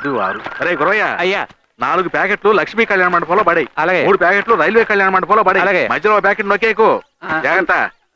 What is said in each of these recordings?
ఐదు ఆరు అరే గురవయ్య అయ్యా నాలుగు ప్యాకెట్లు లక్ష్మీ కళ్యాణ మండపంలో పడాయి అలాగే. మూడు ప్యాకెట్లు రైల్వే కళ్యాణ మండపంలో పడాయి అలాగే. మధ్యలో ఒక ప్యాకెట్ నొక్కేకు ఆ. జాగ్రత్త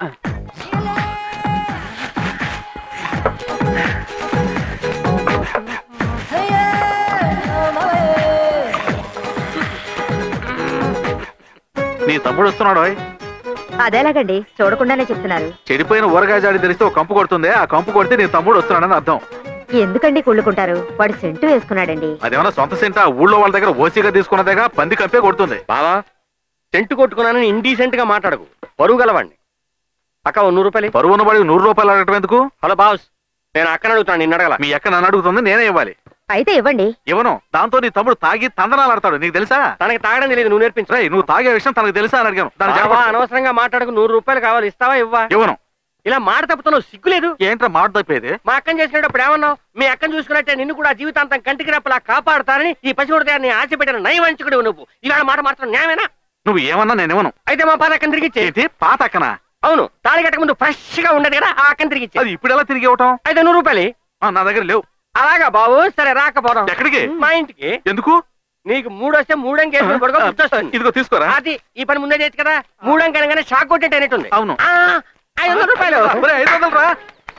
నీ తమ్ముడు వస్తున్నాడు ఓయ్. అదేలాగండి చూడకుండానే చెప్తున్నారు చెడిపోయిన ఊరగాయ జాడి తెలిస్తే ఒక కంపు కొడుతుంది ఆ కంపు కొడితే నీ తమ్ముడు వస్తున్నాడని అర్థం ఎందుకండి కుళ్ళుకుంటారు వాడు సెంటు వేసుకున్నాడండి అదేమన్నా సొంత సెంట ఊళ్ళో వాళ్ళ దగ్గర ఓసీగా తీసుకున్నదేగా పంది కంపే కొడుతుంది బావా టెంట్ కొట్టుకున్నానని ఇండీసెంట్ గా మాట్లాడకు పరువు గలవాడిని అక్క ఓ నూరు రూపాయలు బరువు ఉన్న వాడికి నూరు రూపాయలు అడగటం ఎందుకు హలో బాస్ నేను అక్కన అడుగుతాను నిన్ను అడగల మీ అక్క నన్ను అడుగుతుంది నేనే ఇవ్వాలి అయితే ఇవ్వండి ఇవ్వను దాంతో నీ తమ్ముడు తాగి తందనాలు ఆడతాడు నీకు తెలుసా తనకి తాగడం తెలియదు నువ్వు నేర్పించు రేయ్, నువ్వు తాగే విషయం తనకు తెలుసా అని అడిగాను దాని బావా, జవాబు అనవసరంగా మాట్లాడకు నూరు రూపాయలు కావాలి ఇస్తావా ఇవ్వా ఇవ్వను ఇలా మాట తప్పుతున్నావు సిగ్గులేదు ఏంట్రా మాట తప్పేది మా అక్కని చేసినప్పుడు ఏమన్నావు మీ అక్కని చూసుకున్నట్టే నిన్ను కూడా జీవితాంతం కంటికి రెప్పలా కాపాడుతానని ఈ పసిగుడిదాన్ని ఆశ పెట్టిన నయవంచుకుడు నువ్వు ఇవాళ మాట మాత్రం న్యాయమేనా నువ్వు ఏమన్నా నేను ఇవ్వను అయితే మా పాత అక్కని తిరిగి ఇచ్చే ఏంటి పాత అక్కనా అవును తాళి కట్టక ముందు ఫ్రెష్ గా ఉండదు కదా ఆ అక్కని తిరిగి ఇచ్చే అది ఇప్పుడు ఎలా తిరిగి ఇవ్వటం అయితే నూరు రూపాయలు ఆ, నా దగ్గర లేవు అలాగా బాబు సరే రాకపోదాం ఎక్కడికి మా ఇంటికి ఎందుకు నీకు మూడు వస్తే మూడం కేసు పడుకో గుర్తొస్తుంది ఇదిగో తీసుకోరా అది ఈ పని ముందే చేయొచ్చు కదా మూడం కనగానే షాక్ కొట్టేట్టు అయినట్టుంది అవును. ఆ, ఐదు వందల రూపాయలు ఒరేయ్, ఐదు వందలు రా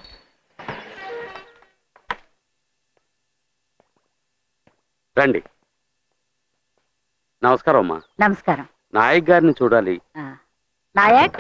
రండి నమస్కారం అమ్మా నమస్కారం నాయక్ గారిని చూడాలి ఆ, నాయక్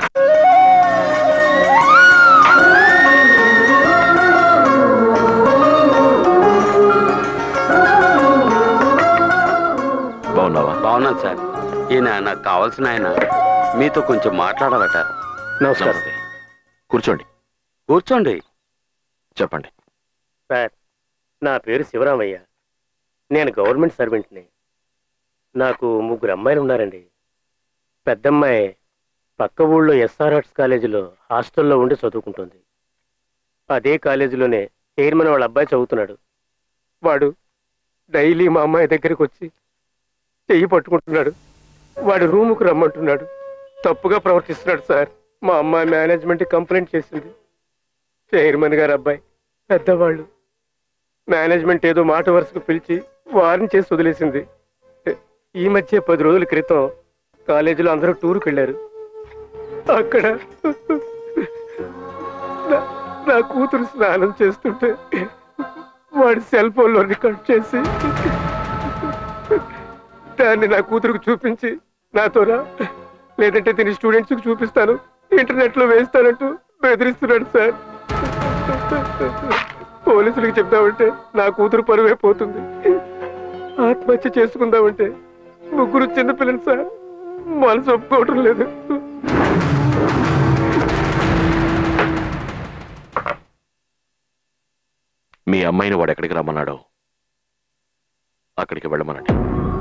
బాగున్నావా బాగున్నాను సార్ ఈయన నాకు కావాల్సిన ఆయన మీతో కొంచెం మాట్లాడాలట నమస్కారం కూర్చోండి కూర్చోండి చెప్పండి సార్ నా పేరు శివరామయ్య నేను గవర్నమెంట్ సర్వెంట్ని నాకు ముగ్గురు అమ్మాయిలు ఉన్నారండి పెద్దమ్మాయి పక్క ఊళ్ళో ఎస్ఆర్ ఆర్ట్స్ కాలేజీలో హాస్టల్లో ఉండి చదువుకుంటుంది అదే కాలేజీలోనే చైర్మన్ వాళ్ళ అబ్బాయి చదువుతున్నాడు వాడు డైలీ మా అమ్మాయి దగ్గరికి వచ్చి చెయ్యి పట్టుకుంటున్నాడు వాడు రూముకు రమ్మంటున్నాడు తప్పుగా ప్రవర్తిస్తున్నాడు సార్ మా అమ్మాయి మేనేజ్మెంట్ కంప్లైంట్ చేసింది చైర్మన్ గారు అబ్బాయి పెద్దవాళ్ళు మేనేజ్మెంట్ ఏదో మాట వరుసకు పిలిచి వారిని చేసి వదిలేసింది ఈ మధ్య పది రోజుల క్రితం కాలేజీలో అందరూ టూర్కి వెళ్ళారు అక్కడ నా- నా కూతురు స్నానం చేస్తుంటే వాడి సెల్ ఫోన్లో రికార్డ్ చేసి దాన్ని నా కూతురుకు చూపించి నాతో రా లేదంటే దీని స్టూడెంట్స్కి చూపిస్తాను ఇంటర్నెట్లో వేస్తానంటూ బెదిరిస్తున్నాడు సార్ పోలీసులకు చెప్దామంటే నా కూతురు పరువే పోతుంది ఆత్మహత్య చేసుకుందామంటే ముగ్గురు చిన్నపిల్లలు సార్ మనసు ఒప్పుకోవటం లేదు మీ అమ్మాయిని వాడు ఎక్కడికి రమ్మన్నాడో అక్కడికి వెళ్ళమనండి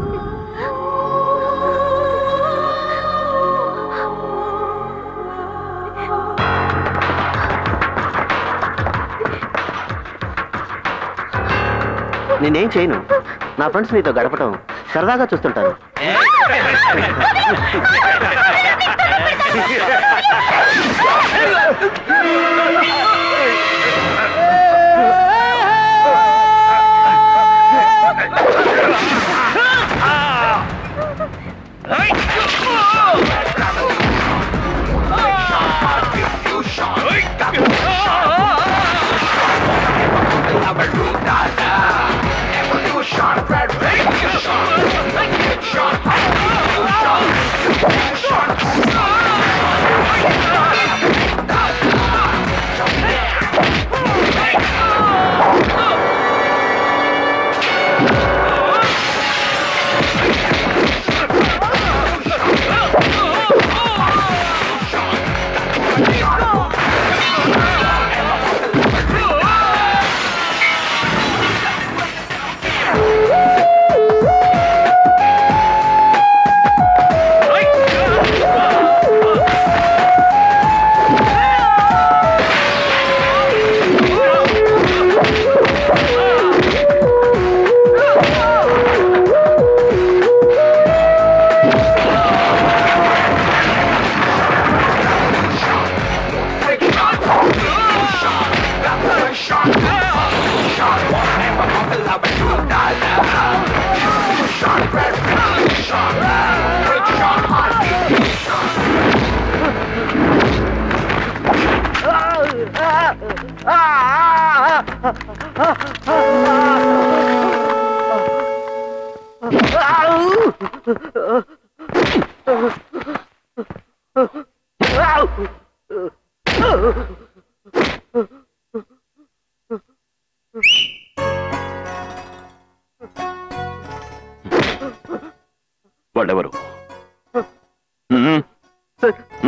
నేనేం చేయను నా ఫ్రెండ్స్ నీతో గడపటం సరదాగా చూస్తుంటాను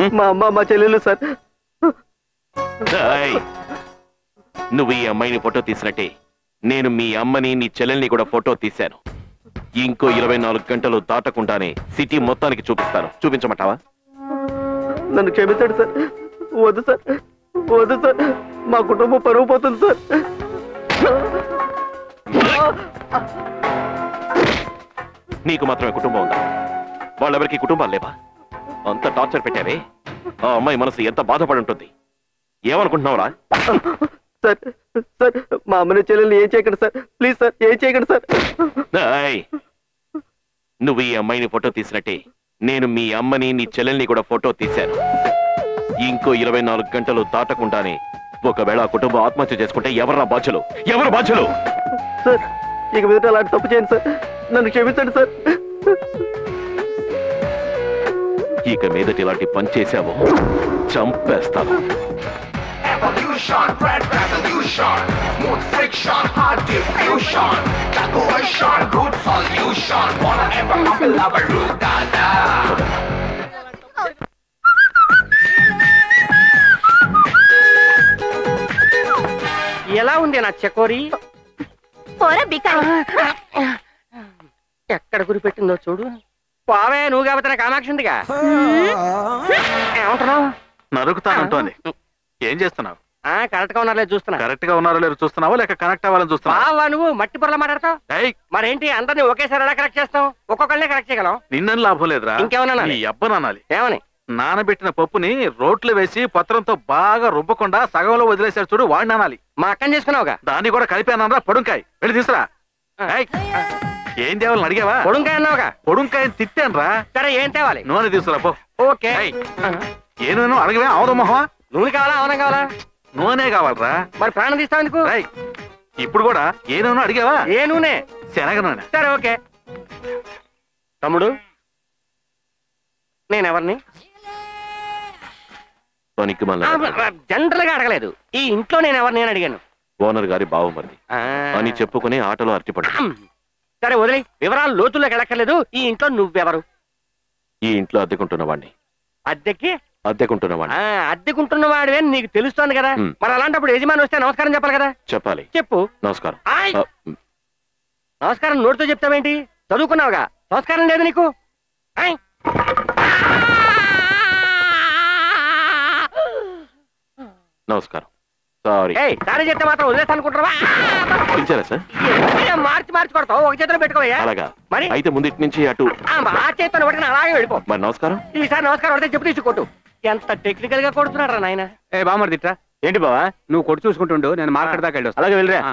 మా అమ్మ మా చెల్లెలు సార్ ఏయ్, నువ్వు ఈ అమ్మాయిని ఫోటో తీసినట్టే నేను మీ అమ్మని నీ చెల్లెల్ని కూడా ఫోటో తీశాను ఇంకో ఇరవై నాలుగు గంటలు దాటకుండానే సిటీ మొత్తానికి చూపిస్తాను చూపించమంటావా నన్ను క్షమించండి సార్ వద్దు సార్ వద్దు సార్ మా కుటుంబం పరువు పోతుంది సార్ నీకు మాత్రమే కుటుంబం ఉందా వాళ్ళెవరికి కుటుంబాలు లేవా అంత టార్చర్ పెట్టావే ఆ అమ్మాయి మనసు ఎంత బాధపడి ఉంటుంది ఏమనుకుంటున్నావురా సార్ సార్ మా అమ్మని చెల్లెలు ఏం చేయకండి సార్ ప్లీజ్ సార్ ఏం చేయకండి సార్ ఏయ్, నువ్వు ఈ అమ్మాయిని ఫోటో తీసినట్టే నేను మీ అమ్మని నీ చెల్లెల్ని కూడా ఫోటో తీశాను ఇంకో ఇరవై నాలుగు గంటలు దాటకుండానే ఒకవేళ ఆ కుటుంబం ఆత్మహత్య చేసుకుంటే ఎవరు బాధ్యులు ఎవరు బాధ్యులు సార్ ఇక మీద అలాంటి తప్పు చేయండి సార్ నన్ను క్షమించండి సార్ ఇక మీదటి ఇలాంటి పని చేశావో చంపేస్తాను Evolution, red revolution, smooth friction, hard diffusion, calculation, good solution, wanna ever humble our root, dada. ఎలా ఉంది నా చెకోరి పోరా బికా ఎక్కడ గురి పెట్టిందో చూడు పావే నువ్వు కాబట్టి నాకు కామాక్షి ఉందిగా ఏమంటున్నావు నరుకుతానంటోంది ఏం చేస్తున్నావు ఆ కరెక్ట్ గా ఉన్నారులే చూస్తున్నా కరెక్ట్ గా ఉన్నారో లేరు చూస్తున్నావా లేక కనెక్ట్ అవ్వాలని చూస్తున్నావా బావా నువ్వు మట్టి పొరలా మాట్లాడతావు ఏయ్, మరేంటి అందరిని ఒకేసారి ఎలా కరెక్ట్ చేస్తావు ఒక్కొక్కళ్ళనే కరెక్ట్ చేయగలం నిన్నని లాభం లేదురా ఇంకేమన్నా అనాలి? ఈ అబ్బననాలి ఏమని నానబెట్టిన పప్పుని రోట్లు వేసి పత్రంతో బాగా రుబ్బకుండా సగంలో వదిలేశాడు చూడు వాడిని అనాలి మా అక్కని చేసుకున్నావుగా దాన్ని కూడా కలిపానరా పొడుంకాయ వెళ్ళి తీసురా ఏయ్, ఏం తేవాలని అడిగావా పొడుంకాయ అన్నావుగా పొడుంకాయని తిట్టానురా సరే ఏం తేవాలి నూనె తీసుకురా పో ఓకే ఏయ్, ఏ నూనె అడగవే అవదు మొహమా నూనె కావాలా అవునా కావాలా నూనె కావాలరా మరి ప్రాణం తీస్తావు ఎందుకు రేయ్, ఇప్పుడు కూడా ఏ నూనె అడిగావా ఏ నూనె శనగ నూనె సరే ఓకే తమ్ముడు నేనెవరిని పనికి మళ్ళీ జనరల్ గా అడగలేదు ఈ ఇంట్లో నేను ఎవరిని నేను అడిగాను ఓనర్ గారి బావమరిది ఆ. అని చెప్పుకుని ఆటలో అరటిపడు సరే వదిలే వివరాలు లోతుల్లోకి వెళ్ళక్కర్లేదు ఈ ఇంట్లో నువ్వెవరు ఈ ఇంట్లో అద్దెకుంటున్న వాడిని అద్దెకి అద్దెకుంటున్న ఆ, వాడిని అద్దెకుంటున్న వాడివే నీకు తెలుస్తోంది కదా మ్. మరి అలాంటప్పుడు యజమాని వస్తే నమస్కారం చెప్పాలి కదా చెప్పాలి చెప్పు నమస్కారం ఆయ్. ఆ, మ్, నమస్కారం నోటితో చెప్తావేంటి చదువుకున్నావుగా నమస్కారం లేదు నీకు ఆయ్. నమస్కారం సారీ ఏయ్ సారీ చెప్తే మాత్రం వదిలేస్తా అనుకుంటావా పిలిచారా సార్ మార్చి మార్చి కొడతావు ఒక చేతిలో పెట్టుకోవయ్యా అలాగా మరి అయితే ముందు నుంచి అటు ఆ, ఆ చేతితో పట్టుకుని అలాగే వెళ్ళిపో మరి నమస్కారం ఈసారి నమస్కారం పడితే చెప్పు తీసుకొట్టు ఎంత టెక్నికల్ గా కొడుతున్నాడు రా నాయన ఏ బామర్ దిట్రా ఏంటి బావా నువ్వు కొట్టు చూసుకుంటుండు నేను మార్కెట్ దాకా వెళ్ళి అలాగే వెళ్ళరా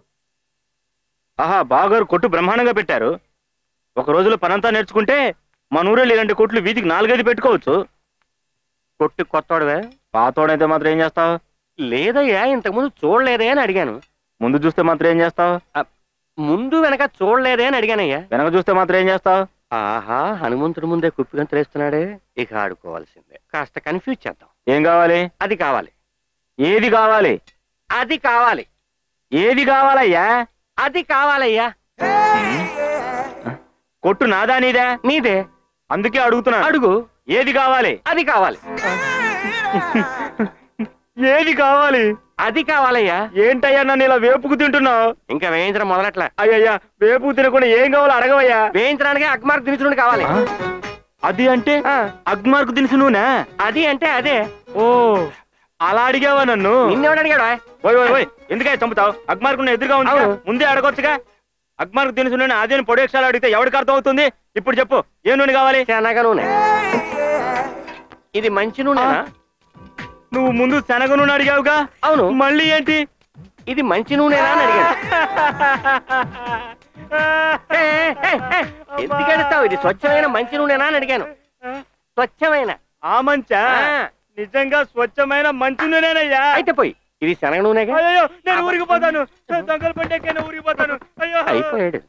ఆహా బావగారు కొట్టు బ్రహ్మాండంగా పెట్టారు ఒక రోజులో పనంతా నేర్చుకుంటే మన ఊరిలో ఇలాంటి కొట్లు వీధికి నాలుగైదు పెట్టుకోవచ్చు కొట్టు కొత్తోడవే పాతోడైతే మాత్రం ఏం చేస్తావు లేదయ్యా ఇంతకుముందు చూడలేదే అని అడిగాను ముందు చూస్తే మాత్రం ఏం చేస్తావు ముందు వెనక చూడలేదే అని అడిగానయ్యా వెనక చూస్తే మాత్రం ఏం చేస్తావు ఆహా హనుమంతుడి ముందే కుప్పిగంత వేస్తున్నాడే ఇక ఆడుకోవాల్సిందే కాస్త కన్ఫ్యూజ్ చేద్దాం ఏం కావాలి అది కావాలి ఏది కావాలి అది కావాలి ఏది కావాలయ్యా అది కావాలయ్యా కొట్టు నాదా నీదా నీదే అందుకే అడుగుతున్నా అడుగు ఏది కావాలి అది కావాలి ఏది కావాలి అది కావాలయ్యా ఏంటయ్యా నన్ను ఇలా వేపుకు తింటున్నావు ఇంకా వేయించడం మొదలట్లా అయ్యయ్యా వేపుకు తినకుండా ఏం కావాలో అడగవయ్యా వేయించడానికి అగ్మార్క్ దినుచుడు కావాలి అది అంటే ఆ, అగ్మార్కు దినుసు నూనె అది అంటే అదే ఓ అలా అడిగావా నన్ను నిన్నెవడు అడిగాడు ఓయ్ ఓయ్ ఓయ్ ఎందుకై చంపుతావు అగ్మార్కు ఎదురుగా ఉంది అవును. ముందే అడగొచ్చుగా అగ్మార్కు దినుసు నూనె అదే పొడేక్షాలు అడిగితే ఎవరికి అర్థం అవుతుంది ఇప్పుడు చెప్పు ఏ నూనె కావాలి శనగ నూనె ఇది మంచి నూనెనా నువ్వు ముందు శనగ నూనె అడిగావుగా అవును మళ్ళీ ఏంటి ఇది మంచి నూనెనా అని అడిగాడు ఏ, ఏ, ఏ, ఎందుకు అడుగుతావు ఇది స్వచ్ఛమైన మంచి నూనెనా అని అడిగాను స్వచ్ఛమైన ఆ మంచా ఆ. నిజంగా స్వచ్ఛమైన మంచి నూనెనయ్యా అయితే పోయి ఇది శనగ నూనెగా అయ్యో నేను ఊరికి పోతాను దొంగలు పట్టేకైనా ఊరికి పోతాను అయ్యో అయిపోయాడు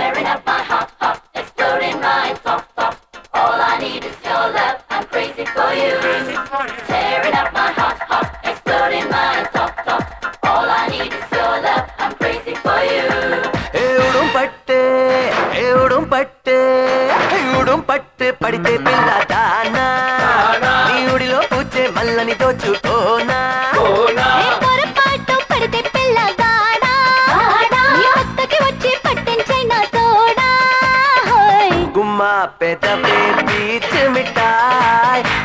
ఏవుడం పట్టే ఏవుడం పట్టే ఏవుడం పట్టే పడితే పిల్ల దానా నీ ఉడిలో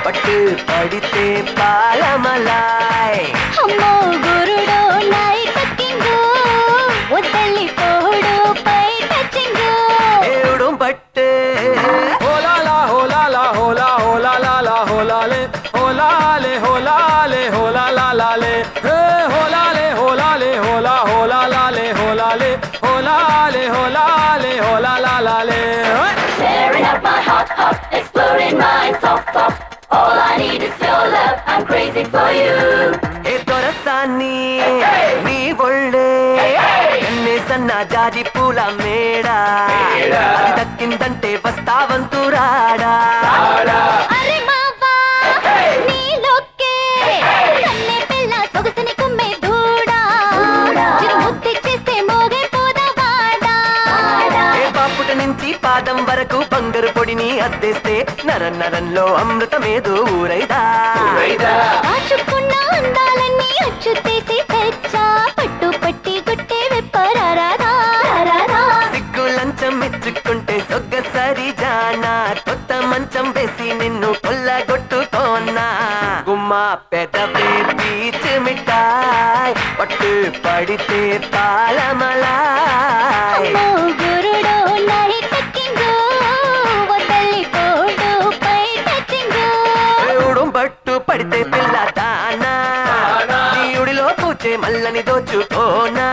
పట్టు పడితే పాలమలాయ్ అమ్మో గురుడు నైట్ టచింగ్ వద్దలి పోడు పై టచింగ్ ఏడు పట్టే హోలాలా హోలాలా హోలా హోలాలా హోలాలే హోలాలే హోలాలే హోలాలాలే హే హోలాలే హోలాలే హోలా హోలాలాలే హోలాలే హోలాలే హోలాలే హోలాలాలే Tearing up my heart, heart, exploring my soft, soft. All I need is your love. I'm crazy for you. ఏ దొరసాన్ని నీ ఒళ్ళే ఎన్నే సన్న జాజి పూల మేడ అది దక్కిందంటే వస్తావంతురాడా అరే మావా నీలోకే కన్నే పిల్ల సొగసుని కుమ్మే దూడా చిరు ముద్దు చేస్తే మోగే పోదవాడా ఏ పాపుట నుంచి పాదం వరకు బంగారు పొడిని అద్దేస్తే నర నరంలో అమృతమేదో ఊరైదా కాచుకున్న అందాలన్నీ అచ్చు తీసి తెచ్చా పట్టు పట్టి గుట్టే విప్పరారాదా సిగ్గు లంచం మెచ్చుకుంటే సొగ్గసరి జానా కొత్త మంచం వేసి నిన్ను కొల్లగొట్టుకోనా గుమ్మా పెదవే పీచు మిఠాయ్ పట్టు పడితే పాలమలాయ్ అమ్మో గురుడు నైట్ టచింగ్ వదలి పోడు పై టచింగ్ దేవుడు పట్టు పడితే పిల్ల దానా నీయుడిలో పూచే మల్లని దోచుకోనా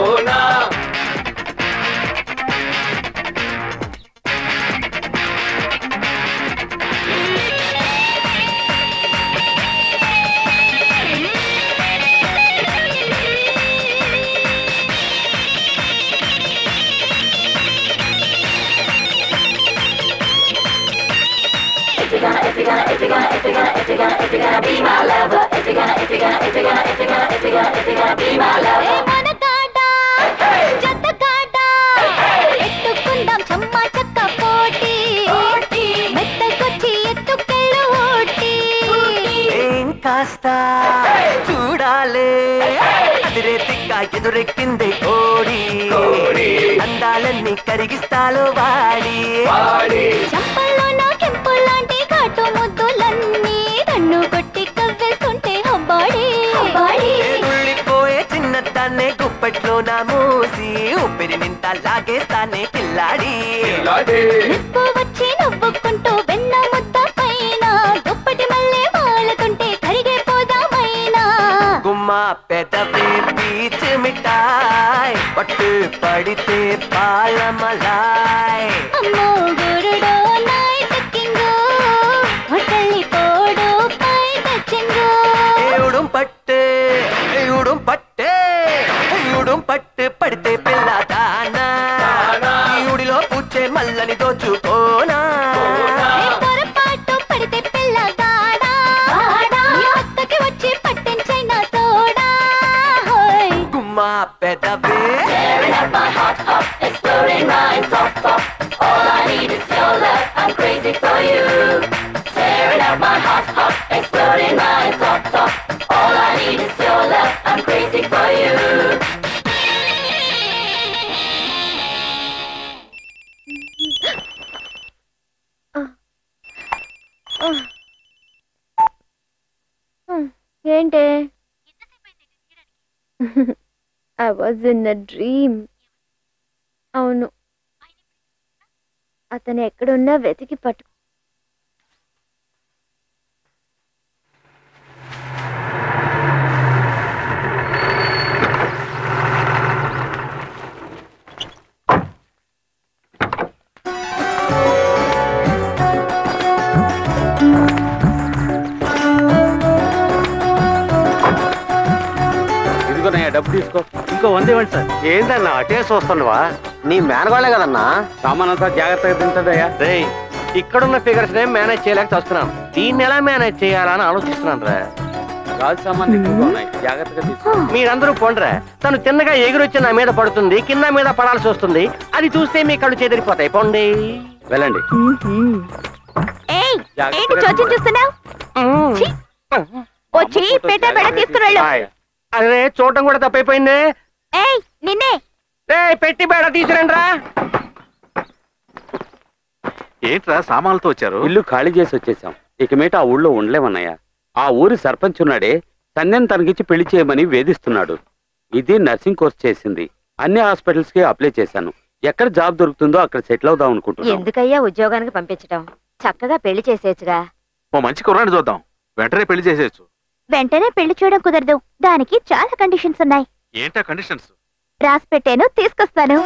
ఏ మనగాడా జతగాడా ఎత్తుకుందాం చమ్మా చక్క పోటీ మెత్తకొచ్చి ఎత్తుకెళ్ళు ఊటీ ఏం కాస్త చూడాలే అదిరే తిక్క ఎదురెక్కింది కోడి అందాలన్నీ కరిగిస్తాలో వాడి చంపల్లో నా కెంపు లాంటి ఘాటు ముద్దులన్నీ నన్ను కొట్టి కవ్వేస్తుంటే హబ్బాడి ఉళ్ళిపోయే చిన్నదాన్నే గుప్పట్లో నా మూసి ఊపిరి నింత లాగేస్తానే పిల్లాడి నిప్పు వచ్చి నవ్వుకుంటూ వెన్న ముద్ద పైన దుప్పటి మల్లె వాలుతుంటే కరిగే పోదామైనా గుమ్మా పెదవే పీచ్ మిఠాయ్ పట్టు పడితే పాలమలాయ్ అమ్మో గురుడో నైట్ కింగ్ హోటల్లి పోడు పై టచింగ్ ఏవుడం పట్టు ఏవుడం పట్టే ఏవుడం పట్టు పడితే పిల్ల దానా ఈవుడిలో పూచే మల్లని దోచుకోనా పొరపాటు పడితే పిల్లగాడా నీ పక్కకి వచ్చి పట్టించైనా తోడా హోయ్ గుమ్మా పెదవే Tearing up my heart, heart, exploring my soft, soft. All I need is your love. I'm crazy for you. Tearing up my heart, heart, exploring my soft, soft. All I need is your love. I'm crazy for you. ఏంటే I was in a dream అవును అతను ఎక్కడున్నా వెతికి పట్టు ఇదిగోనయ్యా డబ్బు తీసుకో ఇంకో వంద ఇవ్వండి సార్ ఏందన్నా అటే చూస్తున్నావా నీ మేనగోళ్ళే కదన్నా సామానంతా జాగ్రత్తగా తింటుందయ్యా రేయ్ ఇక్కడున్న ఫిగర్స్ నే మేనేజ్ చేయలేక చూస్తున్నాను దీన్ని ఎలా మేనేజ్ చేయాలని ఆలోచిస్తున్నాను రా గాజు సామాన్లు ఎక్కువగా ఉన్నాయి జాగ్రత్తగా తీసుకో మీరందరూ పొండ్రా తను తిన్నగా ఎగురొచ్చి నా మీద పడుతుంది కింద మీద పడాల్సి వస్తుంది అది చూస్తే మీ కళ్ళు చెదిరిపోతాయి పొండి వెళ్ళండి ఏయ్ జాగ్రత్తగా ఏంటి చోద్యం చూస్తున్నావు వచ్చి పెట్ట బెడ తీసుకుని వెళ్ళు అరే చూడటం కూడా తప్పైపోయింది ఏయ్ నిన్నే రే పెట్టి బేడ తీసుకురండి రా ఏంట్రా సామాన్లతో వచ్చారు ఇల్లు ఖాళీ చేసి వచ్చేసాం ఇక మీట ఆ ఊళ్ళో ఉండలేమన్నయ్య ఆ ఊరి సర్పంచ్ ఉన్నాడే సన్యం తనకిచ్చి పెళ్లి చేయమని వేధిస్తున్నాడు ఇది నర్సింగ్ కోర్స్ చేసింది అన్ని హాస్పిటల్స్ కి అప్లై చేశాను ఎక్కడ జాబ్ దొరుకుతుందో అక్కడ సెటిల్ అవుదాం అనుకుంటున్నాను ఎందుకయ్యా ఉద్యోగానికి పంపించటం చక్కగా పెళ్లి చేసేయచ్చుగా ఓ మంచి కుర్రాన్ని చూద్దాం వెంటనే పెళ్లి చేసేయచ్చు వెంటనే పెళ్లి చేయడం కుదరదు దానికి చాలా కండిషన్స్ ఉన్నాయి ఏంటా కండిషన్స్ రాసి పెట్టాను తీసుకొస్తాను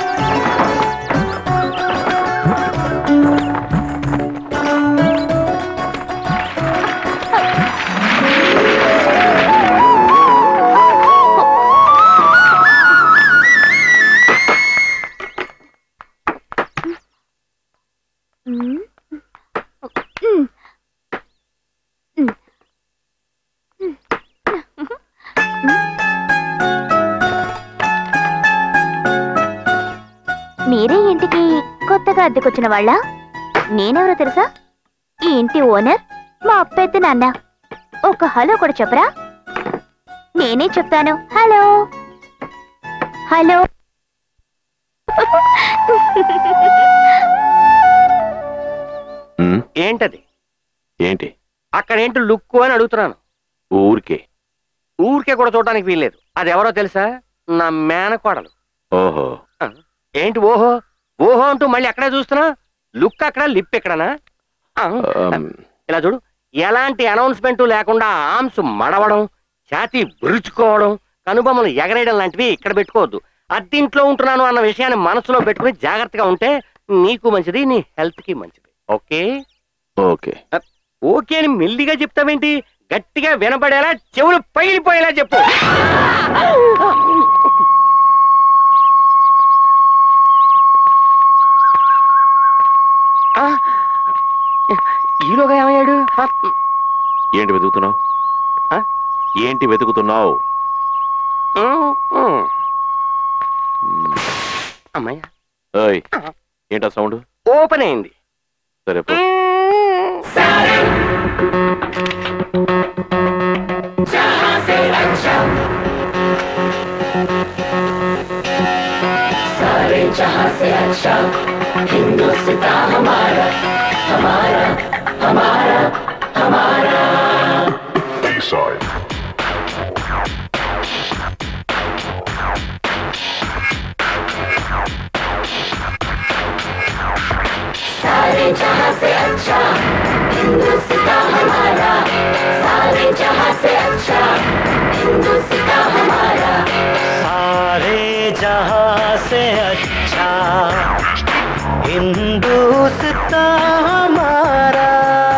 మ్మ్. మ్మ్. మ్మ్. మీరే ఇంటికి కొత్తగా అద్దెకొచ్చిన వాళ్ళ నేనెవరో తెలుసా ఈ ఇంటి ఓనర్ మా పెద్ద నాన్న ఒక హలో కూడా చెప్పరా నేనే చెప్తాను హలో హలో ఉమ్, ఏంటది ఏంటి అక్కడ ఏంటి లుక్కు అని అడుగుతున్నాను ఊరికే ఊరికే కూడా చూడడానికి వీల్లేదు అది ఎవరో తెలుసా నా మేనకోడలు ఓహో ఏంటి ఓహో ఓహో అంటూ మళ్ళీ అక్కడే చూస్తున్నా లుక్ అక్కడ లిప్ ఎక్కడనా ఆ, ఆమ్, ఇలా చూడు ఎలాంటి అనౌన్స్మెంట్ లేకుండా ఆర్మ్స్ మడవడం ఛాతీ బురుచుకోవడం కనుబొమ్మలు ఎగరేయడం లాంటివి ఇక్కడ పెట్టుకోవద్దు అద్దింట్లో ఉంటున్నాను అన్న విషయాన్ని మనసులో పెట్టుకుని జాగ్రత్తగా ఉంటే నీకు మంచిది నీ హెల్త్ కి మంచిది ఓకే ఓకే ఓకే అని మెల్లిగా చెప్తావేంటి గట్టిగా వినపడేలా చెవులు పైలిపోయేలా చెప్పు ఆ, ఈలోగా ఏమయ్యాడు ఆ, ఏంటి వెతుకుతున్నావు ఆ? ఏంటి వెతుకుతున్నావు ఉమ్, ఉమ్. అమ్మయ్య ఏయ్ ఏంటా సౌండ్ ఓపెన్ అయింది సరే పో. सारे जहां से अच्छा हिंदुस्तान हमारा हमारा हमारा हमारा B-side. सारे जहां से अच्छा हिंदुस्तान हमारा सारे जहां से अच्छा हिंदुस्तान हमारा सारे जहां से अच्छा हिंदुस्तान हमारा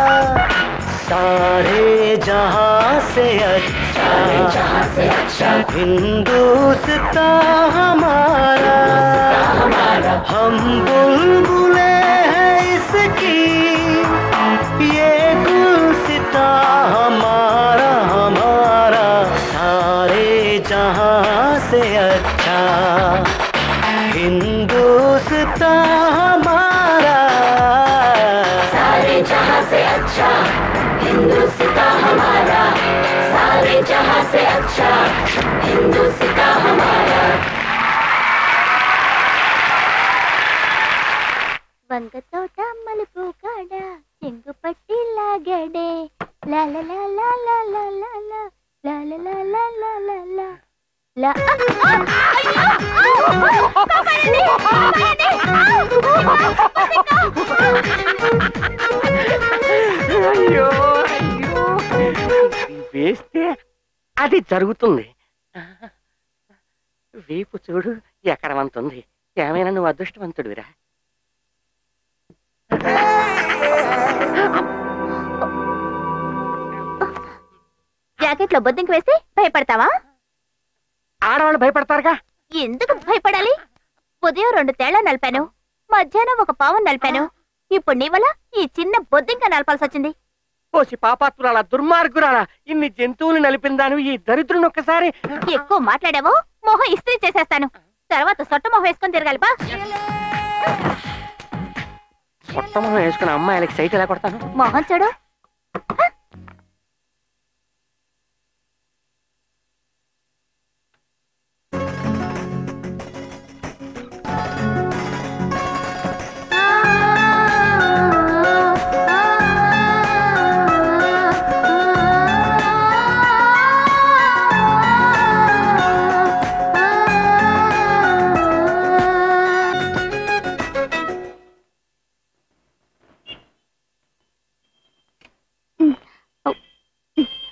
सारे जहां से अच्छा जहां से अच्छा हिंदुस्तान हमारा हम बुलबुले हैं इसकी ये गुलसिता हमारा हमारा सारे जहां से अच्छा हिंदुस्तान हमारा सारे जहां से अच्छा हिंदुस्तान हमारा सारे जहां से अच्छा हिंदुस्तान हमारा వంగ తోట మలుపు కాడ చెంగు పట్టి లాగడే లా లా లా లా లా లా లా లా లా లా లా లా లా లా లా లా ఆ, ఆ, అయ్యో! ఆ, కాపాడండి! కాపాడండి! అయ్యో అయ్యో వేస్తే అది జరుగుతుంది వేపు చూడు ఎక్కడ వంతుంది ఏమైనా నువ్వు అదృష్టవంతుడివిరా జాకెట్లో బొద్దింకి వేసి భయపడతావా ఆడవాళ్ళు భయపడతారుగా ఎందుకు భయపడాలి ఉదయం రెండు తేళ్ల నలిపాను మధ్యాహ్నం ఒక పావు నలిపాను ఇప్పుడు నీ వల్ల ఈ చిన్న బొద్దింక నలపాల్సి వచ్చింది పోసి పాపాత్మురాలా దుర్మార్గురాలా ఇన్ని జంతువులు నలిపిందాను ఈ దరిద్రుని ఒక్కసారి ఎక్కువ మాట్లాడావో మొహం ఇస్త్రీ చేసేస్తాను తర్వాత సొట్ట మొహం వేసుకొని తిరగాలి బా మొట్టమొదటి వేసుకున్న అమ్మాయిలకి సైట్ ఎలా కొడతాను మొహం చూడు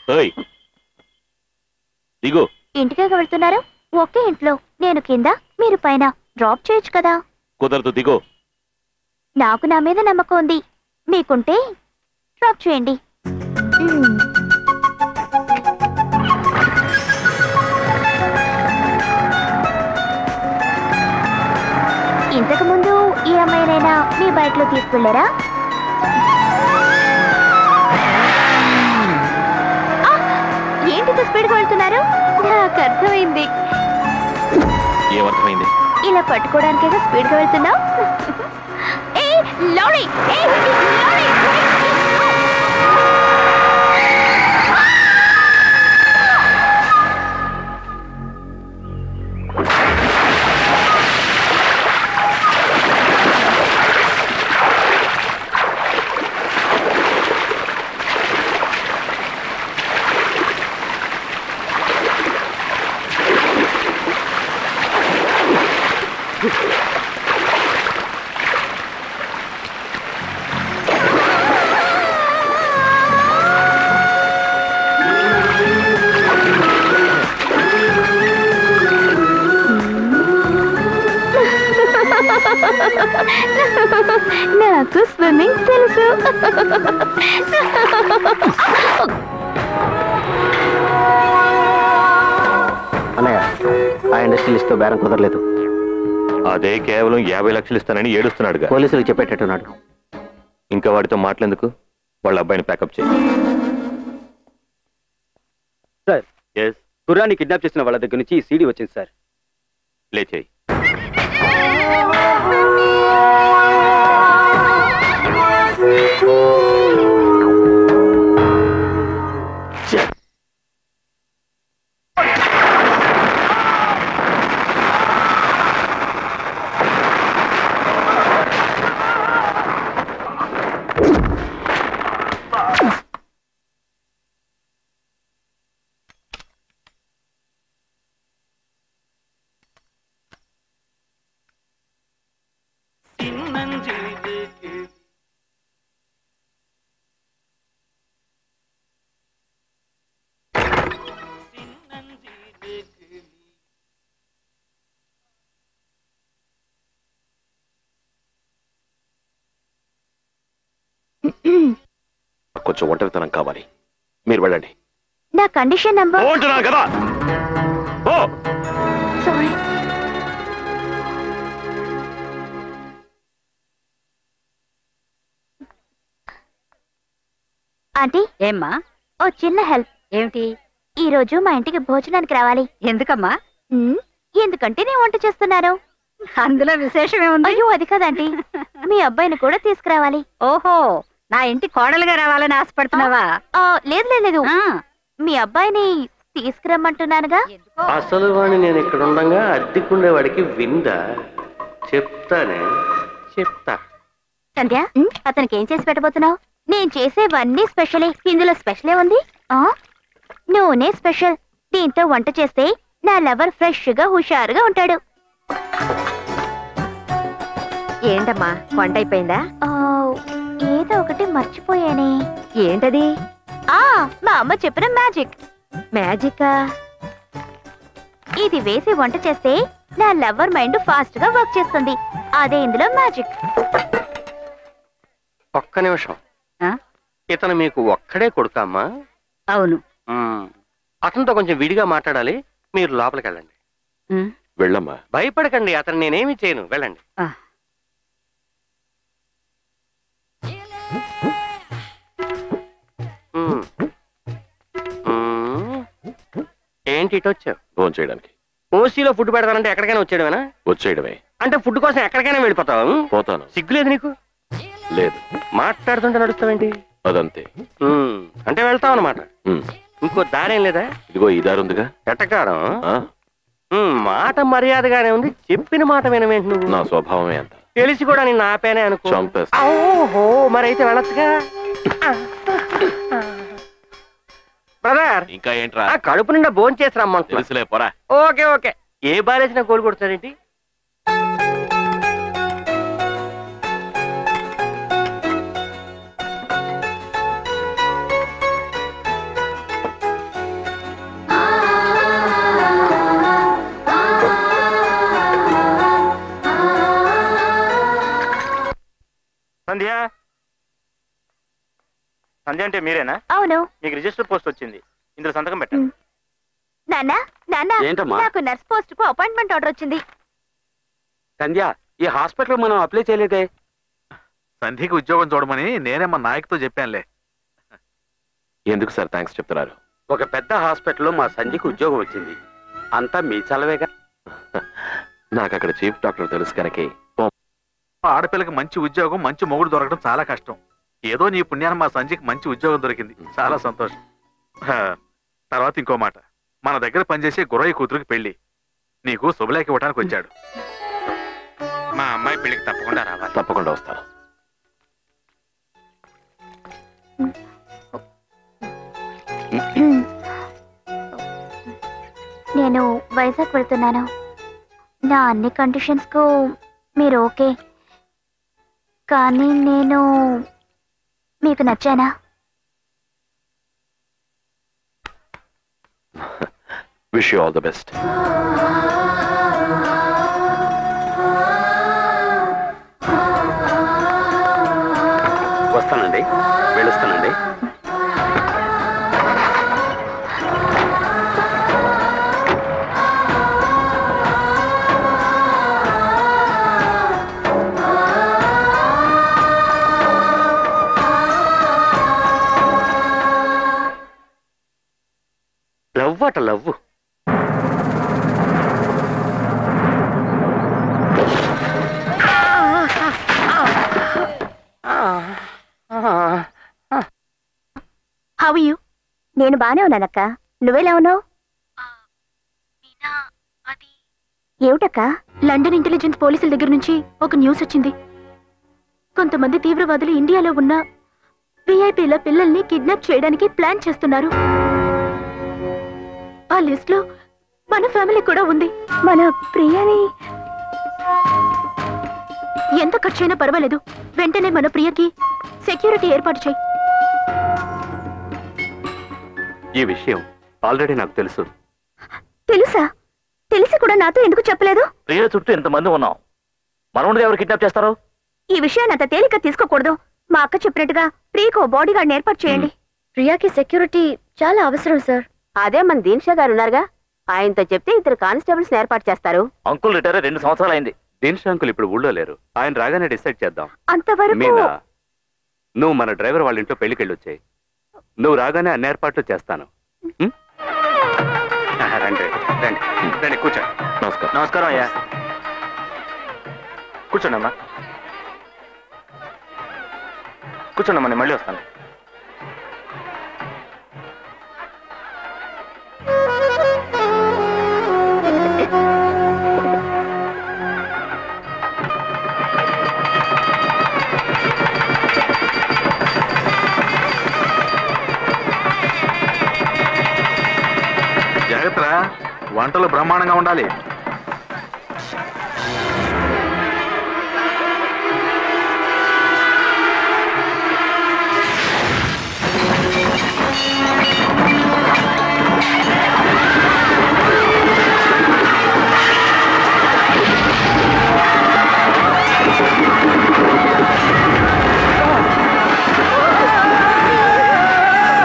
ఓయ్ దిగు ఇంటికే వెళ్తున్నారు ఒకే ఇంట్లో నేను కింద మీరు పైన డ్రాప్ చేయొచ్చు కదా కుదరదు దిగు నాకు నా మీద నమ్మకం ఉంది మీకుంటే డ్రాప్ చేయండి మ్మ్. ఇంతకు ముందు ఈ అమ్మాయినైనా మీ బైక్ లో తీసుకెళ్లారా ఆ! ఏంటితో స్పీడ్గా వెళ్తున్నారు నాకు అర్థమైంది ఏమర్థమైంది ఇలా పట్టుకోవడానికేగా స్పీడ్ గా వెళ్తున్నావు ఏ లారీ ఏ లారీ నాకు స్విమ్మింగ్ తెలుసు అన్నయ్య ఆ ఇండస్ట్రియలిస్ట్ తో బేరం కుదరలేదు అదే కేవలం యాభై లక్షలు ఇస్తానని ఏడుస్తున్నాడుగా పోలీసులకు చెప్పేటట్టున్నాడు ఇంకా వాడితో మాట్లాడేందుకు వాళ్ళ అబ్బాయిని ప్యాకప్ చేయి సార్ గుర్రాన్ని కిడ్నాప్ చేసిన వాళ్ళ దగ్గర నుంచి ఈ సీడీ వచ్చింది సార్ ప్లే చేయి కొంచెం ఒంటరితనం కావాలి మీరు వెళ్ళండి నా కండిషన్ నంబర్ ఓ అంటున్నాను కదా ఓ సారీ ఆంటీ ఏమ్మా ఓ చిన్న హెల్ప్ ఏమిటి ఈ రోజు మా ఇంటికి భోజనానికి రావాలి ఎందుకమ్మా ఉమ్, ఎందుకంటే నేను వంట చేస్తున్నాను అందులో విశేషం ఏముంది అయ్యో అది కాదంటీ మీ అబ్బాయిని కూడా తీసుకురావాలి ఓహో నా ఇంటి కోడలుగా రావాలని ఆశపడుతున్నావా ఆ, లేదు లేదు, లేదు మీ అబ్బాయిని తీసుకురమ్మంటున్నానుగా అసలు వాడిని నేను ఇక్కడ ఉండగా అద్దెకుండేవాడికి విందా చెప్తానే చెప్తా సంధ్య అతనికి ఏం చేసి పెట్టబోతున్నావు నేను చేసేవన్నీ స్పెషలే ఇందులో స్పెషలే ఉంది ఆ నూనె స్పెషల్ దీంతో వంట చేస్తే నా లవర్ ఫ్రెష్ గా హుషారుగా ఉంటాడు ఏంటమ్మా వంట అయిపోయిందా ఆ, ఏదో ఒకటి మర్చిపోయానే ఏంటది ఆ మా అమ్మ చెప్పిన మ్యాజిక్ మ్యాజికా ఇది వేసి వంట చేస్తే నా లవర్ మైండ్ ఫాస్ట్ గా వర్క్ చేస్తుంది అదే ఇందులో మ్యాజిక్ ఒక్క నిమిషం ఇతను మీకు ఒక్కడే కొడుకమ్మా అవును అతనితో కొంచెం విడిగా మాట్లాడాలి మీరు లోపలికి వెళ్ళండి వెళ్ళమ్మా భయపడకండి అతను నేనేమి చేయను వెళ్ళండి ఆ. ఉమ్. ఉమ్. ఏంటి ఇటు వచ్చావు ఫోన్ చేయడానికి ఓసీలో ఫుడ్ పెడతానంటే ఎక్కడికైనా వచ్చాడమేనా వచ్చేయడమే అంటే ఫుడ్ కోసం ఎక్కడికైనా వెళ్ళిపోతావు పోతాను సిగ్గులేదు నీకు లేదు మాట్లాడుతుంటే నడుస్తావేంటి అదంతే ఉమ్. అంటే వెళ్తావు అనమాట ఉమ్. ఇంకో దారేం లేదా ఇదిగో ఈ దారి ఉందిగా ఎట్టకారం ఆ, ఉమ్, మాట మర్యాదగానే ఉంది చెప్పిన మాట వినవేంటి నువ్వు నా స్వభావమే అంత తెలిసి కూడా నిన్ను ఆపేనే అనుకో చంపేస్తా. ఓహో మరైతే వెళ్ళొచ్చుగా బ్రదర్ ఇంకా ఏంట్రా ఆ కడుపు నిండా భోజనం చేసి రమ్మంటున్నా తెలుసులే పోరా ఓకే ఓకే ఏ బాలేసినా కోలు కొడతారేంటి సంజయ్ అంటే మీరేనా అవును మీకు రిజిస్టర్ పోస్ట్ వచ్చింది ఇందులో సంతకం పెట్టండి నాన్న నాన్న ఏంటమ్మా? నాకు నర్స్ పోస్ట్ కు అపాయింట్మెంట్ ఆర్డర్ వచ్చింది సంధ్య ఈ హాస్పిటల్ మనం అప్లై చేయలేదే సంధికి ఉద్యోగం చూడమని నేనే మా నాయకుతో చెప్పానులే ఎందుకు సార్ థ్యాంక్స్ చెప్తున్నారు ఒక పెద్ద హాస్పిటల్లో మా సంధ్యకి ఉద్యోగం వచ్చింది అంతా మీ చలవేగా నాకు అక్కడ చీఫ్ డాక్టర్ తెలుసు కనుక ఆడపిల్లకి మంచి ఉద్యోగం మంచి మొగుడు దొరకడం చాలా కష్టం ఏదో నీ పుణ్యాన మా సంజయ్కి మంచి ఉద్యోగం దొరికింది చాలా సంతోషం హా, తర్వాత ఇంకో మాట మన దగ్గర పనిచేసే గురయ్య కూతురికి పెళ్లి నీకు శుభలేఖ ఇవ్వడానికి వచ్చాడు మా అమ్మాయి పెళ్లికి తప్పకుండా రావాలి తప్పకుండా వస్తాను నేను వైజాగ్ వెళ్తున్నాను నా అన్ని కండిషన్స్ కు మీరు ఓకే కానీ నేను మీకు నచ్చానా wish you all the best వస్తానండి వెళ్ళొస్తానండి లవ్ అట లవ్ హౌ యూ నేను బానే ఉన్నానక్క నువ్వెలా ఉన్నావు ఏమిటక్క లండన్ ఇంటెలిజెన్స్ పోలీసుల దగ్గర నుంచి ఒక న్యూస్ వచ్చింది కొంతమంది తీవ్రవాదులు ఇండియాలో ఉన్న విఐపీల పిల్లల్ని కిడ్నాప్ చేయడానికి ప్లాన్ చేస్తున్నారు ఆ లిస్ట్ లో మన ఫ్యామిలీ కూడా ఉంది మన ప్రియని ఎంత ఖర్చైనా పర్వాలేదు వెంటనే మన ప్రియకి సెక్యూరిటీ ఏర్పాటు చేయి ఈ విషయం ఆల్రెడీ నాకు తెలుసు తెలుసా తెలిసి కూడా నాతో ఎందుకు చెప్పలేదు ప్రియ చుట్టూ ఎంతమంది ఉన్నాం మనముండగా ఎవరు కిడ్నాప్ చేస్తారు ఈ విషయాన్ని అంత తేలిక తీసుకోకూడదు మా అక్క చెప్పినట్టుగా ప్రియకు బాడీ గార్డ్ ఏర్పాటు చేయండి ప్రియాకి సెక్యూరిటీ చాలా అవసరం సార్ అదే మన దీన్షా గారు ఉన్నారుగా ఆయనతో చెప్తే ఇద్దరు కానిస్టేబుల్స్ ఏర్పాటు చేస్తారు అంకుల్ రిటైర్ రెండు సంవత్సరాలు అయింది దినేష్ అంకుల్ ఇప్పుడు ఊళ్ళో లేరు ఆయన రాగానే డిసైడ్ చేద్దాం అంతవరకు మీనా నువ్వు మన డ్రైవర్ వాళ్ళ ఇంట్లో పెళ్లికి వెళ్ళొచ్చాయి నువ్వు రాగానే అన్ని ఏర్పాట్లు చేస్తాను ఉం? ఆహా, రండి రండి రండి కూర్చోండి నమస్కారం నమస్కారం అయ్యా కూర్చోండి అమ్మా కూర్చోండి అమ్మా నేను మళ్ళీ వస్తాను జాగ్రత్త వంటలు బ్రహ్మాండంగా ఉండాలి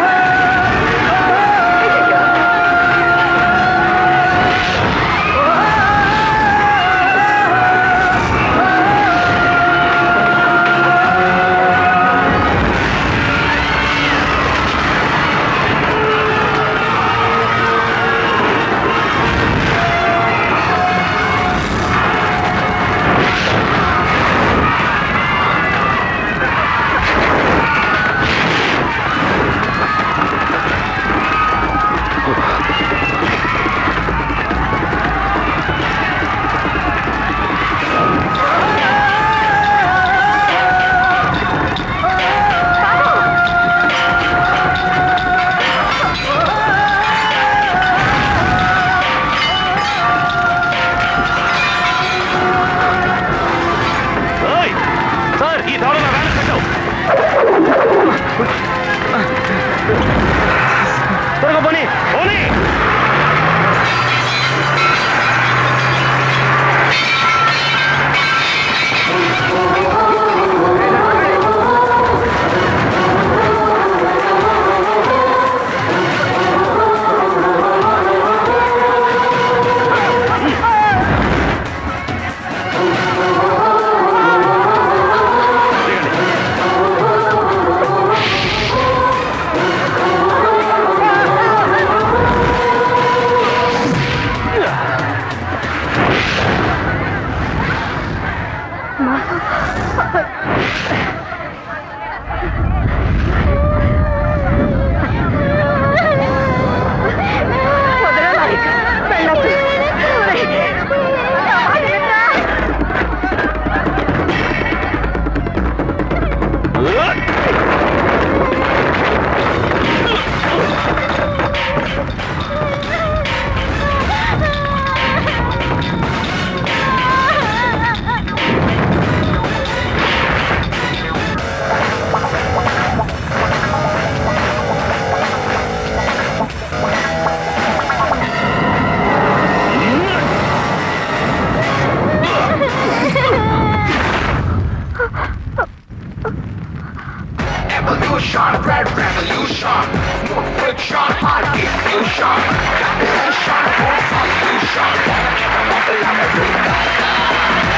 Oh! friction, hard diffusion. Calculation, good solution. Wanna ever bubble up a root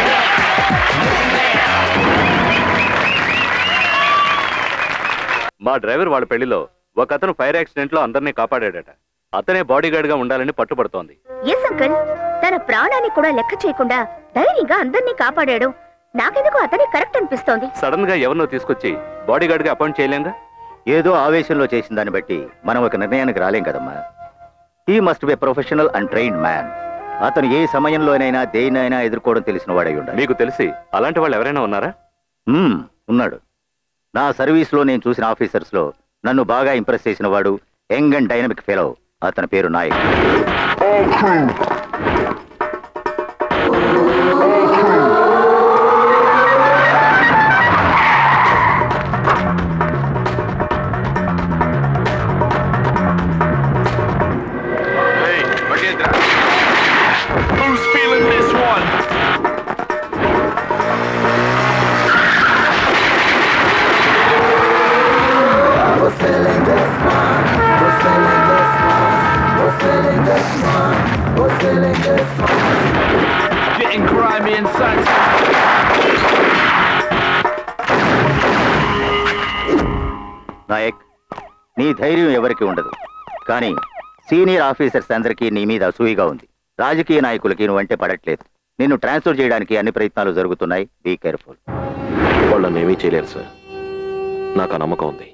మా డ్రైవర్ వాళ్ళ పెళ్లిలో ఒక అతను ఫైర్ యాక్సిడెంట్ లో అందరినీ కాపాడాడట అతనే బాడీ గార్డ్ గా ఉండాలని పట్టుబడుతోంది ఎస్ అంకుల్ తన ప్రాణాన్ని కూడా లెక్క చేయకుండా ధైర్యంగా అందరినీ కాపాడాడు నాకెందుకు అతనే కరెక్ట్ అనిపిస్తోంది సడన్ గా ఎవరినో తీసుకొచ్చి బాడీ గార్డ్ గా అపాయింట్ చేయలేంగా ఏదో ఆవేశంలో చేసిన దాన్ని బట్టి మనం ఒక నిర్ణయానికి రాలేం కదమ్మా he must be professional and trained man అతను ఏ సమయంలోనైనా దేన్నైనా ఎదుర్కోవడం తెలిసిన వాడై ఉండాలి మీకు తెలిసి అలాంటి వాళ్ళు ఎవరైనా ఉన్నారా మ్మ్, ఉన్నాడు నా సర్వీస్లో నేను చూసిన ఆఫీసర్స్లో నన్ను బాగా ఇంప్రెస్ చేసిన వాడు యంగ్ అండ్ డైనమిక్ ఫెలో అతని పేరు Naik Who's feeling this one? Getting grimy and sexy. Naik నీ ధైర్యం ఎవరికి ఉండదు కానీ సీనియర్ ఆఫీసర్స్ అందరికీ నీ మీద అసూయిగా ఉంది రాజకీయ నాయకులకి నువ్వంటే పడట్లేదు నిన్ను ట్రాన్స్ఫర్ చేయడానికి అన్ని ప్రయత్నాలు జరుగుతున్నాయి బీ కేర్ఫుల్ వాళ్ళని ఏమీ చేయలేరు సార్ నాకు ఆ నమ్మకం ఉంది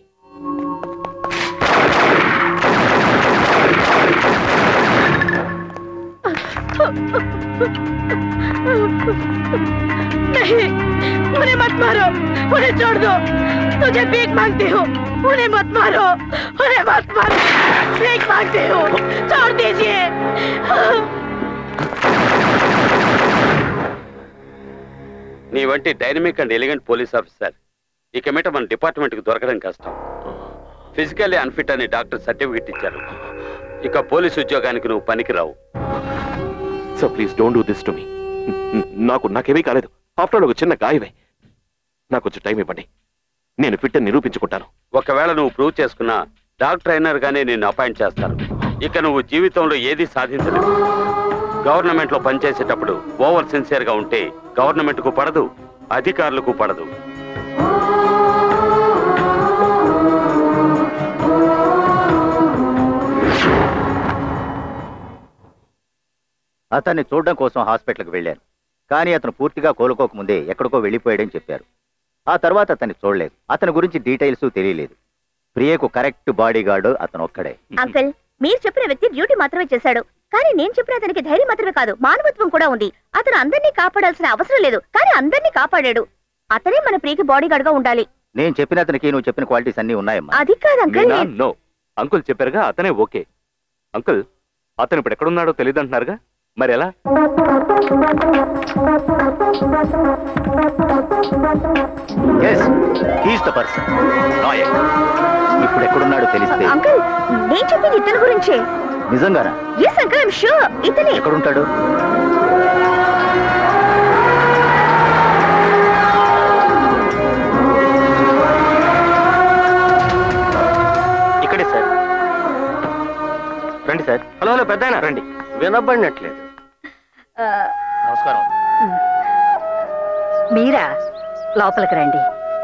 नहीं उन्हें मत मारो उन्हें छोड़ दो तुझे भीख मांगती हूँ उन्हें मत मारो उन्हें मत मारो भीख मांगती हूँ छोड़ दीजिए నీ వంటి dynamic and elegant police officer ఇక మీట మన డిపార్ట్మెంట్ కి దొరకడం కష్టం ఫిజికల్లీ అన్ఫిట్ అని డాక్టర్ సర్టిఫికెట్ ఇచ్చారు ఇక పోలీస్ ఉద్యోగానికి నువ్వు పనికిరావు so please don't do this to me నాకు నాకేమీ కాలేదు ఆఫ్టర్ ఒక చిన్న గాయమే నాకు కొంచెం టైం ఇవ్వండి నేను ఫిట్ అని నిరూపించుకుంటాను ఒకవేళ నువ్వు ప్రూవ్ చేసుకున్నా డాక్టర్ ట్రైనర్ గానే నిన్ను అపాయింట్ చేస్తారు ఇక నువ్వు జీవితంలో ఏది సాధించలేవు గవర్నమెంట్ లో పనిచేసేటప్పుడు ఓవర్ సిన్సియర్ గా ఉంటే గవర్నమెంట్ కు పడదు అధికారులకు పడదు అతన్ని చూడడం కోసం హాస్పిటల్కి వెళ్ళాను కానీ అతను పూర్తిగా కోలుకోకముందే ఎక్కడికో వెళ్ళిపోయాడని చెప్పారు ఆ తర్వాత అతన్ని చూడలేదు అతని గురించి డీటెయిల్స్ తెలియలేదు ప్రియకు కరెక్ట్ బాడీ గార్డు అతను ఒక్కడే అంకుల్ మీరు చెప్పిన వ్యక్తి డ్యూటీ మాత్రమే చేశాడు కానీ నేను చెప్పిన అతనికి ధైర్యం మాత్రమే కాదు మానవత్వం కూడా ఉంది అతను అందరినీ కాపాడాల్సిన అవసరం లేదు కానీ అందరినీ కాపాడాడు అతనే మన ప్రియకి బాడీ గార్డ్ గా ఉండాలి నేను చెప్పిన అతనికి నువ్వు చెప్పిన క్వాలిటీస్ అన్ని ఉన్నాయమ్మా అది కాదు అంకుల్ మీనా నేను- నో అంకుల్ చెప్పారుగా అతనే ఓకే అంకుల్ అతను ఇప్పుడు ఎక్కడున్నాడో తెలియదు అంటున్నారుగా మరి ఎలా yes he's the person Nayak ఇప్పుడు ఎక్కడున్నాడో తెలిస్తే అంకుల్ నేను చెప్పింది ఇతని గురించే నిజంగానా ఎస్ అంకుల్ ఐమ్ షూర్ ఇతనే ఎక్కడుంటాడు ఇక్కడే సార్ రండి సార్ హలో హలో పెద్ద రండి వినబడినట్లేదు నమస్కారం మీరా లోపలికి రండి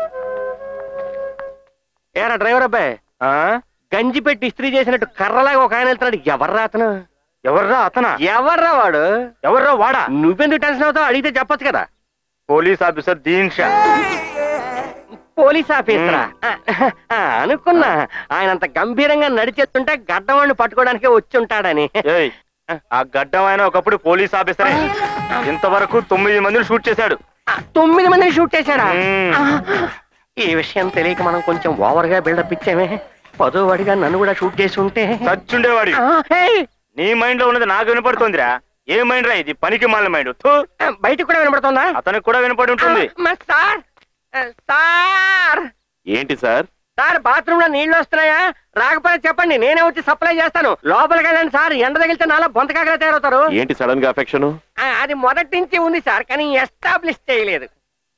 ఏరా డ్రైవర్ అబ్బాయి గంజి పెట్టి ఇస్త్రీ చేసినట్టు కర్రలాగా ఒక ఆయన వెళ్తున్నాడు ఎవర్రా అతను ఎవర్రా అతనా ఎవర్రా వాడు ఎవర్రా వాడా నువ్వెందుకు టెన్షన్ అవుతావు అడిగితే చెప్పొచ్చు కదా police officer Dinshaw police ఆఫీసరా ఆ, అనుకున్నా ఆయన అంత గంభీరంగా నడిచేస్తుంటే గడ్డవాడిని పట్టుకోవడానికే వచ్చి ఉంటాడని ఏయ్, ఆ గడ్డం ఆయన ఒకప్పుడు పోలీస్ ఆఫీసరే ఇంతవరకు తొమ్మిది మందిని షూట్ చేశాడు తొమ్మిది మందిని షూట్ చేశాడా ఆ, ఈ విషయం తెలియక మనం కొంచెం ఓవర్ గా బిల్డప్ ఇచ్చామే పదో వాడిగా నన్ను కూడా షూట్ చేసి ఉంటే చచ్చుండేవాడి ఆ, హేయ్, నీ మైండ్ లో ఉన్నది నాకు వినపడుతోందిరా ఏ మైండ్ రా ఇది పనికి మాలిన మైండ్ బయటకు కూడా వినపడుతుందా అతనికి కూడా వినపడి ఉంటుంది ఆ, మరి సార్ ఆ, సార్ ఏంటి సార్ సార్ బాత్రూమ్ లో నీళ్లు వస్తున్నాయా రాకపోతే చెప్పండి నేనే వచ్చి సప్లై చేస్తాను లోపలికి వెళ్ళండి సార్ ఎండ తగిలితే నాలో బొంతకాగా తయారవుతారు ఏంటి సడన్ గా అఫెక్షన్ ఆ, అది మొదటి నుంచి ఉంది సార్ కానీ ఎస్టాబ్లిష్ చేయలేదు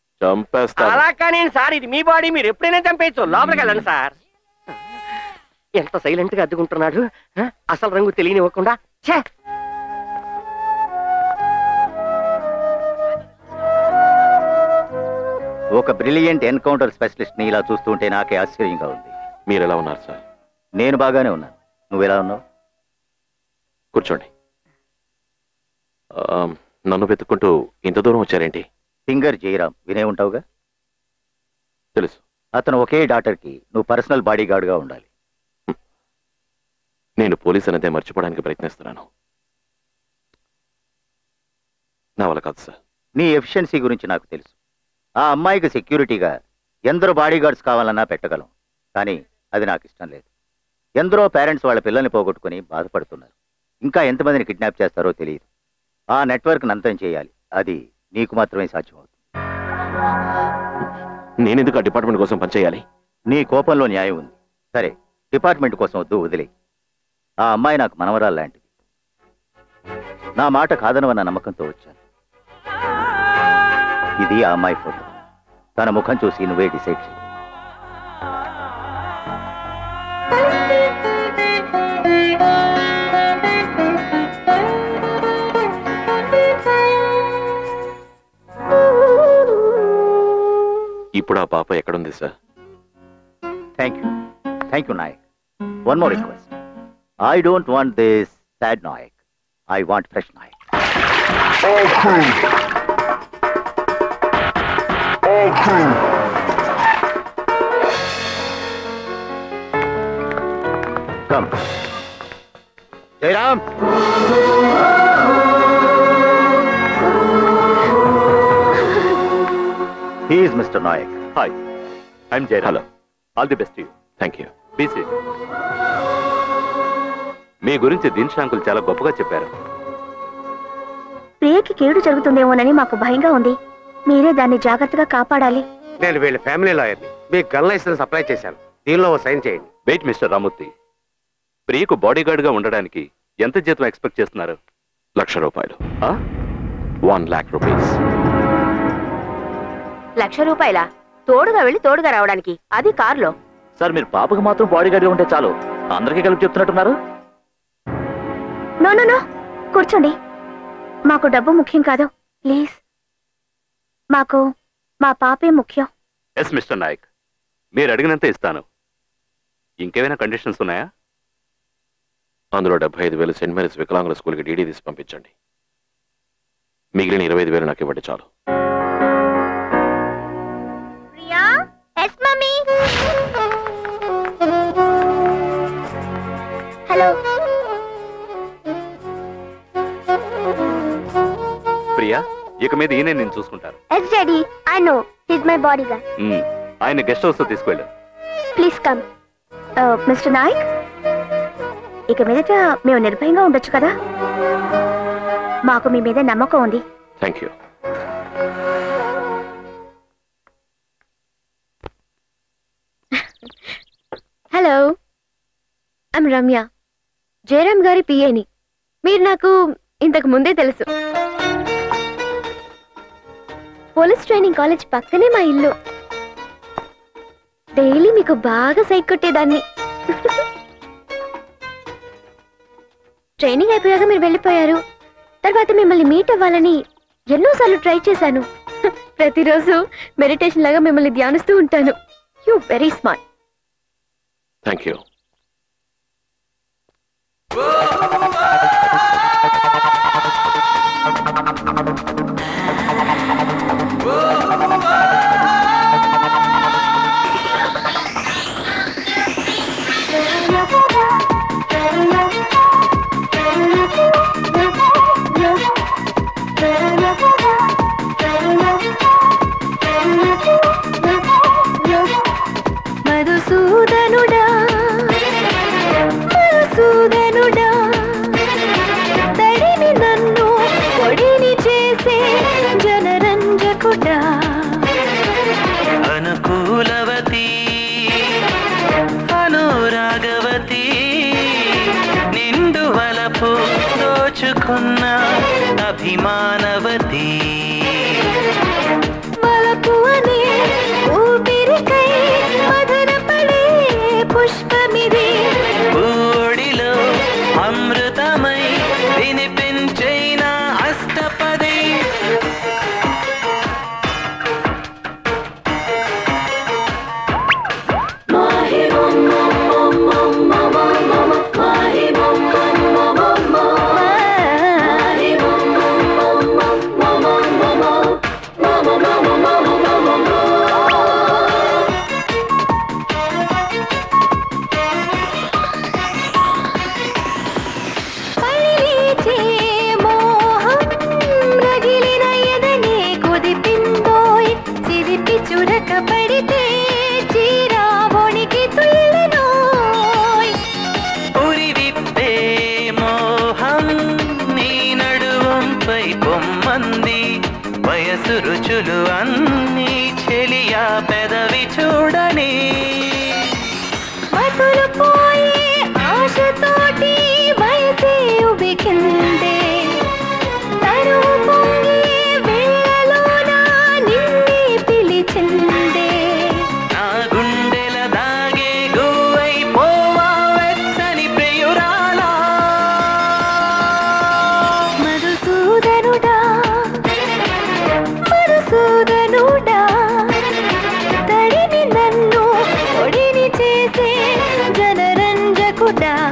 చంపేస్తాను అలా కానీ సార్ ఇది మీ బాడీ మీరు ఎప్పుడైనా చంపేయచ్చు లోపలికి వెళ్ళండి సార్ ఎంత సైలెంట్ గా అద్దుకుంటున్నాడు ఆ? అసలు రంగు తెలియనివ్వకుండా ఛే ఒక బ్రిలియంట్ ఎన్కౌంటర్ స్పెషలిస్ట్ ని ఇలా చూస్తుంటే నాకే ఆశ్చర్యంగా ఉంది మీరు ఎలా ఉన్నారు సార్ నేను బాగానే ఉన్నాను నువ్వెలా ఉన్నావు కూర్చోండి ఆ, నన్ను వెతుక్కుంటూ ఇంత దూరం వచ్చారేంటి సింగర్ జయరాం వినే ఉంటావుగా తెలుసు అతను ఒకే డాక్టర్కి నువ్వు పర్సనల్ బాడీ గా ఉండాలి నేను పోలీస్ అనేదే మర్చిపోవడానికి ప్రయత్నిస్తున్నాను నా వల్ల కాదు సార్ నీ ఎఫిషియన్సీ గురించి నాకు తెలుసు ఆ అమ్మాయికి సెక్యూరిటీగా ఎందరో బాడీ గార్డ్స్ కావాలన్నా పెట్టగలం కానీ అది నాకు ఇష్టం లేదు ఎందరో పేరెంట్స్ వాళ్ళ పిల్లల్ని పోగొట్టుకుని బాధపడుతున్నారు ఇంకా ఎంతమందిని కిడ్నాప్ చేస్తారో తెలియదు ఆ నెట్వర్క్ అంతం చేయాలి అది నీకు మాత్రమే సాధ్యమవుతుంది నేనెందుకు ఆ డిపార్ట్మెంట్ కోసం పనిచేయాలి నీ కోపంలో న్యాయం ఉంది సరే డిపార్ట్మెంట్ కోసం వద్దు వదిలే ఆ అమ్మాయి నాకు మనవరాలు లాంటిది నా మాట కాదనవన్న నమ్మకంతో వచ్చాను ఇది ఆ అమ్మాయి ఫోటో తన ముఖం చూసి నువ్వే డిసైడ్ చేయి ఇప్పుడు ఆ పాప ఎక్కడుంది sir thank you thank you Nayak one more request I don't want this sad Nayak I want fresh Nayak come Jayaram he's mister Nayak hi I'm Jayaram hello all the best you thank you బీసీ మీ గురించి దిన్షా అంకుల్ చాలా గొప్పగా చెప్పారు ప్రియకి కీడు జరుగుతుందేమోనని మాకు భయంగా ఉంది మీరే దాన్ని జాగ్రత్తగా కాపాడాలి నేను వీళ్ళ ఫ్యామిలీ లాయర్ని మీకు గన్ లైసెన్స్ అప్లై చేశాను దీనిలో ఓ సైన్ చేయండి వెయిట్ మిస్టర్ రామూర్తి ప్రియకు బాడీ గార్డ్ గా ఉండడానికి ఎంత జీతం ఎక్స్పెక్ట్ చేస్తున్నారు లక్ష రూపాయలు వన్ లాక్ రూపీస్ లక్ష రూపాయల తోడుగా వెళ్ళి తోడుగా రావడానికి అది కారులో సార్ మీరు పాపకు మాత్రం బాడీ గార్డ్ ఉంటే చాలు అందరికీ కలిపి చెప్తున్నట్టున్నారు నో నో నో కూర్చోండి మాకు డబ్బు ముఖ్యం కాదు ప్లీజ్ మాకు మా పాపే ముఖ్యం ఎస్ మిస్టర్ నాయక్ మీరు అడిగినంత ఇస్తాను ఇంకేమైనా కండిషన్స్ ఉన్నాయా అందులో డెబ్బై ఐదు వేలు సెయింట్ మేరీస్ వికలాంగుల స్కూల్కి డీడీ తీసి పంపించండి మిగిలిన ఇరవై ఐదు వేలు నాకు ఇవ్వండి చాలు Priya yes mummy hello Priya ఇక మీద ఈయనే నేను చూసుకుంటారు yes daddy I know he's my bodyguard hmm. ఆయన గెస్ట్ హౌస్ తీసుకువెళ్ళు ప్లీజ్ కమ్ మిస్టర్ నాయక్ ఇక మీదట మేము నిర్భయంగా ఉండొచ్చు కదా మాకు మీ మీద నమ్మకం ఉంది thank you hello I'm Ramya Jayaram గారి పిఏని మీరు నాకు ఇంతకు ముందే తెలుసు పోలీస్ ట్రైనింగ్ కాలేజ్ పక్కనే మా ఇల్లు డైలీ మీకు బాగా సైక్ కొట్టేదాన్ని ట్రైనింగ్ అయిపోయాక మీరు వెళ్ళిపోయారు తర్వాత మిమ్మల్ని మీట్ అవ్వాలని ఎన్నోసార్లు ట్రై చేశాను ప్రతిరోజు మెడిటేషన్ లాగా మిమ్మల్ని ధ్యానిస్తూ ఉంటాను you very smart thank you మధుసూదనుడా మధుసూదనుడా తడిని నన్ను పొడిని చేసే జనరంజకుడా అనుకూలవతి అనురాగవతి నిండు వలపు దోచుకున్న అభిమానవతి వలపు అనే ఊపిరికై మధురపడే పుష్పమిది దొరక పడితే చీరా వణికి తుల్లెనోయ్ ఉరి విప్పే మోహం నీ నడువంపై బొమ్మంది వయసు రుచులు అన్నీ చెలియా పెదవి చూడని మతులు పోయే ఆశతోటి వయసే ఉబికిందే తరువు పొంగే వేళలోన నిన్నే పిలిచిందే నా గుండెల దాగే గువై పోవా వెచ్చని ప్రియురాలా మధుసూదనుడా మధుసూదనుడా తడిని నన్ను ఒడిని చేసే జనరంజకుడా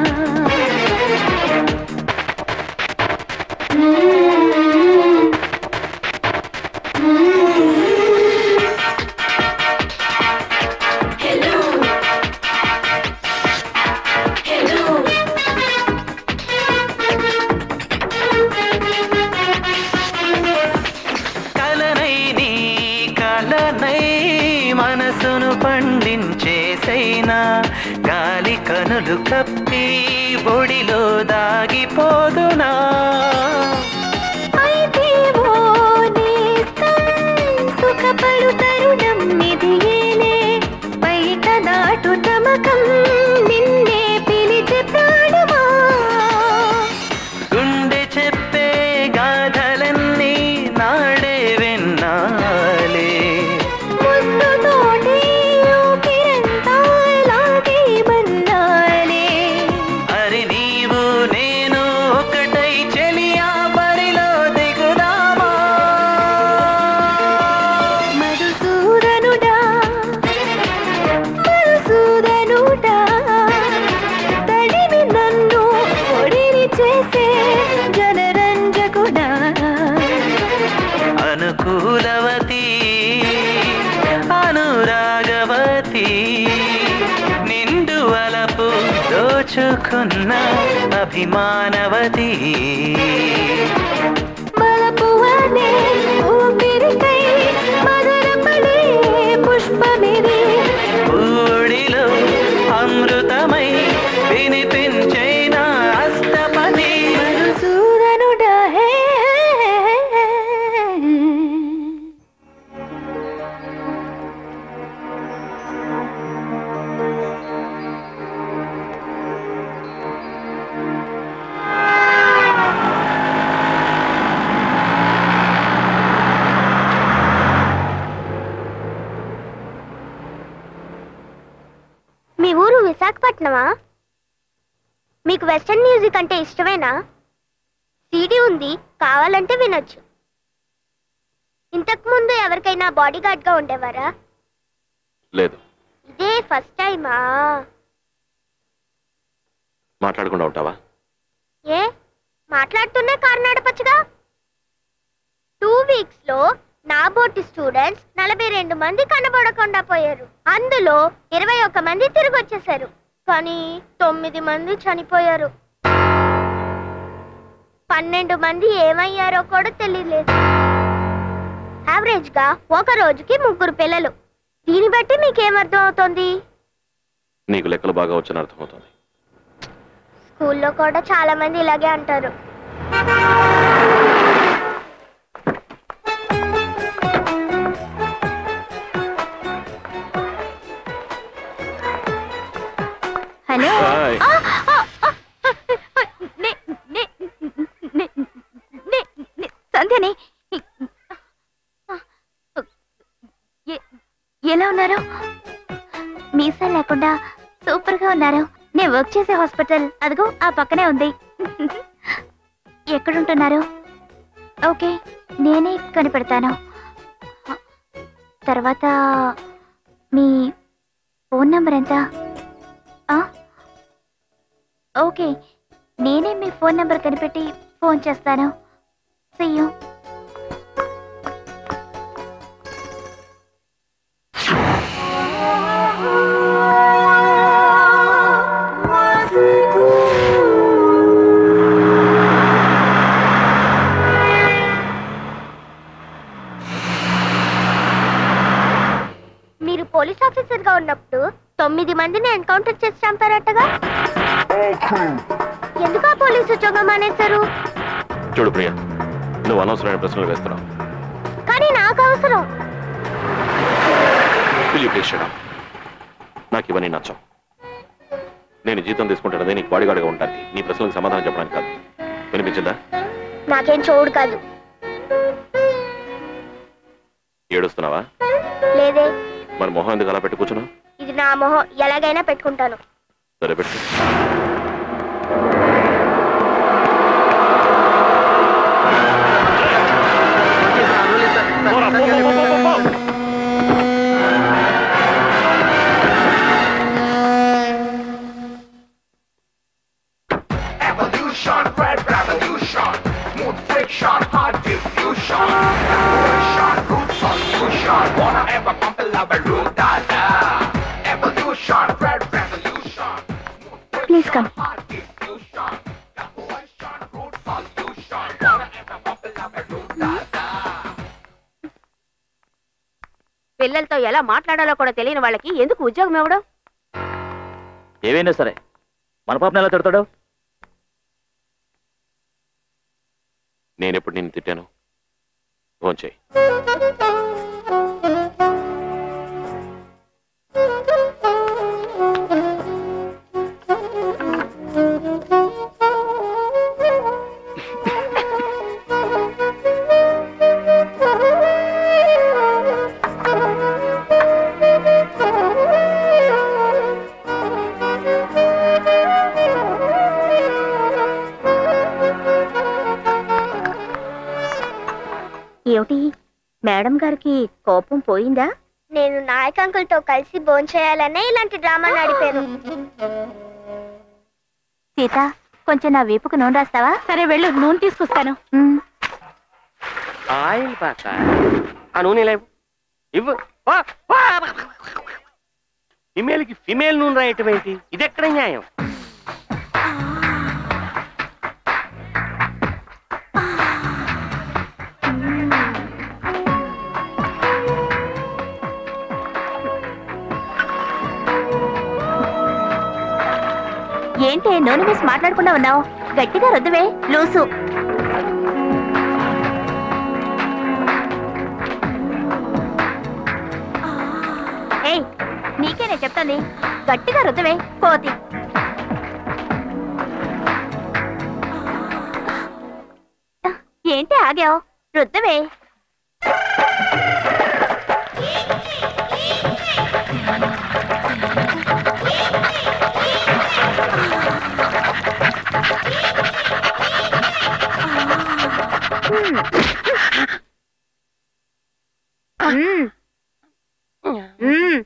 కలనై నీ కలనై మనసును పండించేసైనా గాలి కనులు కప్పి ఒడిలో దాగిపోదునా అయితే ఓ నేస్తం సుఖపడు తరుణం ఇదియేలే బయట దాటు తమకం నిన్నే పిలిచే ప్రాణమా గుండె చెప్పే గాథలన్నీ నాడే విన్నాలే ముద్దుతోటి ఊపిరంతా లాగే బన్నాలే అరి నీవు నేను ఒకటై చెలియా బరిలో దిగుదామా మధుసూదనుడా మధుసూదనుడా తడిని నన్ను ఒడిని చేసే జనరంజకుడా అనుకూలవతి అనురాగవతి నిండు వలపు దోచుకున్న అభిమానవతి బలపువనే ఊపిరికై మదనపడే పుష్పమిది ఊడిలో అమృతమై వినిపించైన అష్టపది మధుసూదనుడా హే మీ ఊరు విశాఖపట్నమా మీకు వెస్టర్న్ మ్యూజిక్ అంటే ఇష్టమేనా సీడీ ఉంది కావాలంటే వినొచ్చు ఇంతకు ముందు ఎవరికైనా బాడీ గార్డ్ గా ఉండేవారా లేదు ఇదే ఫస్ట్ టైమా మాట్లాడకుండా ఉంటావా ఏ మాట్లాడుతూనే కారు నడపచ్చుగా టూ వీక్స్ లో నా బోటి స్టూడెంట్స్ నలభై రెండు మంది కనబడకుండా పోయారు అందులో ఇరవై ఒక్క మంది తిరిగి వచ్చేసారు కానీ తొమ్మిది మంది చనిపోయారు పన్నెండు మంది ఏమయ్యారో కూడా తెలియలేదు యావరేజ్ గా ఒక రోజుకి ముగ్గురు పిల్లలు దీన్ని బట్టి మీకేమర్థం అవుతుంది నీకు లెక్కలు బాగా వచ్చని అర్థమవుతుంది స్కూల్లో కూడా చాలా మంది ఇలాగే అంటారు హలో హాయ్. ఆ, ఆ, ఆ, నే- నే- నే- నే- నే- సంధ్యని ఎ- ఎలా ఉన్నారు మీసా లేకుండా సూపర్ గా ఉన్నారు నేను వర్క్ చేసే హాస్పిటల్ అదిగో ఆ పక్కనే ఉంది ఎక్కడుంటున్నారు ఓకే నేనే కనిపెడతాను తర్వాత మీ ఫోన్ నంబర్ ఎంత ఆ? ఓకే నేనే మీ ఫోన్ నంబర్ కనిపెట్టి ఫోన్ చేస్తాను సయ్యూ ఎనిమిది మందిని ఎన్కౌంటర్ చేసి చంపారట్టగా ఎందుకు ఆ పోలీసు ఉద్యోగం మానేశారు చూడు ప్రియ నువ్వు అనవసరమైన ప్రశ్నలు వేస్తున్నావు కానీ నాకు అవసరం Will you please shut up? నాకు ఇవన్నీ నచ్చం నేను జీతం తీసుకుంటున్నదే నీకు బాడీగార్డ్గా ఉంటానికి నీ ప్రశ్నలకు సమాధానం చెప్పడానికి కాదు వినిపించిందా నాకేం చూడు కాదు ఏడుస్తున్నావా లేదే మరి మొహం ఎందుకు అలా పెట్టి కూర్చున్నావు ఇది నా మొహం ఎలాగైనా పెట్టుకుంటాను సరే పెట్టు Evolution, red revolution, smooth friction, hard diffusion, evolution, root solution, wanna ever pump a love root data. Evolution, red revolution, please come diffusion, evolution, root solution, wanna ever pump a love root data. పిల్లలతో ఎలా మాట్లాడాలో కూడా తెలియని వాళ్ళకి ఎందుకు ఉద్యోగం ఇవ్వడం ఏవైనా సరే మన పాపను ఎలా తిడతాడు నేను ఎప్పుడు నిన్ను తిట్టాను ఫోన్ చేయి ఏమిటి మేడం గారికి కోపం పోయిందా నేను నాయక్ అంకుల్ తో కలిసి భోంచేయాలనే ఇలాంటి డ్రామా నడిపాను సీత కొంచెం నా వీపుకు నూనె రాస్తావా సరే వెళ్ళు నూనె తీసుకొస్తాను ఆయిల్ పాక ఆ నూనె లేవు ఇవ్వు వా, వా. ఫిమేల్కి ఫిమేల్ నూనె రాయటం ఏంటి ఇది ఎక్కడ న్యాయం ఏంటి నూనె వేసి మాట్లాడకుండా ఉన్నావు గట్టిగా రుద్దువే లూసు ఏయ్ నీకేనే చెప్తాంది గట్టిగా రుద్దవే కోతి ఏంటి ఆగావు రుద్దవే మ్మ్. మ్మ్.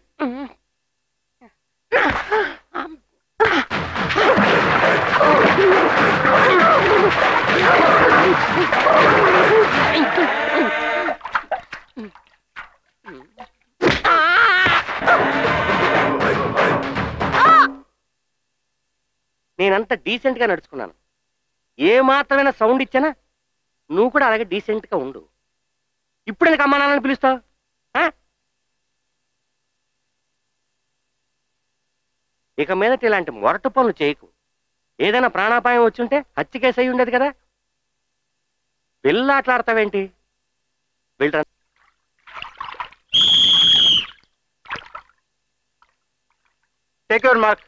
నేనంత డీసెంట్ గా నడుచుకున్నాను ఏ మాత్రమైనా సౌండ్ ఇచ్చానా నువ్వు కూడా అలాగే డీసెంట్ గా ఉండు ఇప్పుడు ఎందుకు అమ్మా నాన్నని పిలుస్తావు ఆ? ఇక మీదట ఇలాంటి మొరటు పనులు చేయకు ఏదైనా ప్రాణాపాయం వచ్చుంటే హత్య కేసు అయి ఉండేది కదా పిల్ల ఆటలాడతావేంటి వెళ్ళరా టేక్ యువర్ మార్క్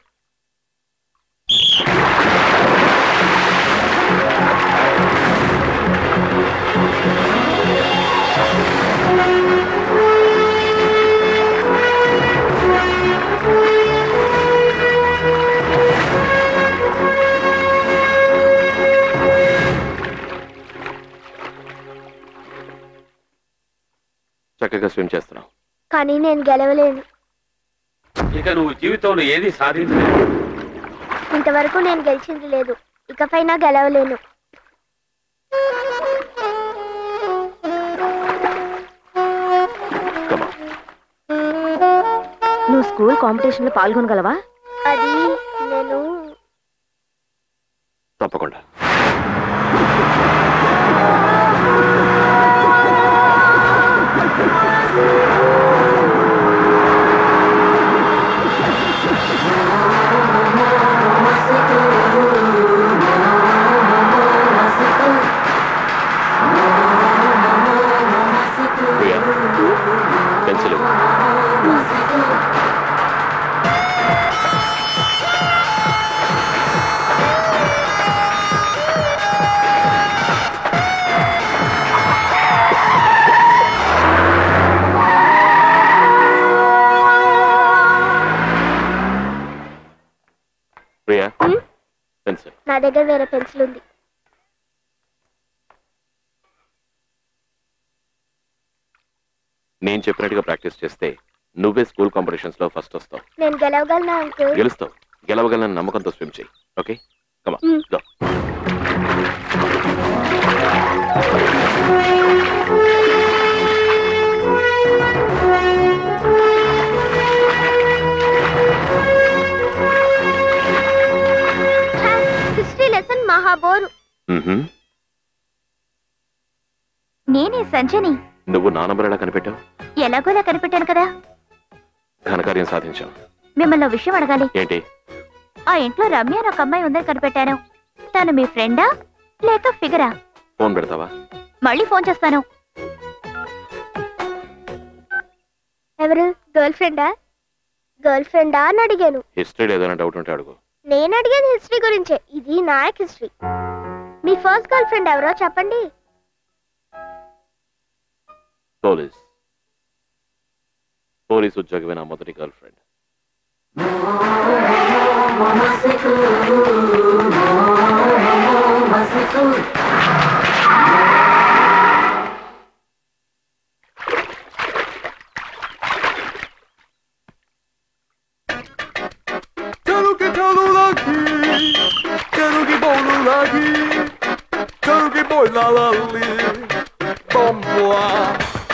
చక్కగా స్విమ్ చేస్తున్నావు కానీ నేను గెలవలేను ఇక నువ్వు జీవితంలో ఏది సాధించలేదు ఇంతవరకు నేను గెలిచింది లేదు ఇకపైన గెలవలేను నువ్వు స్కూల్ కాంపిటీషన్ లో పాల్గొనగలవా అది నేను తప్పకుండా ప్రియా పెన్సిల్ నా దగ్గర వేరే పెన్సిల్ ఉంది నేను చెప్పినట్టుగా ప్రాక్టీస్ చేస్తే నువ్వే స్కూల్ కాంపిటీషన్స్ లో ఫస్ట్ వస్తావు నేను గెలవగలనా అంకుల్ గెలుస్తావు గెలవగలన నమ్మకంతో స్విమ్ చేయి okay come on go history lesson మహాబోరు మ్మ్హ్మ్. నేనే సంజని నువ్వు నా నంబర్ ఎలా కనిపెట్టావు ఎలాగోలా కనిపెట్టాను కదా ఘనకార్యం సాధించావు మిమ్మల్ని ఓ విషయం అడగాలి ఏంటి ఆ ఇంట్లో రమ్య అని ఒక అమ్మాయి ఉందని కనిపెట్టాను తను మీ ఫ్రెండా లేక ఫిగరా ఫోన్ పెడతావా మళ్ళీ ఫోన్ చేస్తాను ఎవరు గర్ల్ ఫ్రెండా గర్ల్ ఫ్రెండా అని అడిగాను హిస్టరీలో ఏదైనా డౌట్ ఉంటే అడుగు నేను అడిగాను హిస్టరీ గురించే ఇది నాయక్ హిస్టరీ మీ ఫస్ట్ గర్ల్ ఫ్రెండ్ ఎవరో చెప్పండి పోలీస్ పోలీస్ ఉద్యోగమే నా మొదటి girlfriend Quero que todo daqui, quero que bolo daqui, quero que boi lá ali, vamos lá.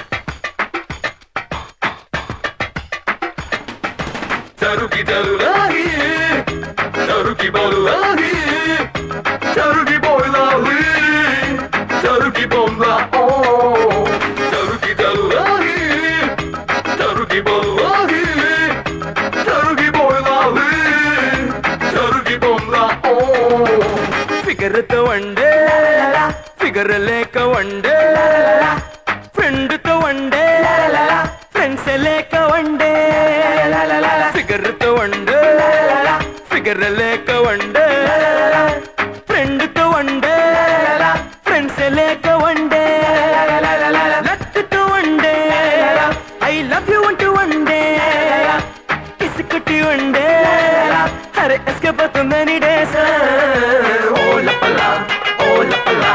Quero que quero daqui, quero que bolo daqui, quero que boi lá ali, quero que bom lá oh, quero que quero daqui, quero que bolo daqui. చరుగి బోలాలి చరుగి బొమ్లా ఓ figure తో వండే figure లేక వండే friend తో వండే ఫ్రెండ్స్ లేక వండే ఫిగర్ తో వండే ఫిగర్ లేక వండే ఫ్రెండ్ తో వండే ఫ్రెండ్స్ లేక వండే లక్ తో వండే ఐ లవ్ యూ అంటూ వండే కిసుకుటి ఉండే అరే ఎస్కపోతుందని డేస ఓ లపలా ఓ లపలా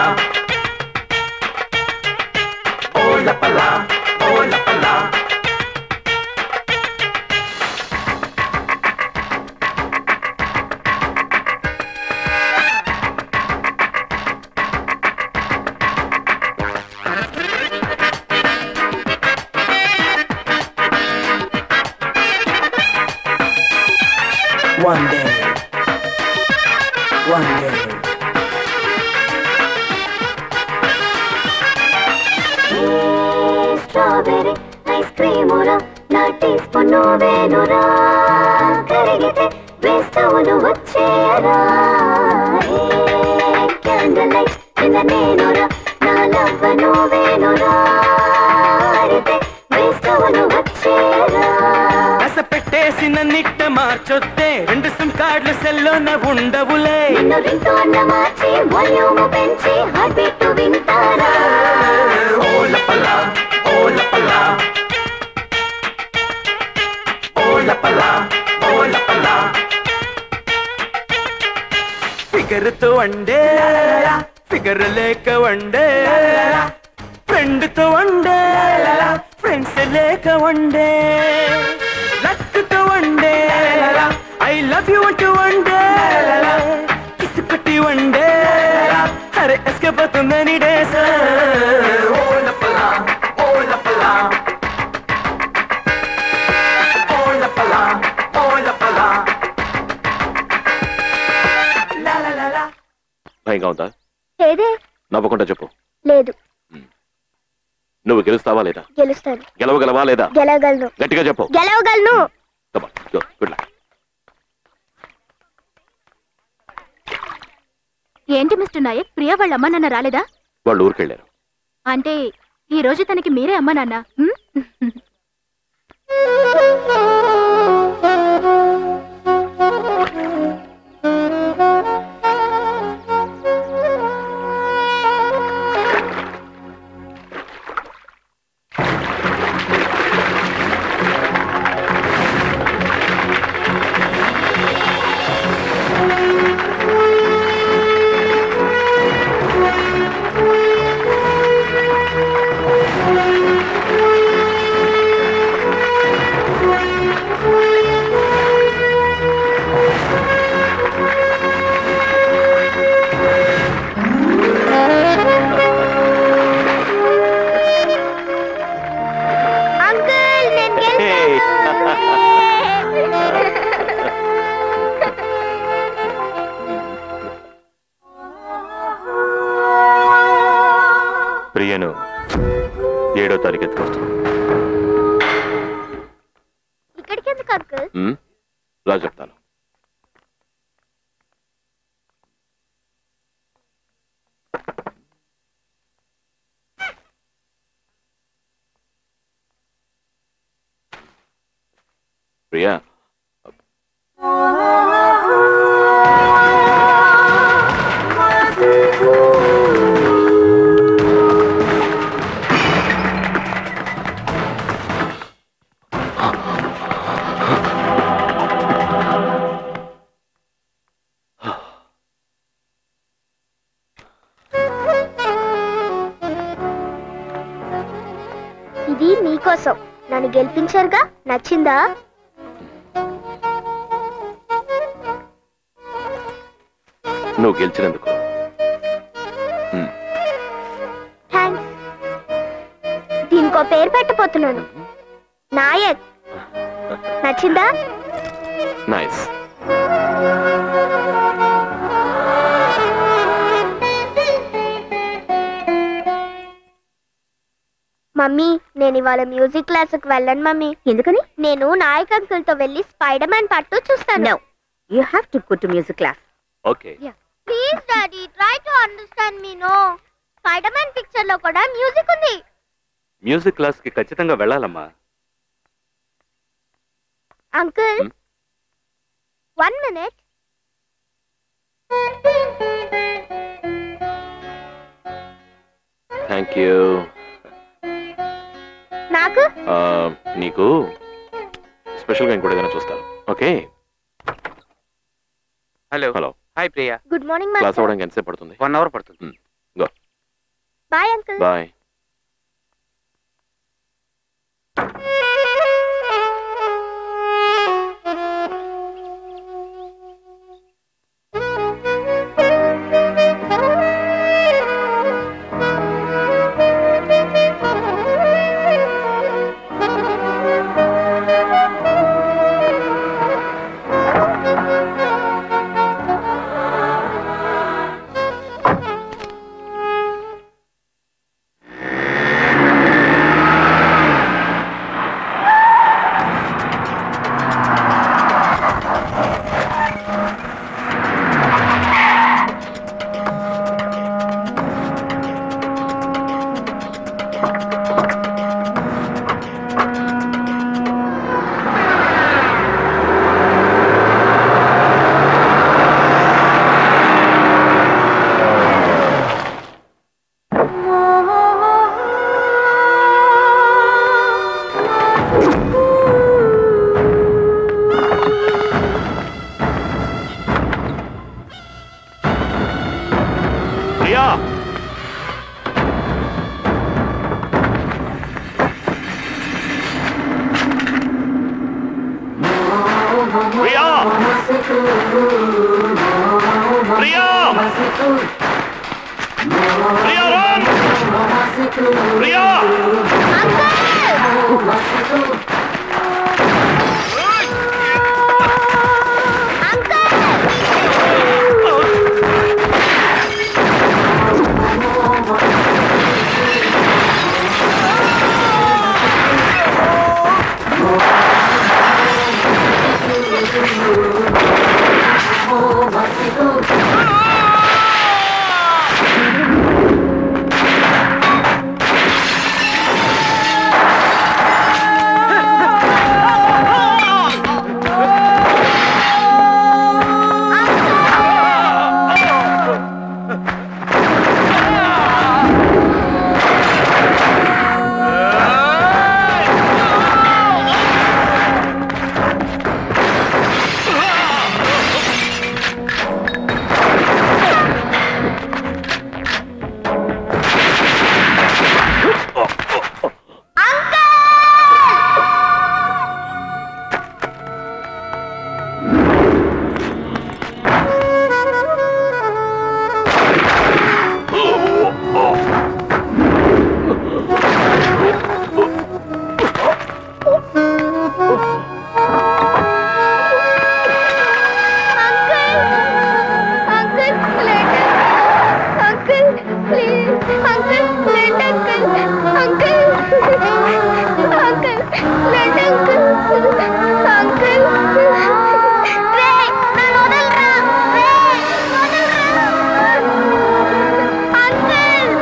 ఓ లపలా ఓ లపలా One day. One day. Strawberry ice క్రీమురా నా టీ స్పూన్ వేనురా కరిగితే వేస్తావును వచ్చేయరా క్యాండిల్ లైట్ కింద నేనురా నా లవ్వ నువ్వేనురా ఆరితే వేస్తావును వచ్చేయరా రస పెట్టేసిన నిట్ట మార్చొద్దే రెండు సిమ్ కార్డులు సెల్లోన ఉండవులే నిన్ను రింటోన్న మార్చి వాల్యూమ్ పెంచి హార్ట్ బీట్ వింటారా ఓ లపలా ఓ లపలా ఓ లపలా ఓ లపలా ఫిగర్ తో వండే ఫిగర్ లేక వండే ఫ్రెండ్ తో వండే ఫ్రెండ్స్ లేక వండే లక్ తో వండే ఐ లవ్ యూ అంటూ వండే కిసుకటి వండే అరే ఎస్కపోతుందని డేస ఓ లపలా ఓ లపలా ఓ లపలా ఓ లపలా లా లా లా లా భయంగా ఉందా ఏదే నవ్వకుండా చెప్పు లేదు నువ్వు గెలుస్తావా లేదా గెలుస్తాను గెలవగలవా లేదా గెలవగలను గట్టిగా చెప్పు గెలవగలను గుడ్ లక్ ఏంటి మిస్టర్ నాయక్ ప్రియా వాళ్ళ అమ్మ నాన్న రాలేదా వాళ్ళు ఊరికెళ్ళారు అంటే ఈ రోజు తనకి మీరే అమ్మ నాన్న ఉమ్? Thank ప్రియను ఏడో తారీఖు ఎత్తుకొస్తాను ఇక్కడికి ఎందుకు అంకుల్ ఉమ్, రా చెప్తాను ప్రియా ఇది నీకోసం నన్ను గెలిపించారుగా నచ్చిందా నువ్వు గెలిచినందుకు థ్యాంక్స్ దీనికో పేరు పెట్టబోతున్నాను నాయక్ నచ్చిందా నైస్ మమ్మీ నేను ఇవాళ మ్యూజిక్ క్లాస్ కి వెళ్ళను మమ్మీ ఎందుకని నేను నాయక్ అంకుల్ తో వెళ్ళి స్పైడర్ మ్యాన్ పట్టు చూస్తాను you have to go to music class okay please daddy try to understand me no Spiderman picture లో కూడా మ్యూజిక్ ఉంది మ్యూజిక్ క్లాస్ కి ఖచ్చితంగా వెళ్ళాలమ్మా uncle one minute thank you నాకు నీకు స్పెషల్గా ఇంకోటి ఏదైనా చూస్తాను okay hello hello hi Priya good morning class master అవ్వడానికి ఎంతసేపు పడుతుంది వన్ అవర్ పడుతుంది go bye uncle bye Priya Priya Priya Priya run Priya uncle uncle please uncle later uncle uncle రండి అంకుల్ అంకుల్ రే నన్ను వదలరా రే వదలరా అంకుల్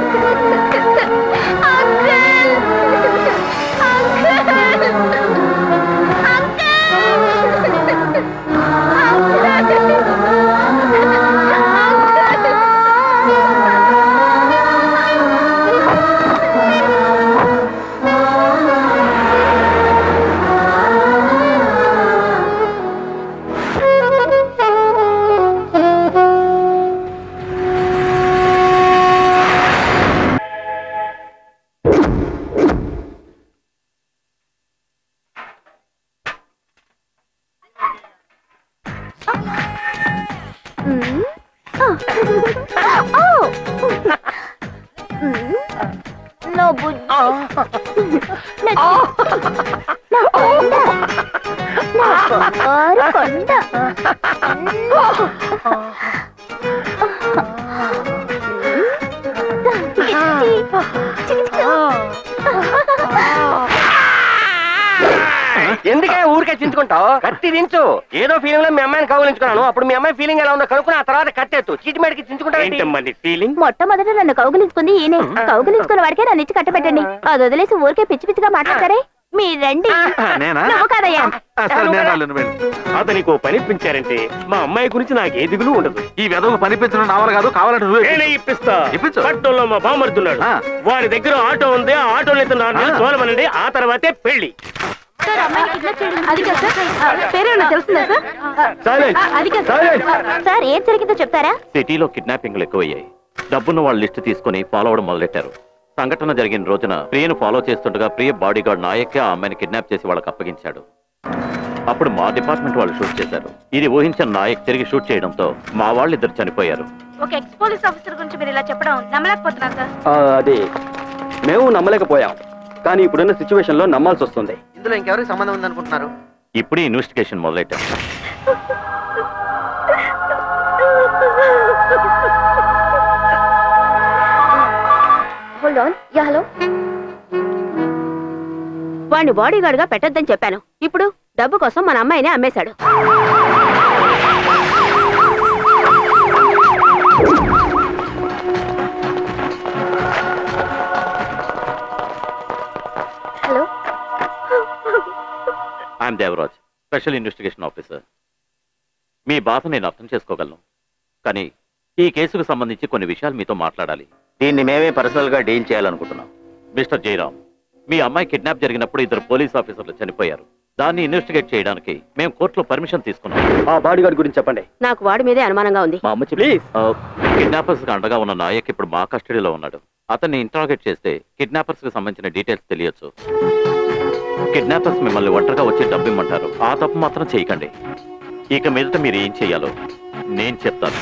నా బుజ్జి నా నా కొండ నా బంగారు కొండ ఎందుకే ఊరికే చించుకుంటావు కత్తి దించు ఏదో ఫీలింగ్ లో మీ అమ్మాయిని కౌగులించుకున్నాను అప్పుడు మీ అమ్మాయి ఫీలింగ్ ఎలా ఉందో కనుక్కుని ఆ తర్వాత కట్టెత్తు చీటి మేడకి చించుకుంటావు ఫీలింగ్ మొట్టమొదట నన్ను కౌగులించుకుంది ఈయనే కౌగులించుకున్న వాడికే నన్ను ఇచ్చి కట్టబెట్టండి అది వదిలేసి ఊరికే పిచ్చి పిచ్చిగా మాట్లాడతారే మీ రండి నేనా నువ్వు కాదయ్యా సరే నేను రాలేను వెళ్ళు అతనికి ఓ పనిపించారంటే మా అమ్మాయి గురించి నాకు ఏ దిగులు ఉండదు ఈ వెదవు పనిపించడం నా వల్ల కాదు కావాలంటే నువ్వే నేనే ఇప్పిస్తా ఇప్పించు. పట్టణంలో మా బామర్తున్నాడు వారి దగ్గర ఆటో ఉంది ఆ ఆటోలో ఇతను నాలుగు నెలలు తోలమనండి ఆ తర్వాతే పెళ్లి సార్ అమ్మాయిని కిడ్నాప్ చేయడం అది కాదు సార్ పేరేమన్నా తెలుస్తుందా సార్ Silence. ఆ, అది కాదు Silence. సార్ ఏం జరిగిందో చెప్తారా సిటీలో కిడ్నాపింగ్లు ఎక్కువయ్యాయి డబ్బున్న వాళ్ళ లిస్టు తీసుకుని ఫాలో అవడం మొదలెట్టారు సంఘటన జరిగిన రోజున ప్రియను ఫాలో చేస్తుండగా ప్రియ బాడీగార్డ్ నాయకే ఆ అమ్మాయిని కిడ్నాప్ చేసి వాళ్ళకి అప్పగించాడు అప్పుడు మా డిపార్ట్మెంట్ వాళ్ళు షూట్ చేశారు ఇది ఊహించిన నాయక్ తిరిగి షూట్ చేయడంతో మా వాళ్ళు ఇద్దరు చనిపోయారు ఒక ఎక్స్ పోలీస్ ఆఫీసర్ గురించి మీరు ఇలా చెప్పడం నమ్మలేకపోతున్నాను సార్ అది మేము నమ్మలేకపోయాం కానీ ఇప్పుడున్న సిచ్యువేషన్ లో నమ్మాల్సి వస్తుంది ఇందులో ఇంకెవరికి సంబంధం ఉందనుకుంటున్నారు ఇప్పుడే ఇన్వెస్టిగేషన్ మొదలెట్టాం హోల్డ్ ఆన్ యా హలో వాడిని బాడీ గార్డ్ గా పెట్టొద్దని చెప్పాను ఇప్పుడు డబ్బు కోసం మన అమ్మాయిని అమ్మేశాడు hello I'm Devraj special investigation officer మీ బాధ నేను అర్థం చేసుకోగలను కానీ ఈ కేసుకు సంబంధించి కొన్ని విషయాలు మీతో మాట్లాడాలి దీన్ని మేమే పర్సనల్ గా డీల్ చేయాలనుకుంటున్నాం మిస్టర్ జయరామ్ మీ అమ్మాయి కిడ్నాప్ జరిగినప్పుడు ఇద్దరు పోలీస్ ఆఫీసర్లు చనిపోయారు దాన్ని ఇన్వెస్టిగేట్ చేయడానికి మేము కోర్టులో పర్మిషన్ తీసుకున్నాం ఆ బాడీ గార్డ్ గురించి చెప్పండి నాకు వాడి మీదే అనుమానంగా ఉంది మా అమ్మ ప్లీజ్ కిడ్నాపర్స్ కి అండగా ఉన్న నాయక్ ఇప్పుడు మా కస్టడీలో ఉన్నాడు అతన్ని ఇంట్రాగేట్ చేస్తే కిడ్నాపర్స్ కి సంబంధించిన డీటెయిల్స్ తెలియచ్చు కిడ్నాపర్స్ మిమ్మల్ని ఒంటరిగా వచ్చి డబ్బు ఇమ్మంటారు ఆ తప్పు మాత్రం చేయకండి ఇక మీదట మీరు ఏం చేయాలో నేను చెప్తాను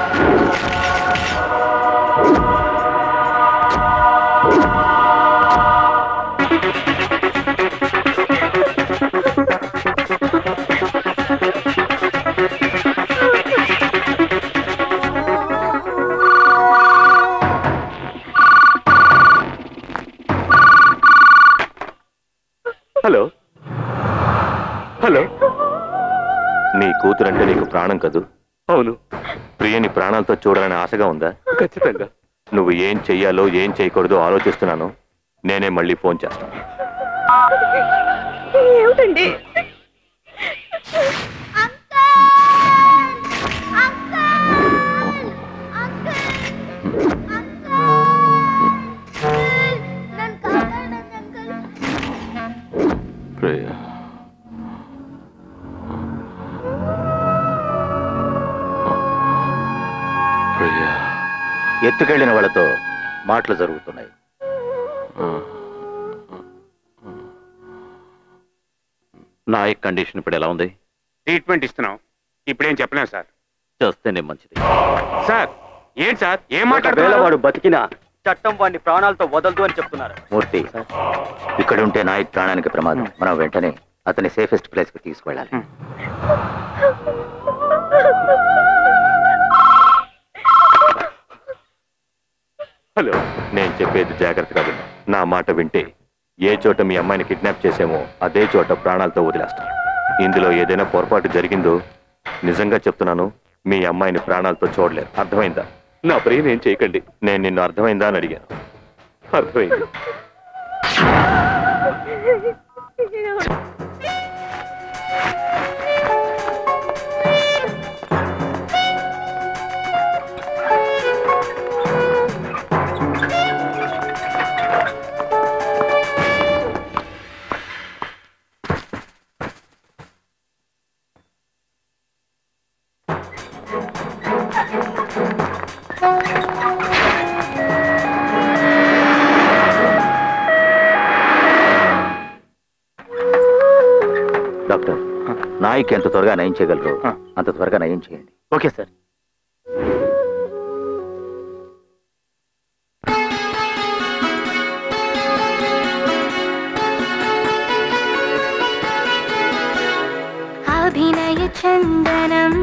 హలో హలో నీ కూతురంటే నీకు ప్రాణం కదూ అవును ప్రియని ప్రాణాలతో చూడాలని ఆశగా ఉందా ఖచ్చితంగా నువ్వు ఏం చెయ్యాలో ఏం చేయకూడదో ఆలోచిస్తున్నాను నేనే మళ్ళీ ఫోన్ చేస్తాను ఏమిటండి ప్రియ ప్రియ ఎత్తుకెళ్లిన వాళ్ళతో మాటలు జరుగుతున్నాయి నాయక్ కండిషన్ ఇప్పుడు ఎలా ఉంది ట్రీట్మెంట్ ఇస్తున్నాం ఇప్పుడేం చెప్పలేం సార్ చేస్తేనే మంచిది సార్ ఏంటి సార్ ఏం ఒకవేళ మాట్లాడుతున్నారు వాడు బతికినా చట్టం వాడిని ప్రాణాలతో వదలదు అని చెప్తున్నారు మూర్తి ఇక్కడ ఉంటే నాయక్ ప్రాణానికి ప్రమాదం మనం వెంటనే అతని సేఫెస్ట్ ప్లేస్ కి తీసుకువెళ్ళాలి హలో నేను చెప్పేది జాగ్రత్తగా విను నా మాట వింటే ఏ చోట మీ అమ్మాయిని కిడ్నాప్ చేసామో అదే చోట ప్రాణాలతో వదిలేస్తాను ఇందులో ఏదైనా పొరపాటు జరిగిందో నిజంగా చెప్తున్నాను మీ అమ్మాయిని ప్రాణాలతో చూడలేరు అర్థమైందా నా ప్రేమ ఏం చేయకండి నేను నిన్ను అర్థమైందా అని అడిగాను అర్థమైంది డాక్టర్ నాయికి ఎంత త్వరగా నయం చేయగలరు అంత త్వరగా నయం చేయండి ఓకే సార్ అభినయ చందనం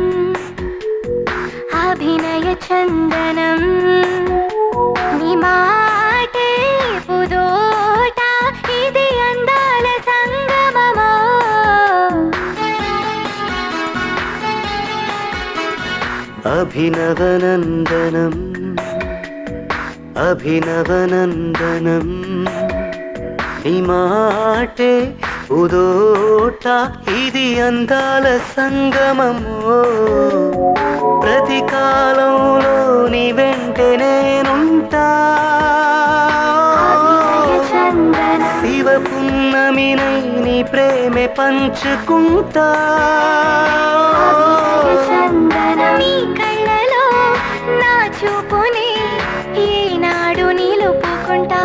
అభినయ చందనం నీ మాటే పుదోట ఇది అందాల సంగమమో అభినవనందనం అభినవనందనం నీ మాటే ఉదోట ఇది అందాల సంగమము ప్రతి కాలంలో నీ వెంటే నేనుంటా శివ పున్నమినై నీ ప్రేమే పంచుకుంటా నీ కళ్ళలో నా చూపుని ఈనాడు నిలుపుకుంటా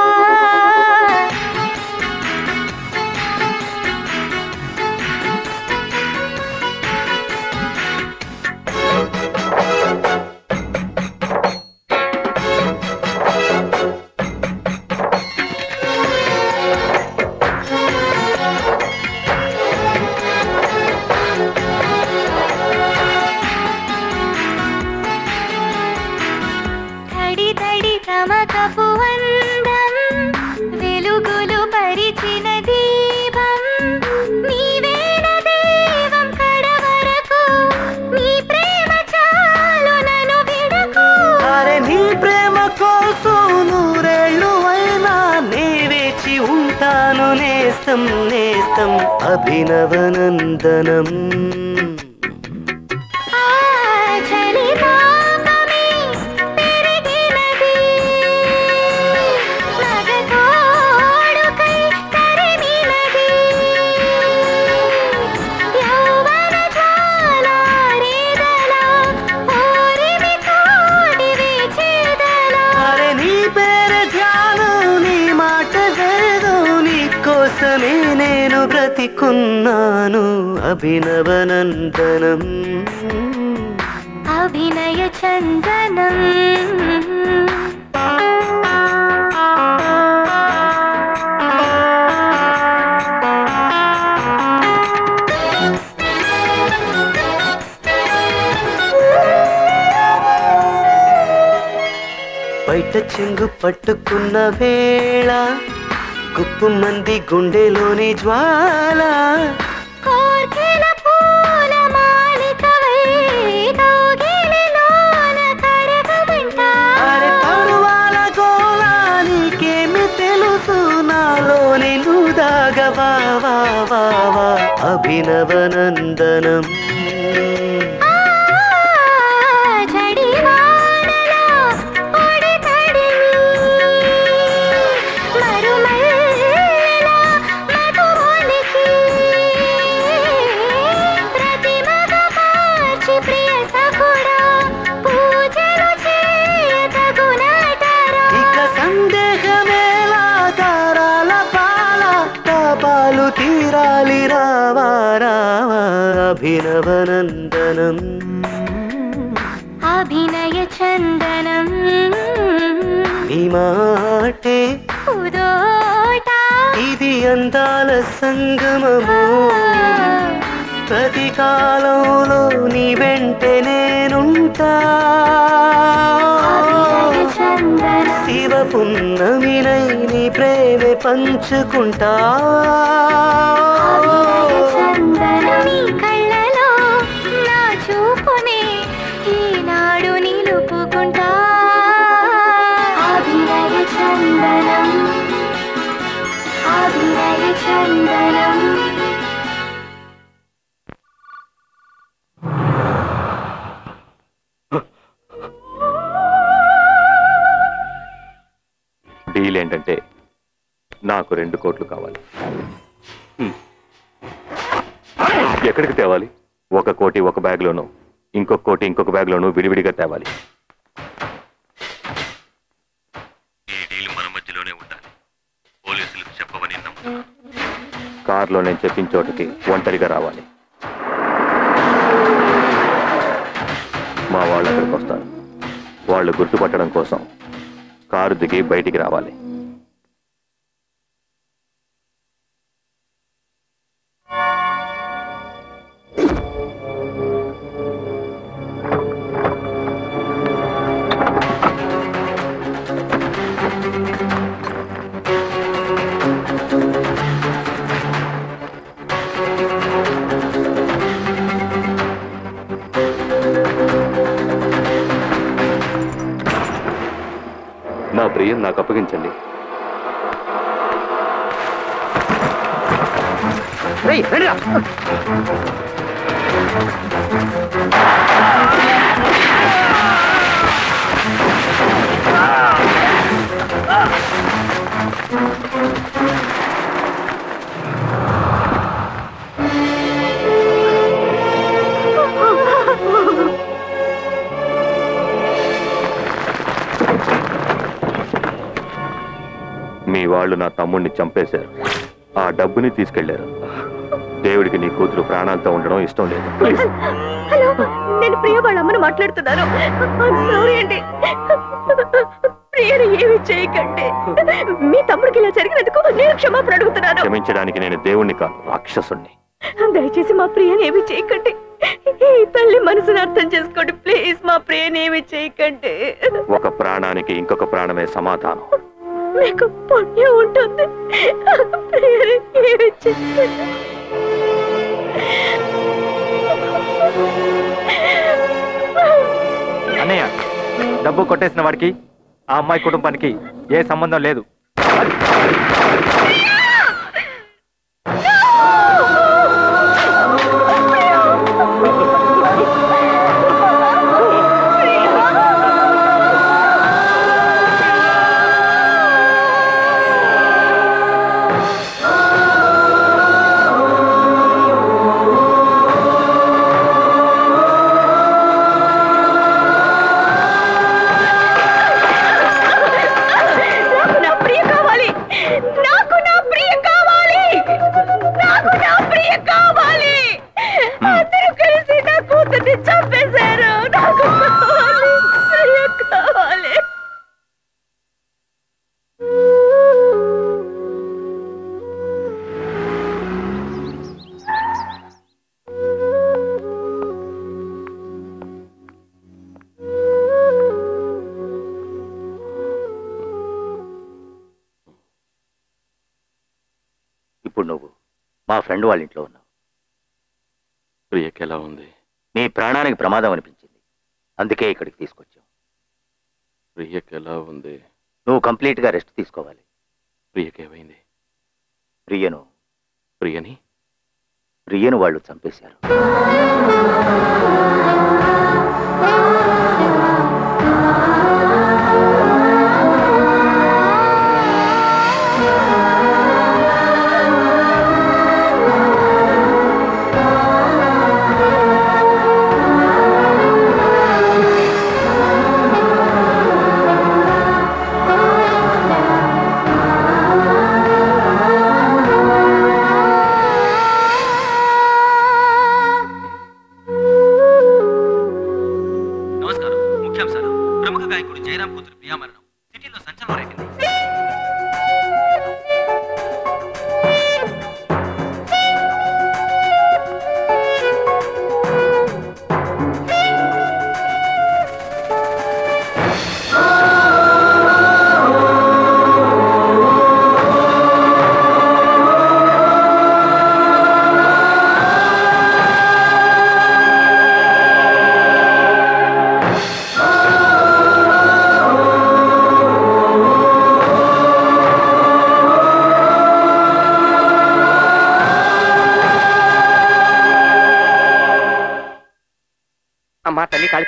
తడి తడి తమకపు అందం వెలుగులు పరిచిన దీపం నీవేన దేవం కడవరకు నీ ప్రేమ చాలు నన్ను విడకు అరే నీ ప్రేమ కోసం నూరేళ్ళు అయినా నే వేచి ఉంటాను నేస్తం నేస్తం అభినవనందనం ఆ చలి తాపమే పెరిగినది మగ తోడుకై తరిమినది యౌవన జ్వాలారేదల ఓరిమి తోడి వీచేదల అరే నీ పేరు ధ్యానం నీ మాట వేదం నీ కోసమే నేను బ్రతికున్నాను అభినవనందనం అభినయ చందనం బయట చెంగు పట్టుకున్న వేళ గుప్పు మంది గుండెలోని జ్వాల కోర్కెల పూల మాలికవై కౌగిలిలోన కరగమంటా అరే తరువాల గోళ నీకేమి తెలుసు నాలోని నుదాగవా వా వా వా అభినవనందనం జడివానలా ఒడి తడిమి మరుమల్లా మధువనికి ప్రతి మగ మార్చి ప్రియ సఖుడా పూజలు చేయతగునటరా ఇక సందేహమేలా తారాల పాల పాపాలు తీరాలి రావా రావా అభినవనందనం అభినయ చందనం నీ మాటే ఉదోట ఇది అందాల సంగమము ప్రతి కాలంలో నీ వెంటే నేనుంటా పున్నమినై నీ ప్రేమే పంచుకుంటా చందనమి కళ్ళలో నా చూపునే ఈనాడు నిలుపుకుంటా అభినయ చందనం అభినయ చందనం డీల్ ఏంటంటే నాకు రెండు కోట్లు కావాలి హ్మ్. ఎక్కడికి తేవాలి ఒక కోటి ఒక బ్యాగ్లోను ఇంకొక కోటి ఇంకొక బ్యాగ్లోను విడివిడిగా తేవాలి ఈ డీల్ మన మధ్యలోనే ఉండాలి పోలీసులకు చెప్పవని నమ్ముతున్నాను కార్లో నేను చెప్పిన చోటుకి ఒంటరిగా రావాలి మా వాళ్ళు అక్కడికి వస్తారు వాళ్ళు గుర్తుపట్టడం కోసం కారు దిగి బయటికి రావాలి మా ప్రియం నాకు అప్పగించండి మీ వాళ్ళు నా తమ్ముడిని చంపేశారు ఆ డబ్బుని తీసుకెళ్లారు దేవుడికి నీ కూతురు ప్రాణాలతో ఉండడం ఇష్టం లేదు ప్లీజ్ హలో నేను ప్రియ వాళ్ళ అమ్మను మాట్లాడుతున్నాను సారీ అండి ప్రియను ఏమి చేయకండి మీ తమ్ముడికి ఇలా జరిగినందుకు నేను క్షమాపణ అడుగుతున్నాను క్షమించడానికి నేను దేవుణ్ణి కాదు రాక్షసుణ్ణి దయచేసి మా ప్రియని ఏమి చేయకండి ఈ తల్లి మనసును అర్థం చేసుకోండి ప్లీజ్ మా ప్రియని ఏమి చేయకండి ఒక ప్రాణానికి ఇంకొక ప్రాణమే సమాధానం మీకు పుణ్యం ఉంటుంది ప్రియని ఏమి చేయకండి అన్నయ్య డబ్బు కొట్టేసిన వాడికి ఆ అమ్మాయి కుటుంబానికి ఏ సంబంధం లేదు నాకు నా ప్రియ కావాలి నాకు నా ప్రియ కావాలి నాకు నా ప్రియ కావాలి అందరూ కలిసి నా కూతుర్ని చంపేశారు నాకు కావాలి ప్రియ కావాలి ఇప్పుడు నువ్వు మా ఫ్రెండ్ వాళ్ళ ఇంట్లో ఉన్నావు ప్రియకి ఎలా ఉంది నీ ప్రాణానికి ప్రమాదం అనిపించింది అందుకే ఇక్కడికి తీసుకొచ్చాం ప్రియకి ఎలా ఉంది నువ్వు కంప్లీట్ గా రెస్ట్ తీసుకోవాలి ప్రియకి ఏమైంది ప్రియను ప్రియని ప్రియను వాళ్ళు చంపేశారు నమస్కారం ముఖ్యాంశాలు ప్రముఖ గాయకుడు జయరాం కూతురు ప్రియా మరణం సిటీలో సంచలనం రేపింది Oh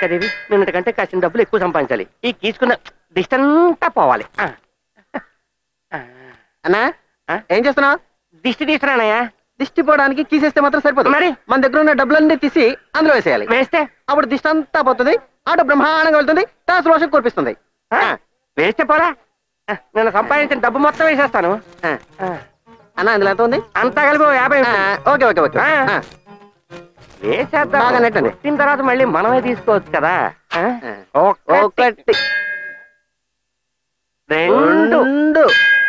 సీతాదేవి నిన్నటికంటే కాసిన డబ్బులు ఎక్కువ సంపాదించాలి ఈ తీసుకున్న దిష్టి అంతా పోవాలి ఆ. అన్నా ఏం చేస్తున్నావు దిష్టి తీస్తున్నానయ్యా దిష్టి పోవడానికి కీసేస్తే మాత్రం సరిపోదు మరి? మన దగ్గర ఉన్న డబ్బులన్నీ తీసి అందులో వేసేయాలి వేస్తే అప్పుడు దిష్టి అంతా పోతుంది ఆటో బ్రహ్మాండంగా వెళ్తుంది తాసు రోషం కురిపిస్తుంది ఆ, వేస్తే పోరా ఆ, నేను సంపాదించిన డబ్బు మొత్తం వేసేస్తాను అన్న అందులో ఎంత ఉంది అంతా కలిపి ఓ యాభై ఆ, ఓకే ఓకే ఓకే ఆ. ఆ, వేసేద్దాం బాగా నెట్టండి. వచ్చిన తర్వాత మళ్ళీ మనమే తీసుకోవచ్చు కదా ఆ? ఒకటి ఒకటి రెండు రెండు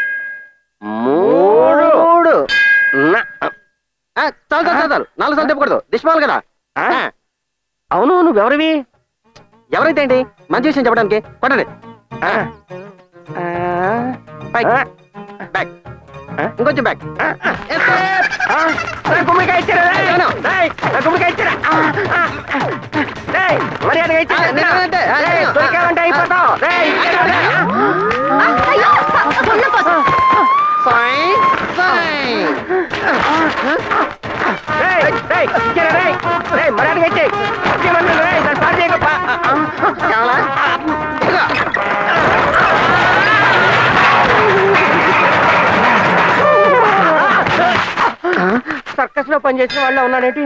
మూడు మూడు నా- ఆ, చాలు చాలు చాలు, చాలు నాలుగు సార్లు తిప్పకూడదు దిష్మాలు కదా ఆ? ఆ, అవును నువ్వెవరివి ఎవరైతే ఏంటి మంచి విషయం చెప్పడానికి కొట్టండి ఆ. ఆ. పైకి. ఆ. బ్యాక్ ఆ? ఇంకొంచెం బ్యాక్ ఆ. ఆ, నా గుమ్మడికాయ ఇచ్చారా? రేయ్, రేయ్, నా గుమ్మడికాయ ఇచ్చారా? ఆ, ఆ, రేయ్, మర్యాదగా ఇచ్చారా? ఆ, నేను అంతే. ఆ, రేయ్, నేను. దొరికావంటే అయిపోతావు. రేయ్, ఇచ్చారా? అయ్యో ఉన్నపోతు. ఫైన్ ఫైన్ రేయ్, రేయ్, ఇచ్చారా, రేయ్? రేయ్, మర్యాదగా ఇచ్చేయ్. ఇచ్చేయమన్నాను, రేయ్, నన్ను పాడు చేయకు, పా. కావాలా ఇదిగో. సర్కస్ లో పనిచేసిన వాళ్ళు ఉన్నాడేంటి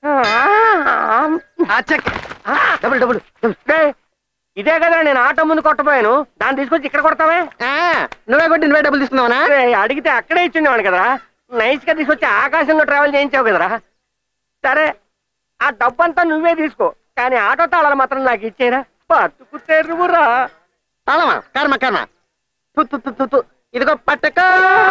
ఆ, చెక్ డబుల్ డబుల్ డబుల్. రేయ్, ఇదే కదా నేను ఆటో ముందు కొట్టపోయాను దాన్ని తీసుకొచ్చి ఇక్కడ కొడతావే ఆ, నువ్వే కొట్టి నువ్వే డబ్బులు తీసుకున్నావునా రేయ్, అడిగితే అక్కడే ఇచ్చిండేవాడు కదరా నైస్ గా తీసుకొచ్చి ఆకాశంలో ట్రావెల్ చేయించావు కదరా సరే ఆ డబ్బంతా నువ్వే తీసుకో కానీ ఆటో తాళాలు మాత్రం నాకు ఇచ్చేరా బతుకు తెరువురా తాళమా కర్మ కర్మ తు, తు, తు, తు, తు. ఇదిగో పట్టకో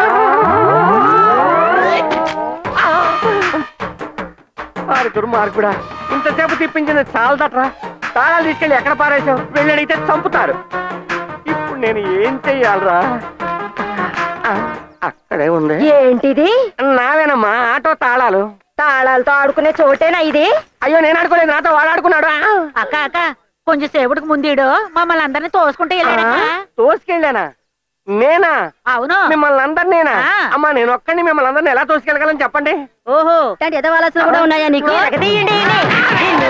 ఆరు దుర్మార్గుడా ఇంతసేపు తిప్పించింది చాలదట్రా తాళాలు తీసుకెళ్ళి ఎక్కడ పారేశావు వెళ్ళి అడిగితే చంపుతారు ఇప్పుడు నేను ఏం చెయ్యాలరా ఆ, అక్కడే ఉంది ఏంటిది నావేనమ్మా ఆటో తాళాలు తాళాలతో ఆడుకునే చోటేనా ఇది అయ్యో నేను ఆడుకోలేదు నాతో వాడు ఆడుకున్నాడు ఆ, అక్క అక్క కొంచెం సేపటికి ముందీడు మమ్మల్ని అందరినీ తోసుకుంటే వెళ్ళాడక్క తోసుకెళ్ళానా నేనా అవును మిమ్మల్ని అందరినేనా ఆ. అమ్మా నేను ఒక్కడిని మిమ్మల్ని అందరిని ఎలా తోసుకెళ్ళగలని చెప్పండి ఓహో ఇలాంటి ఎదవాలసలు కూడా ఉన్నాయా నీకు ఎగదీయండి ఈయన్ని.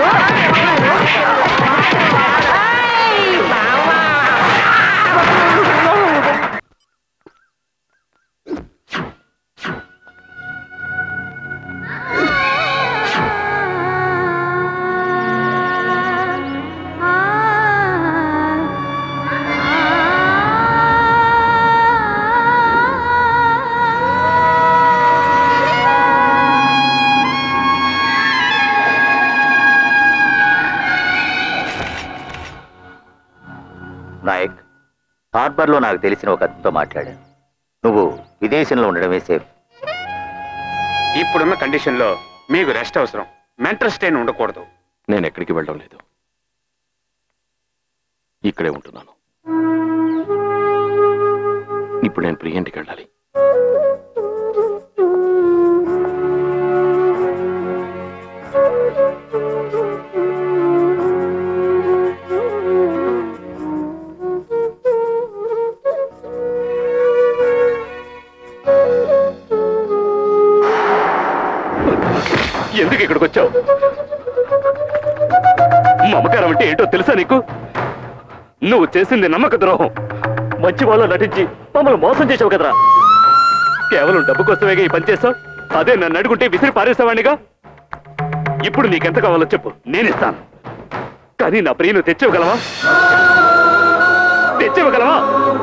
నాయక్ హార్బర్లో నాకు తెలిసిన ఒక అతనితో మాట్లాడాను నువ్వు విదేశంలో ఉండడమే సేఫ్ ఇప్పుడున్న కండిషన్ లో మీకు రెస్ట్ అవసరం మెంటల్ స్టెయిన్ ఉండకూడదు నేను ఎక్కడికి వెళ్ళడం లేదు ఇక్కడే ఉంటున్నాను ఇప్పుడు నేను ప్రియంటికి వెళ్ళాలి ఎందుకు ఇక్కడికి వచ్చావు మమకారం అంటే ఏంటో తెలుసా నీకు నువ్వు చేసింది నమ్మక ద్రోహం మంచి వాళ్ళు నటించి మమ్మల్ని మోసం చేసావు కదరా కేవలం డబ్బు కోసమేగా ఈ పని చేసావు అదే నన్ను అడుగుంటే విసిరి పారేసావాడిగా ఇప్పుడు నీకెంత కావాలో చెప్పు నేనిస్తాను కానీ నా ప్రియును తెచ్చివ్వగలవా తెచ్చివ్వగలవా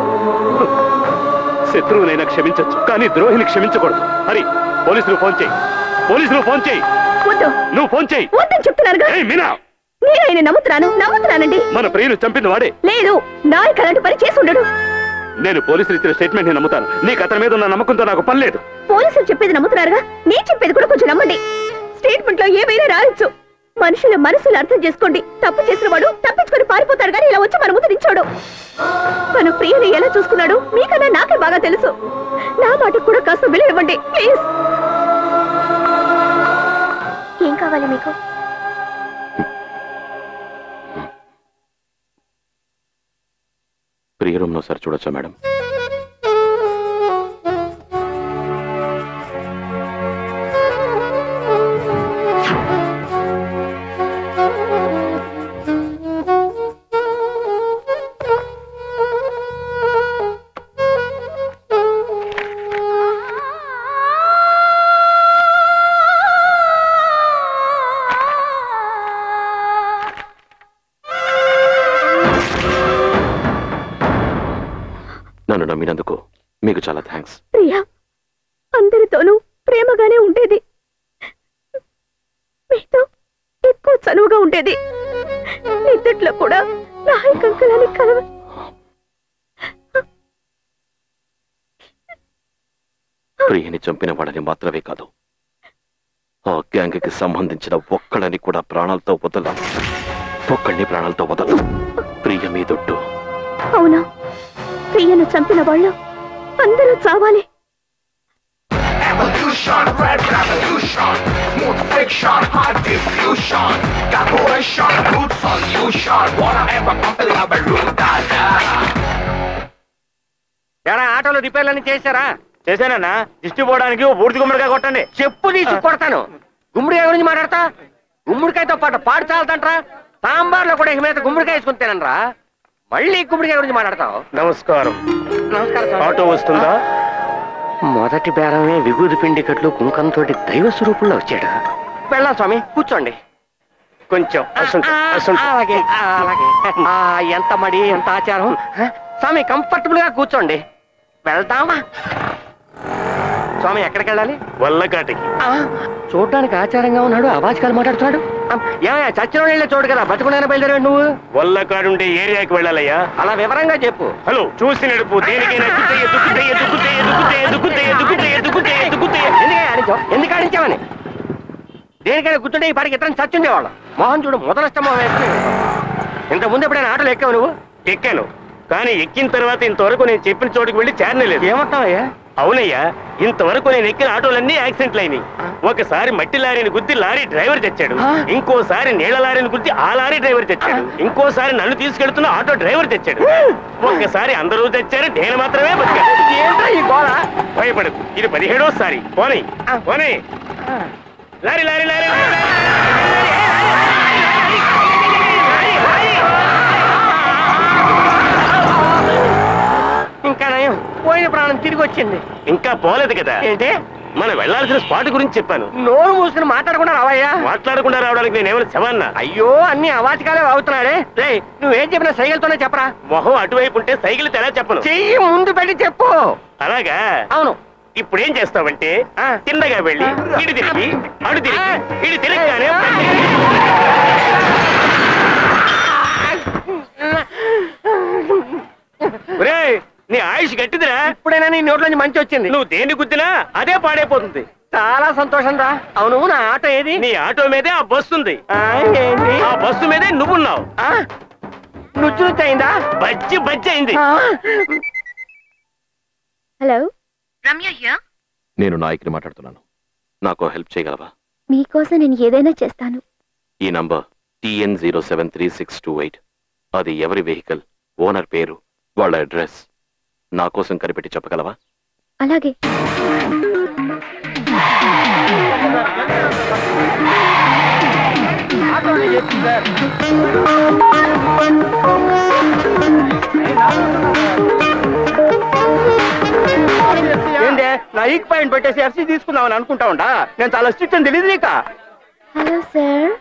శత్రువునైనా క్షమించొచ్చు కానీ ద్రోహిని క్షమించకూడదు హరి పోలీసులు ఫోన్ చేయి పోలీసులు ఫోన్ చేయి వద్దు నువ్వు ఫోన్ చేయి వద్దని చెప్తున్నారుగా ఏయ్ మీనా నేను ఆయన నమ్ముతున్నాను నమ్ముతున్నానండి మన ప్రియును చంపింది వాడే లేదు నాయక్ అలాంటి పని చేసి ఉండడు నేను పోలీసులు ఇచ్చిన స్టేట్మెంట్ ని నమ్ముతాను నీకు అతని మీద ఉన్న నమ్మకంతో నాకు పని లేదు పోలీసులు చెప్పేది నమ్ముతున్నారుగా నేను చెప్పేది కూడా కొంచెం నమ్మండి స్టేట్మెంట్ లో ఏమైనా రాయొచ్చు మనుషుల మనసులు అర్థం చేసుకోండి తప్పు చేసిన వాడు తప్పించుకొని పారిపోతాడు కానీ ఇలా వచ్చి మన ముందు నించోడు తన ప్రియుని ఎలా చూసుకున్నాడు మీకన్నా నాకే బాగా తెలుసు నా మాటకు కూడా కాస్త విలువివ్వండి ప్లీజ్ ఏం కావాలి మీకు ప్రియ రూమ్ ఒకసారి చూడొచ్చా మేడం నన్ను నమ్మినందుకు మీకు చాలా థ్యాంక్స్ ప్రియా అందరితోనూ ప్రేమగానే ఉండేది మీతో ఎక్కువ చనువుగా ఉండేది నిద్దట్లో కూడా నాయ కంకలాన్ని కలవ ప్రియని చంపిన వాడని మాత్రమే కాదు ఆ గ్యాంగ్కి సంబంధించిన ఒక్కళ్ళని కూడా ప్రాణాలతో వదల ఒక్కడిని ప్రాణాలతో వదల ప్రియ మీదొట్టు అవునా ప్రియను చంపిన వాళ్ళు అందరూ చావాలి Evolution, red revolution, smooth friction, high diffusion, calculation, good solution, whatever company have a root ఎరా ఆటోలో రిపేర్లన్నీ చేశారా చేశానన్నా దిష్టి పోవడానికి ఓ బూడిద గుమ్మడికాయ కొట్టండి చెప్పు తీసి కొడతాను గుమ్మడికాయ గురించి మాట్లాడతా గుమ్మడికాయతో పాటు పాడు చాలదంట్రా సాంబార్లో కూడా ఇక మీద గుమ్మడికాయ వేసుకుని తినరా మళ్ళీ గుమ్మడికాయ గురించి మాట్లాడతావు నమస్కారం నమస్కారం స్వామి. ఆటో వస్తుందా మొదటి బేరమే విభూది పిండి కట్లు కుంకంతో దైవ స్వరూపుల్లో వచ్చాడు వెళ్ళా స్వామి కూర్చోండి కొంచెం అసలు ఆ, అసలు అలాగే ఆ, అలాగే ఆ, ఎంత మడి ఎంత ఆచారం హ? స్వామి కంఫర్టబుల్ గా కూర్చోండి వెళ్దామా స్వామి ఎక్కడికి వెళ్ళాలి వల్లకాటికి ఆ, చూడ్డానికి ఆచారంగా ఉన్నాడు అవాచకాలు మాట్లాడుతున్నాడు ఆ, ఏమయ్యా చచ్చిన వెళ్ళే చోటు కదా బతుకున్నాను బయలుదేరాడు నువ్వు వల్లకాడుండే ఏరియాకి వెళ్ళాలయ్యా అలా వివరంగా చెప్పు హలో చూసి నడుపు దేనికైనా దుక్కుతాయి దుక్కుతాయి దుక్కుతాయి దుక్కుతాయి దుక్కుతాయి దుక్కుతాయి దుక్కుతాయి దుక్కుతాయి ఎందుకు ఆడించావు ఎందుకు ఆడించావని దేనికైనా గుర్తుంటే ఈ పాటికి ఇతరం చచ్చుండేవాళ్ళం మోహన్ చూడు మొదలష్టమో వేసుకుని ఇంత ముందు ఎప్పుడైనా ఆటోలు ఎక్కావు నువ్వు ఎక్కాను కానీ ఎక్కిన తర్వాత ఇంతవరకు నేను చెప్పిన చోటుకి వెళ్ళి చేరనేలేదు ఏమంటావయ్యా అవునయ్యా ఇంతవరకు నేను ఎక్కిన ఆటోలన్నీ యాక్సిడెంట్లు అయినాయి ఒకసారి మట్టి లారీని గుద్ది లారీ డ్రైవర్ తెచ్చాడు ఇంకోసారి నీళ్ల లారీని గుద్ది ఆ లారీ డ్రైవర్ తెచ్చాడు ఇంకోసారి నన్ను తీసుకెళ్తున్న ఆటో డ్రైవర్ తెచ్చాడు ఒక్కసారి అందరూ తెచ్చారు నేను మాత్రమే బతికాను ఏంటో ఈ గోళ భయపడదు ఇది పదిహేడోసారి పోనీ పోనీ లారీ లారీ లారీ లారీ, ఇంకా నయం పోయిన ప్రాణం తిరిగి వచ్చింది ఇంకా పోలేదు కదా ఏంటి మనం వెళ్ళాల్సిన స్పాట్ గురించి చెప్పాను నోరు మూసుకుని మాట్లాడకుండా రావయ్యా మాట్లాడకుండా రావడానికి నేనేమైనా శవన్నా అయ్యో అన్ని అవాచకాలే అవుతున్నాడే రే నువ్వేం చెప్పినా సైకిల్తోనే చెప్పరా మొహం అటువైపు ఉంటే సైకిల్ తెలా చెప్పను చెయ్యి ముందు పెట్టి చెప్పు అలాగా అవును ఇప్పుడు ఏం చేస్తావంటే తిన్నగా వెళ్ళి ఇటు తిరిగి అటు తిరిగి ఇటు తిరగగానే ఒరేయ్, నీ ఆయుష్ గట్టిదిరా ఇప్పుడైనా నీ నోట్లోంచి మంచి వచ్చింది నువ్వు దేన్ని గుద్దినా అదే పాడైపోతుంది చాలా సంతోషం రా అవును నా ఆటో ఏది నీ ఆటో మీదే ఆ బస్సు ఉంది ఆ, ఏంటి ఆ బస్సు మీదే నువ్వున్నావు ఆ, నుచ్చు నుచ్చు అయిందా బజ్జి బజ్జి అయింది ఆ, హలో రమ్య హియర్ నేను నాయకుని మాట్లాడుతున్నాను నాకు హెల్ప్ చేయగలవా మీకోసం నేను ఏదైనా చేస్తాను ఈ number TN zero seven three six two eight అది ఎవరి వెహికల్ ఓనర్ పేరు వాళ్ళ అడ్రస్ నా కోసం కనిపెట్టి చెప్పగలవా అలాగే ఏంటి నా ఈక్ పాయింట్ పెట్టేసి ఎఫ్సీ తీసుకుందామని అనుకుంటా ఉంటా నేను చాలా స్ట్రిక్ట్ అని తెలియదు నీక హలో సార్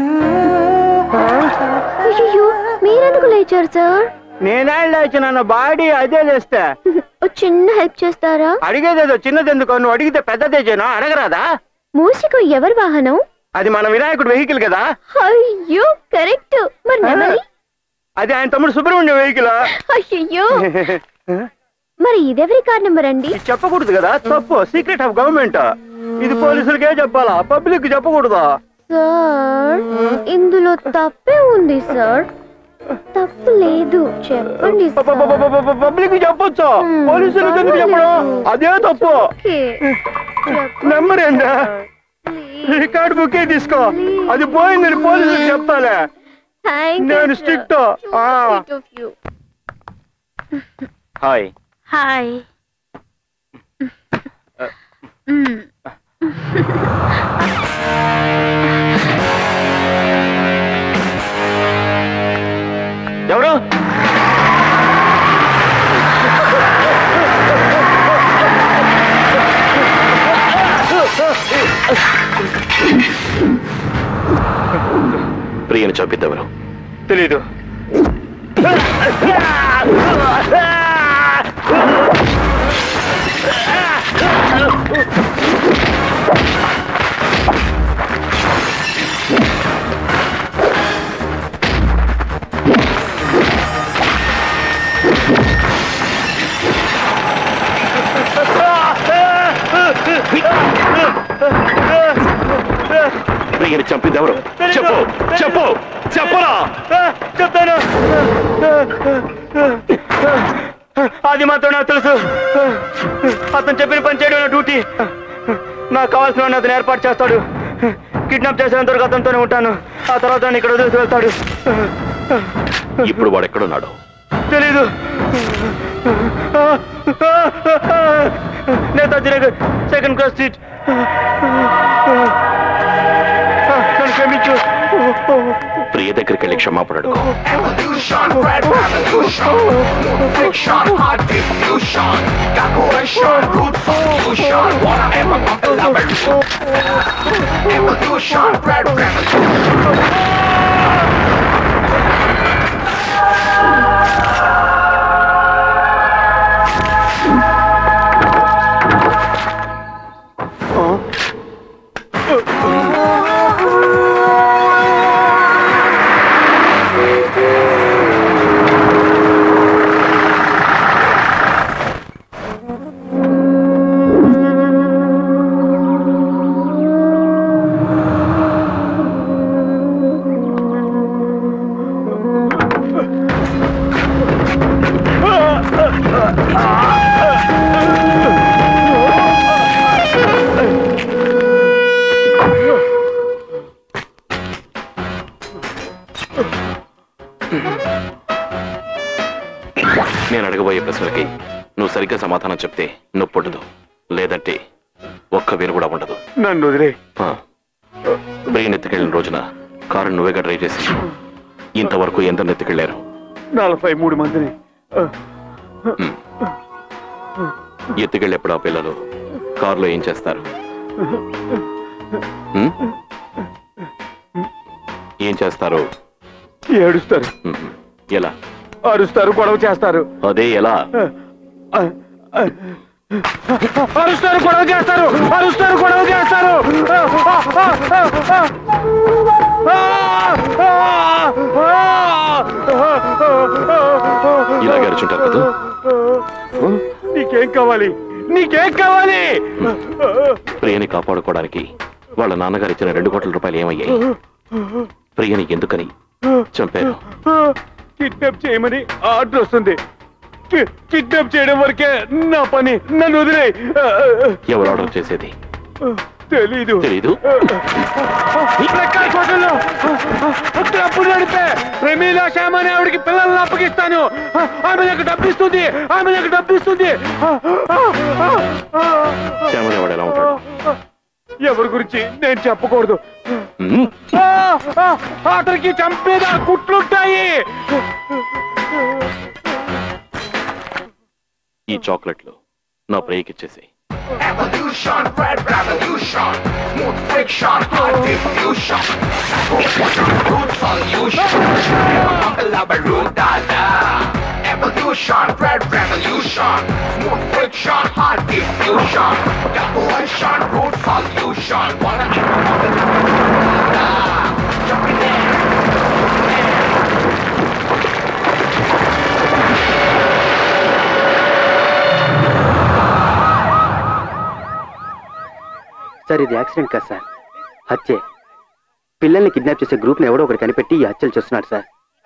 అయ్యో మీరెందుకు లేచారు సార్ నేనే లేచిన బాడీ అదే లేస్తే ఓ చిన్న హెల్ప్ చేస్తారా అడిగేదేదో చిన్నది ఎందుకు నువ్వు అడిగితే పెద్దదే చేయను అడగరాదా మూసికు ఎవరి వాహనం అది మన వినాయకుడు వెహికల్ కదా అయ్యో కరెక్ట్ మరి నెమలి అది ఆయన తమ్ముడు సుబ్రహ్మణ్యం వెహికల్ అయ్యో మరి ఇదెవరి కార్ నెంబర్ అండి చెప్పకూడదు కదా తప్పు సీక్రెట్ ఆఫ్ గవర్నమెంట్ ఇది పోలీసులకే చెప్పాలా పబ్లిక్ చెప్పకూడదు సార్ ఇందులో తప్పే ఉంది సార్ తప్పు లేదు చెప్పండి సార్. పబ్లిక్ చెప్పొచ్చు పోలీసులకు ఎందుకు చెప్పడం అదే తప్పు ఓకే. నెంబర్ ఏంటా రికార్డ్ బుకే తీసుకో అది పోయిందని పోలీసులకు చెప్తాలే Thank you, నేను sir. Strict Sweet of you. Hi hi ఎవరు ప్రియని చంపిద్దెవరు తెలీదు ప్రియని చంపింది ఎవరు చెప్పు చెప్పు చెప్పరా చెప్తాను అది మాత్రం నాకు తెలుసు అతను చెప్పిన పని చేయడం నా డ్యూటీ నాకు కావాల్సిన వాడిని అతను ఏర్పాటు చేస్తాడు కిడ్నాప్ చేసినంత వరకు అతనితోనే ఉంటాను ఆ తర్వాత నన్ను ఇక్కడ వదిలేసి వెళ్తాడు ఇప్పుడు వాడు ఎక్కడున్నాడు తెలీదు Netaji Nagar second class seat నన్ను క్షమించు ప్రియ దగ్గరికి వెళ్ళి క్షమాపణ అడుగు Evolution, red revolution, fiction, hard diffusion, calculation, root solution, wanna ever collaboration. Evolution, red revolution. నేను అడగబోయే ప్రశ్నలకి నువ్వు సరిగ్గా సమాధానం చెప్తే నొప్పి ఉండదు లేదంటే ఒక్క వేరు కూడా ఉండదు నన్ను వదిలే ఆ. బ్రెయిన్ ఎత్తుకెళ్ళిన రోజున కారు నువ్వేగా డ్రైవ్ చేసి ఇంతవరకు ఎందరిని ఎత్తుకెళ్లారు నలభై మూడు మందిని ఎత్తుకెళ్ళేప్పుడు ఆ పిల్లలు కారులో ఏం చేస్తారు ఉమ్? ఏం చేస్తారు ఏడుస్తారు ఉమ్. ఎలా అరుస్తారు గొడవ చేస్తారు అదే ఎలా అరుస్తారు గొడవ చేస్తారు అరుస్తారు గొడవ చేస్తారు ఇలాగే అరుచుంటారు కదా నీకేం కావాలి నీకేం కావాలి ప్రియని కాపాడుకోవడానికి వాళ్ళ నాన్నగారు ఇచ్చిన రెండు కోట్ల రూపాయలు ఏమయ్యాయి ప్రియని ఎందుకని చంపారు కిడ్నాప్ చేయమని ఆర్డర్ వస్తుంది కి- కిడ్నాప్ చేయడం వరకే నా పని నన్ను వదిలే ఎవరు ఆర్డర్ చేసేది తెలీదు తెలీదు ప్రకాష్ హోటల్లో క్లబ్ నడిపే ప్రమీలా శ్యామ్ అనే ఆవిడకి పిల్లల్ని అప్పగిస్తాను ఆమె నాకు డబ్బిస్తుంది ఆమె నాకు డబ్బిస్తుంది శ్యామనేవాడు ఎలా ఉంటాడు ఎవరి గురించి నేను చెప్పకూడదు ఉమ్. ఆ, ఆ, అతనికి చంపేదా కుట్లుంటాయి ఈ చాక్లెట్లు నా ప్రియకి ఇచ్చేసి Evolution, red revolution, smooth friction, hard diffusion, calculation, root solution, ever collaborate, dada. Evolution, red revolution, smooth friction, hard diffusion, calculation, root solution, wanna ever collaborate, dada. Jump in there. Sir ఇది accident కాదు sir హత్యే పిల్లల్ని kidnap చేసే గ్రూప్ని ఎవడో ఒకటి కనిపెట్టి ఈ హత్యలు చేస్తున్నాడు సార్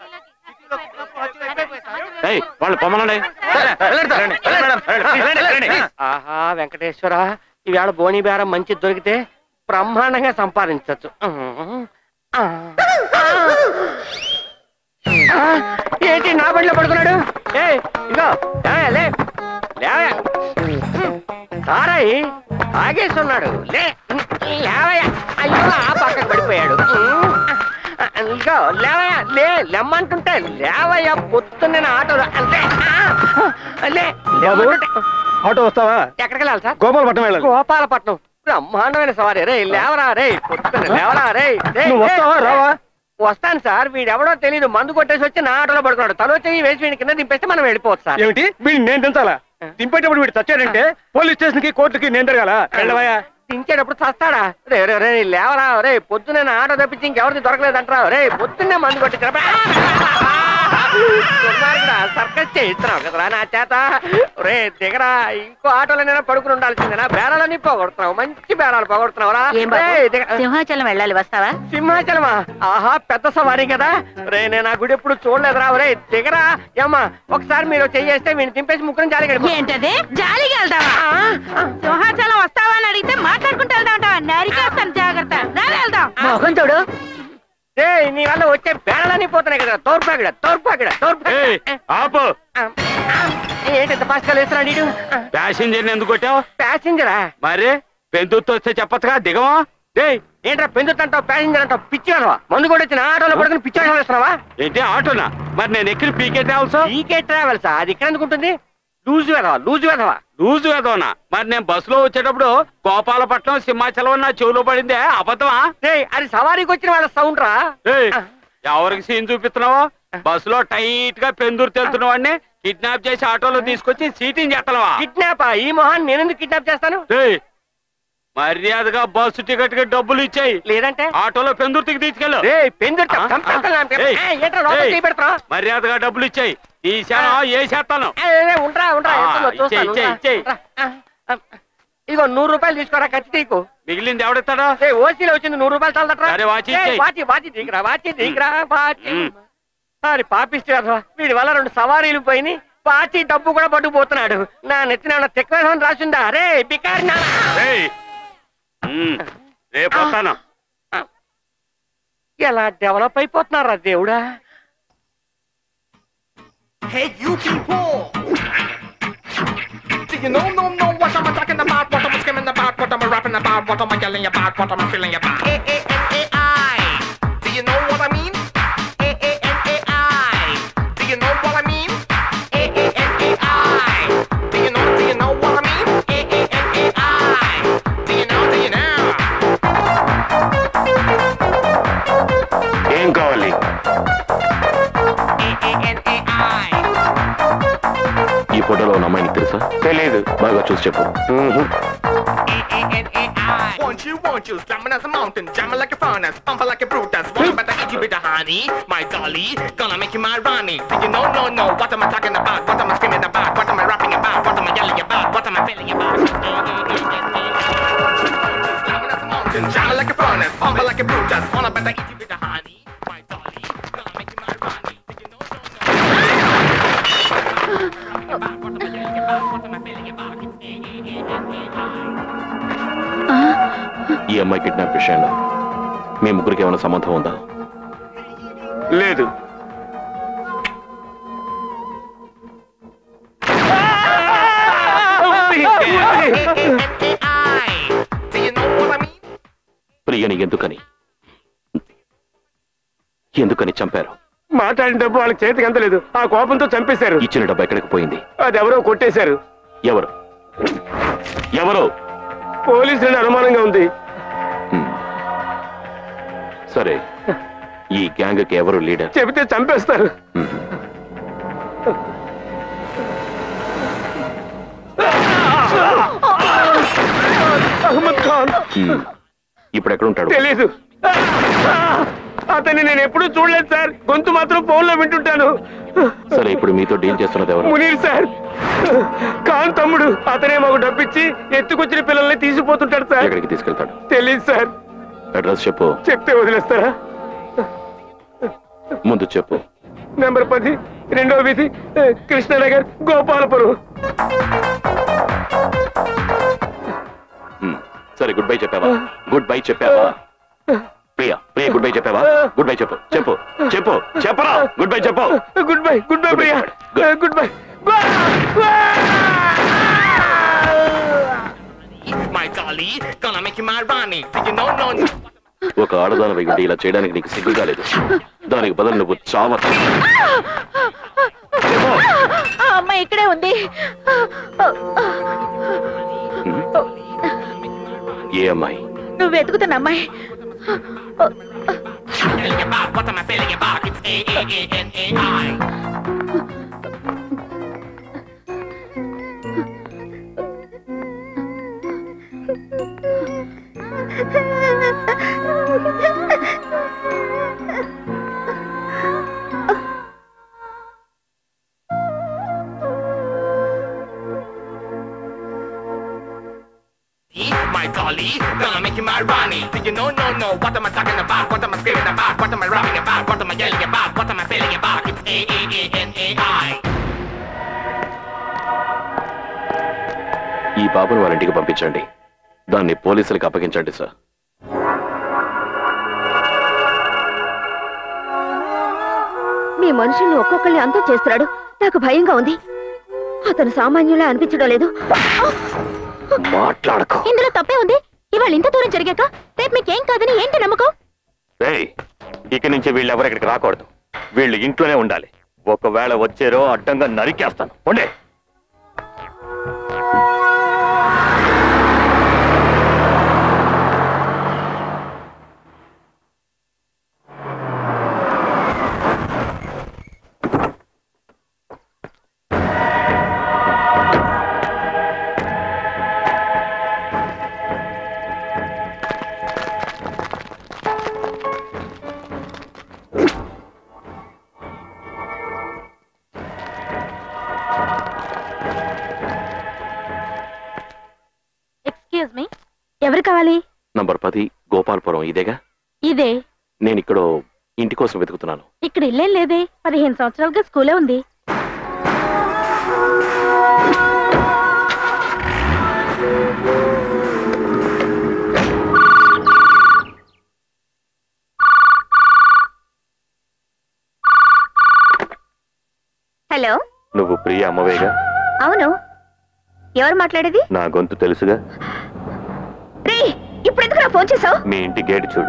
ఏయ్, వాళ్ళు పొమ్మనండి ఆహా వెంకటేశ్వర ఈవేళ బోని బేరం మంచి దొరికితే బ్రహ్మాండంగా సంపాదించవచ్చు ఏంటి నా బండిలో పడుకున్నాడు ఏ ఇగో లేవయ్యా, లే లేవయ్యా. సారయ్య ఆగేసి ఉన్నాడు లే లేవయ్యా అయ్యో ఆ పక్కకు పడిపోయాడు ఇగో లేవయ్యా లే లెమ్మంటుంటే లేవయ్యా పొద్దున్న నేను ఆటోలో అంటే ఆ, లే లేవమంటుంటే ఆటో వస్తావా ఎక్కడికి వెళ్ళాలి సార్ గోపాలపట్నం వెళ్ళాలి గోపాలపట్నం బ్రహ్మాండమైన సవారీ రే లేవరా రే పొద్దున్న లేవరా రే రే, నువ్వు రే. వస్తావా, రావా? వస్తాను సార్ వీడెవడో తెలియదు మందు కొట్టేసి వచ్చి నా ఆటోలో పడుకున్నాడు తలో చెయ్యి వేసి వీడి కింద దింపేస్తే మనం వెళ్ళిపోవచ్చు సార్ ఏమిటి వీడిని నేను దించాలా దింపేటప్పుడు వీడు చచ్చాడంటే పోలీస్ స్టేషన్ కి కోర్టుకి నేను తిరగాల వెళ్ళవయ్యా దించేటప్పుడు చస్తాడా రే రే రే లేవరా రే పొద్దునే నా ఆటో తప్పించి ఇంకెవరిది దొరకలేదంటరా రే పొద్దున్నే మందు కొట్టించరా సర్కస్ చేయిస్తున్నావు కదరా నా చేత రే దిగరా ఇంకో ఆటోలోనైనా పడుకుని ఉండాల్సిందేనా బేరాలన్నీ పోగొడుతున్నావు మంచి బేరాలు పోగొడుతున్నావురా ఏం బాబు? రేయ్, దిగ- సింహాచలం వెళ్ళాలి వస్తావా సింహాచలమా ఆహా పెద్ద సవారీ కదా రే నేను ఆ గుడి ఎప్పుడు చూడలేదురా రే దిగరా ఏమ్మా ఒకసారి మీరు చెయ్యేస్తే వీడిని దింపేసి ముక్కుని జాలి ఏంటది జాలికి వెళ్తావా సింహాచలం వస్తావా అని అడిగితే మాట్లాడుకుంటూ వెళ్తా ఉంటావా నరికేస్తాను జాగ్రత్త రా వెళ్దాం మొహం చూడు రే నీ వల్ల వచ్చే బేరాలన్నీ పోతున్నాయి కదా తోర్పాగిడ తోర్పాగిడ ఆపు ఏంటి ఫాస్ట్ గా వేస్తున్నాడు వీడు? ప్యాసింజర్ ఎందుకు కొట్టావు ప్యాసింజరా మరి పెందుతో వస్తే చెప్పచ్చుగా దిగవా డేయ్ ఏంట్రా పెందుతంటావు ప్యాసింజర్ అంటావు పిచ్చి వాళ్ళవా మందు కూడా వచ్చిన ఆటోలో పడుకుని పిచ్చి వాళ్ళు వేస్తున్నావా ఏంటి ఆటోనా మరి నేను ఎక్కిన పీకే ట్రావెల్స్ పీకే ట్రావెల్స్ అది ఇక్కడ ఎందుకుంటుంది లూజు వెదవా లూజు వెదవా లూజు వేదోనా మరి నేను బస్సులో వచ్చేటప్పుడు గోపాలపట్నం సింహాచలం నా చెవులో పడిందే అబద్ధమా రేయ్ అది సవారీకి వచ్చిన వాళ్ళ సౌండ్ రా ఏయ్, ఎవరికి సీన్ చూపిస్తున్నావు బస్సులో టైట్ గా పెందూరు తెలుతున్న వాడిని కిడ్నాప్ చేసి ఆటోలో తీసుకొచ్చి సీటింగ్ చేస్తావా కిడ్నాప్ ఈ మొహాన్ని నేను ఎందుకు కిడ్నాప్ చేస్తాను ఏయ్, మర్యాదగా బస్సు టికెట్ కి డబ్బులు ఇచ్చాయి లేదంటే ఆటోలో పెందుర్తికి తీసుకెళ్ళు రేయ్, పెందుర్తి, ఆ? చంపేస్తాను అంటే. ఏయ్, ఏయ్, ఏంట్రా లోపలికి ఏయ్, చేయి పెడతావ్? మర్యాదగా డబ్బులు ఇచ్చాయి తీసాను ఏ చేస్తాను ఏయ్, ఏయ్, ఉండరా ఉండరా ఆ, ఎంతుందో ఇచ్చేయ్, చూస్తాను, ఇచ్చేయ్, ఉండరా, ఇచ్చేయ్. ఉండరా. ఆ, ఆ, ఇదిగో నూరు రూపాయలు తీసుకోరా ఖర్చు తీకు మిగిలింది ఎవడెత్తాడో ఓసీలో వచ్చింది నూరు రూపాయలు చాలదట్రా సరే, వాచి ఏయ్, ఇచ్చేయ్. వాచి వాచి దిగరా వాచి దిగరా వాచి ఉమ్. మరి పాపిస్తే కదా వీడి వల్ల రెండు సవారీలు పోయినాయి వాచి డబ్బు కూడా పట్టుకుపోతున్నాడు నా నెత్తిన తెక్కవేసం రాసిందా రే బికారి నా ఏయ్, ఉమ్, రేపు వస్తాను ఎలా డెవలప్ అయిపోతున్నారా దేవుడా Hey, you people! Do you know, no, know what I'm talking about? What I'm skimming about? What I'm rapping about? What am I yelling about? What am I feeling about? A A N A I. Do you know what I mean? A A N A I. Do you know what I mean? A A N A I. Do you know? Do you know what I mean? A A N A I. Do you know? Do you know? ఏం కావాలి A A N A I. ఈ ఫోటోలో ఉన్న అమ్మాయిని తెలుసా తెలియదు బాగా చూసి చెప్పు Want you, want you, slamming as a mountain, jamming like a furnace, pumping like a Brutus. What about the itchy bit of honey, my dolly? Gonna make you my Ronnie. Do you know, no, no, what am I talking about? What am I screaming about? What am I rapping about? What am I yelling about? What am I feeling about? Slamming as a mountain, jamming like a furnace, pumping like a Brutus. What about the itchy bit of honey, my dolly? Gonna make you my Ronnie. Do you know, no, no? What am I yelling about? What am I feeling about? ఈ అమ్మాయి kidnap విషయంలో మీ ముగ్గురికి ఏమైనా సంబంధం ఉందా లేదు ప్రియని ఎందుకని ఎందుకని చంపారు మాట్లాడిన డబ్బు వాళ్ళకి చేతికి అందలేదు ఆ కోపంతో చంపేశారు ఇచ్చిన డబ్బు ఎక్కడికి పోయింది అది ఎవరో కొట్టేశారు ఎవరు ఎవరు పోలీసులను అనుమానంగా ఉంది సరే ఈ గ్యాంగ్ కి ఎవరు లీడర్ చెబితే చంపేస్తారు అహ్మద్ ఖాన్ హ్మ్. ఇప్పుడు ఎక్కడ ఉంటాడు తెలీదు అతన్ని నేను ఎప్పుడూ చూడలేదు సార్ గొంతు మాత్రం ఫోన్ లో వింటుంటాను సరే ఇప్పుడు మీతో డీల్ చేస్తున్నది ఎవరు మునీర్ సార్ ఖాన్ తమ్ముడు అతనే మాకు డబ్బిచ్చి ఎత్తుకొచ్చిన పిల్లల్ని తీసుకుపోతుంటాడు సార్ ఎక్కడికి తీసుకెళ్తాడు తెలీదు సార్ అడ్రస్ చెప్పు చెప్తే వదిలేస్తారా ముందు చెప్పు నెంబర్ పది రెండో వీధి ఏ, కృష్ణనగర్ గోపాలపురం హ్మ్. సరే గుడ్ బై చెప్పావా గుడ్ బై చెప్పావా ప్రియా ప్రియా గుడ్ బై చెప్పావా గుడ్ బై చెప్పు చెప్పు చెప్పు చెప్పరా గుడ్ బై చెప్పు goodbye goodbye Priya goodbye My dolly, gonna make you my Ronnie. Do you know, no, no? ఒక ఆడదాని ఉండి ఇలా చేయడానికి నీకు సిగ్గుగా లేదు దానికి బదులు నువ్వు చావ ఆ అమ్మాయి ఇక్కడే ఉంది ఏ అమ్మాయి నువ్వు వెతుకుతున్న అమ్మాయి Feeling about, what am I feeling about? It's A A A N A I. my dolly. Gonna make you my Ronnie. Do you know, no, no? What am I talking about? What am I screaming about? What am I rapping about? What am I yelling about? What am I feeling about? It's A A A N A I. ఈ బాబును వాళ్ళ ఇంటికి పంపించండి దాన్ని పోలీసులకు అప్పగించండి sir మీ మనుషుల్ని ఒక్కొక్కరిని అంతా చేస్తున్నాడు నాకు భయంగా ఉంది అతను సామాన్యులా అనిపించడం లేదు మాట్లాడకు ఇందులో తప్పే ఉంది ఇవాళ ఇంత దూరం జరిగాక రేపు మీకేం కాదని ఏంటి నమ్మకం రేయ్ ఇక నుంచి వీళ్ళు ఎవరు ఇక్కడికి రాకూడదు వీళ్ళు ఇంట్లోనే ఉండాలి ఒకవేళ వచ్చారో అడ్డంగా నరికేస్తాను ఉండే ఎక్స్క్యూజ్ మీ ఎవరు కావాలి నంబర్ పది గోపాల్పురం ఇదేగా ఇదే నేను ఇక్కడ ఇంటి కోసం వెతుకుతున్నాను ఇక్కడ ఇల్లేం లేదే పదిహేను సంవత్సరాలుగా స్కూలే ఉంది హలో నువ్వు ప్రియ అమ్మవేగా అవును ఎవరు మాట్లాడేది నా గొంతు తెలుసుగా రే ఇప్పుడు ఎందుకు ఫోన్ చేసావు మీ ఇంటి గేటు చూడు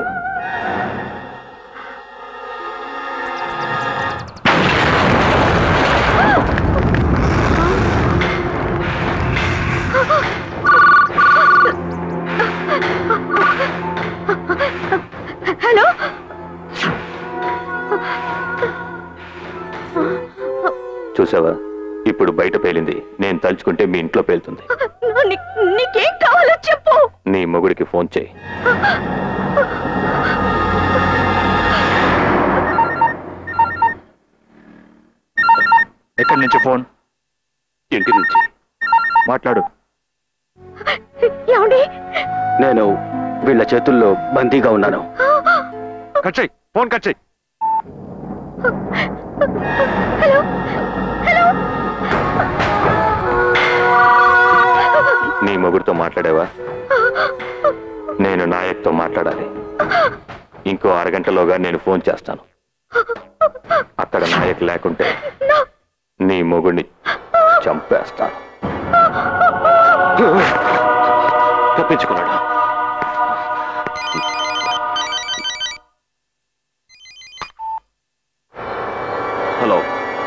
హలో చూసావా ఇప్పుడు బయట పేలింది నేను తలుచుకుంటే మీ ఇంట్లో పేలుతుంది నీ- నీకేం కావాలో చెప్పు నీ మొగుడికి ఫోన్ చేయి ఎక్కడి నుంచి ఫోన్ ఇంటి నుంచి మాట్లాడు ఏమండి నేను వీళ్ళ చేతుల్లో బందీగా ఉన్నాను కట్ చెయ్ ఫోన్ కట్ చెయ్ హలో హలో నీ మొగుడితో మాట్లాడావా నేను నాయక్తో మాట్లాడాలి ఇంకో అరగంటలోగా నేను ఫోన్ చేస్తాను అక్కడ నాయక్ లేకుంటే నీ మొగుడిని చంపేస్తాను తప్పించుకున్నాడు hello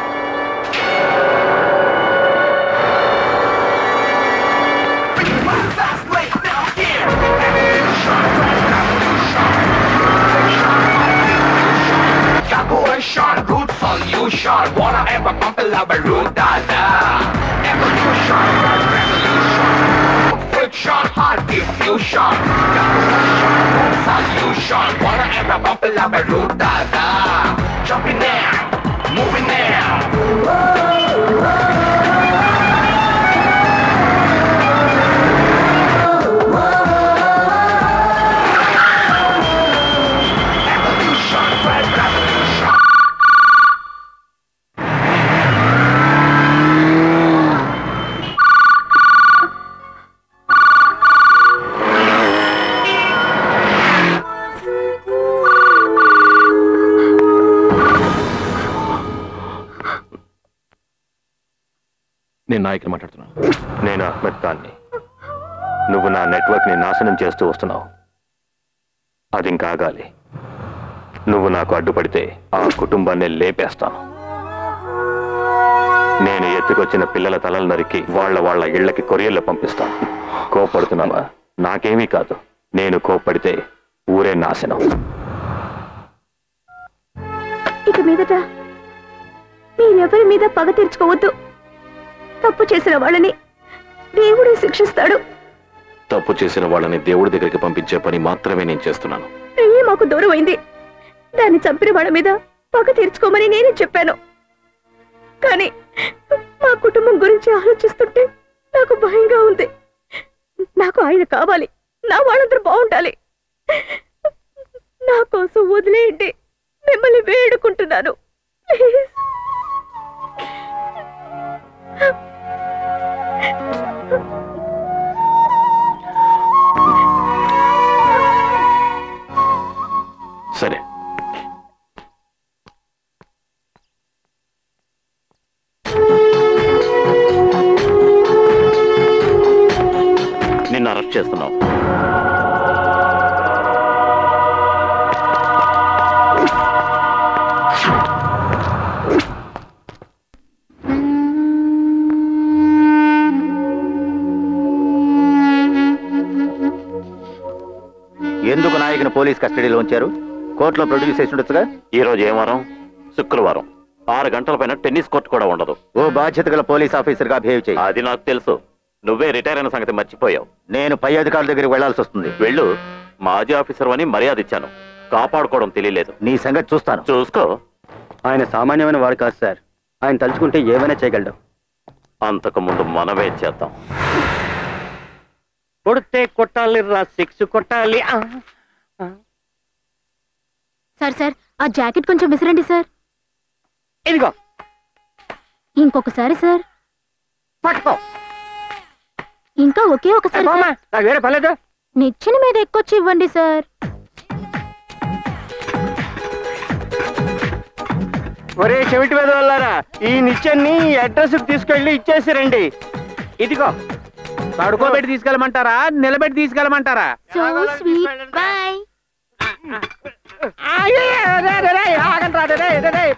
Calculation, good solution. Wanna ever bump a lava root, da da. Evolution, revolution. Friction, hard diffusion. Calculation, good solution. Wanna ever bump a lava root, da da. Jumping now, moving now. Evolution, red revolution. నేను నాయకుని మాట్లాడుతున్నాను నేను అహ్మద్ ఖాన్ని నువ్వు నా network ని నాశనం చేస్తూ వస్తున్నావు అది ఇంకా ఆగాలి నువ్వు నాకు అడ్డుపడితే ఆ కుటుంబాన్ని లేపేస్తాను నేను ఎత్తుకొచ్చిన పిల్లల తలలు నరికి వాళ్ళ వాళ్ళ ఇళ్లకి కొరియర్లు పంపిస్తాను కోపడుతున్నావా నాకేమీ కాదు నేను కోప్పడితే ఊరే నాశనం ఇక మీదట మీరెవరి మీద పగ తీర్చుకోవద్దు తప్పు చేసిన వాళ్ళని దేవుడే శిక్షిస్తాడు తప్పు చేసిన వాళ్ళని దేవుడి దగ్గరికి పంపించే పని మాత్రమే నేను చేస్తున్నాను ప్రియ మాకు దూరం అయింది దాన్ని చంపిన వాళ్ళ మీద పగ తీర్చుకోమని నేనే చెప్పాను కానీ మా కుటుంబం గురించి ఆలోచిస్తుంటే నాకు భయంగా ఉంది నాకు ఆయన కావాలి నా వాళ్ళందరూ బాగుండాలి నా కోసం వదిలేయండి మిమ్మల్ని వేడుకుంటున్నాను ప్లీజ్ సరే నిన్ను అరెస్ట్ చేస్తున్నావు ఎందుకు నాయకుని పోలీస్ కస్టడీలో ఉంచారు కోర్టులో ప్రొడ్యూస్ చేసి ఉండొచ్చుగా ఈ రోజు ఏ వారం శుక్రవారం ఆరు గంటల పైన టెన్నిస్ కోర్టు కూడా ఉండదు ఓ బాధ్యత గల పోలీస్ ఆఫీసర్ గా బిహేవ్ చేయి అది నాకు తెలుసు నువ్వే రిటైర్ అయిన సంగతి మర్చిపోయావు నేను పై అధికారుల దగ్గరికి వెళ్లాల్సి వస్తుంది వెళ్ళు మాజీ ఆఫీసర్ అని మర్యాద ఇచ్చాను కాపాడుకోవడం తెలియలేదు నీ సంగతి చూస్తాను చూసుకో ఆయన సామాన్యమైన వాడు కాదు సార్ ఆయన తలుచుకుంటే ఏమైనా చేయగలడు అంతకు ముందు మనమే చేద్దాం కొడితే కొట్టాలి రా సిక్స్ కొట్టాలి ఆ. సార్ సార్ ఆ జాకెట్ కొంచెం విసిరండి సార్ ఇదిగో ఇంకొకసారి సార్ పట్టుకో ఇంకా ఒకే ఒకసారి ఏ, బామ్మ, సార్. నాకు వేరే పర్లేదు నిచ్చెన మీద ఎక్కొచ్చి ఇవ్వండి సార్ ఒరే చెవిటి మీద వెళ్ళారా ఈ నిచ్చెన్ని అడ్రస్ తీసుకెళ్ళి ఇచ్చేసి రండి ఇదిగో పడుకోబెట్టి తీసుకెళ్ళమంటారా నిలబెట్టి తీసుకెళ్ళమంటారా సో స్వీట్ బై ఆగండ్రా రే రే రే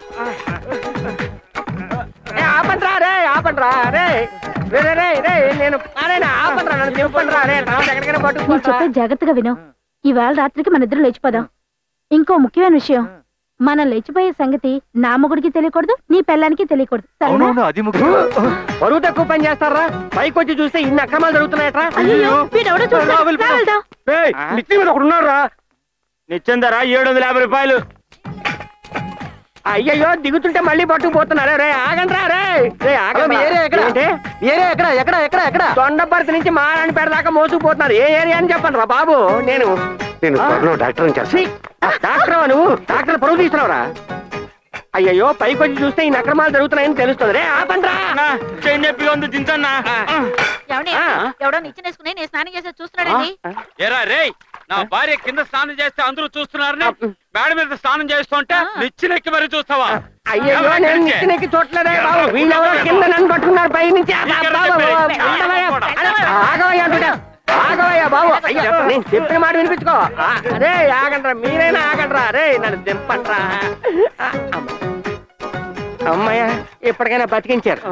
ఏ, ఆపండ్రా రే ఆపండ్రా రే రే రే రే రే నేను అరే నా ఆపండ్రా నన్ను దింపండ్రా రే తర్వాత ఎక్కడికైనా నేను పట్టుకుపోతా చెప్పేది జాగ్రత్తగా విను ఈవేళ రాత్రికి మన ఇద్దరు లేచిపోదాం ఇంకో ముఖ్యమైన విషయం మనం లేచిపోయే సంగతి నా మొగుడికి తెలియకూడదు నీ పెళ్ళానికి తెలియకూడదు సరేనా అది బరువు తక్కువ పని చేస్తారా పైకి వచ్చి చూస్తే ఇన్ని అక్రమాలు జరుగుతున్నాయట్రా అయ్యో వీడెవడో చూస్తాడు. రా వెళ్దాం. నిత్యం మీద ఒకడు ఉన్నారా నిత్యం ధర ఏడు వందల యాభై రూపాయలు అయ్యయ్యో దిగుతుంటే మళ్ళీ పట్టుకుపోతున్నారే రే ఆగండ్రా రే రే ఆగండి హలో, మీ ఏరియా ఎక్కడ? ఏరియా ఎక్కడ ఎక్కడ ఎక్కడ ఎక్కడ తొండపర్తి నుంచి మారాణిపేట దాకా మోసుకుపోతున్నారు ఏ ఏరియా అని చెప్పండి రా బాబు నేను నేను త్వరలో డాక్టర్ చేసి డాక్టర్ నువ్వు డాక్టర్ పరువు తీస్తున్నావురా అయ్యయ్యో పైకి వచ్చి చూస్తే ఈ అక్రమాలు జరుగుతున్నాయని తెలుస్తుంది రే ఆపండ్రా చేయి నొప్పిగా ఉంది దించన్నా ఏమండి ఎవడో నిచ్చెనేసుకుని నేను స్నానం చేసి చూస్తున్నాడండి ఏరా రే నా భార్య కింద స్నానం చేస్తే అందరూ చూస్తున్నారని మేడ మీద స్నానం చేస్తుంటే నిచ్చినెక్కి మరి చూస్తావా అయ్యో ఎవరా నేను కిందకి? నిచ్చినెక్కి చూడలేదే బాబు వీళ్ళెవరో కింద నన్ను పట్టుకున్నారు పై నుంచి ఆ ఇక్కడ బాబు, చెప్పే. ఉండవయ్యా. ఆగవయ్యా అంటున్నా. ఆగవయ్యా బాబు అయ్యో నేను చెప్పిన మాట వినిపించుకో ఆ, అరే ఆగండ్రా మీరైనా ఆగండ్రా అరే నన్ను దింపండ్రా ఆ, అమ్మ. అమ్మయ్య ఇప్పటికైనా బతికించారు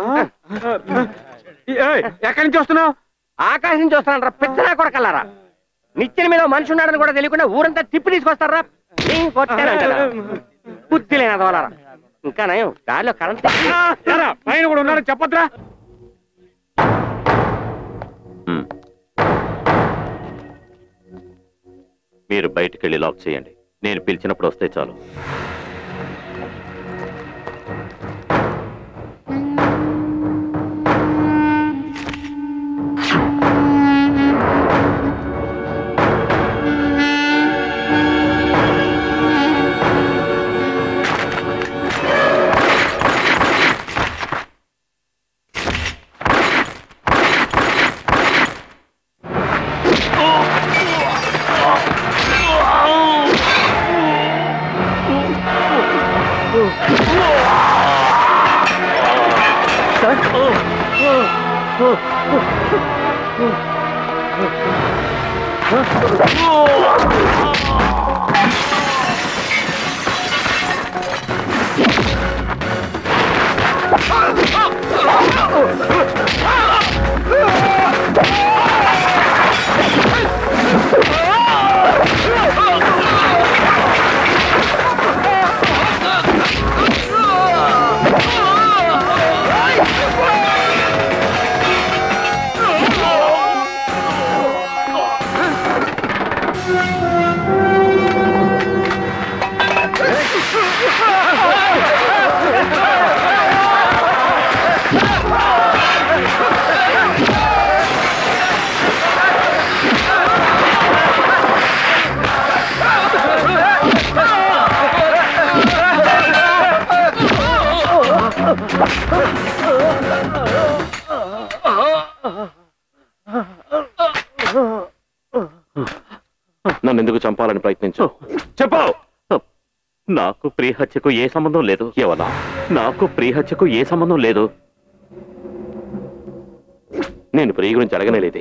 ఎక్కడి నుంచి వస్తున్నావు ఆకాశం నుంచి వస్తానంటారా పిచ్చనా కొడకల్లారా నిచ్చెన మీద ఓ మనిషి ఉన్నాడని కూడా తెలియకుండా ఊరంతా తిప్పి తీసుకొస్తారా నేను కొట్టానంటారా బుద్ధి లేని అదవలారా ఇంకా నయం దారిలో కరెంట్ పైన కూడా ఉన్నారని చెప్పొద్దురా మీరు బయటికి వెళ్ళి లాక్ చేయండి నేను పిలిచినప్పుడు వస్తే చాలు Ah! నన్ను ఎందుకు చంపాలని ప్రయత్నించు చెప్పు నాకు ప్రియ హత్యకు ఏ సంబంధం లేదు కేవల నాకు ప్రియ హత్యకు ఏ సంబంధం లేదు నేను ప్రియ గురించి అడగనేలేదే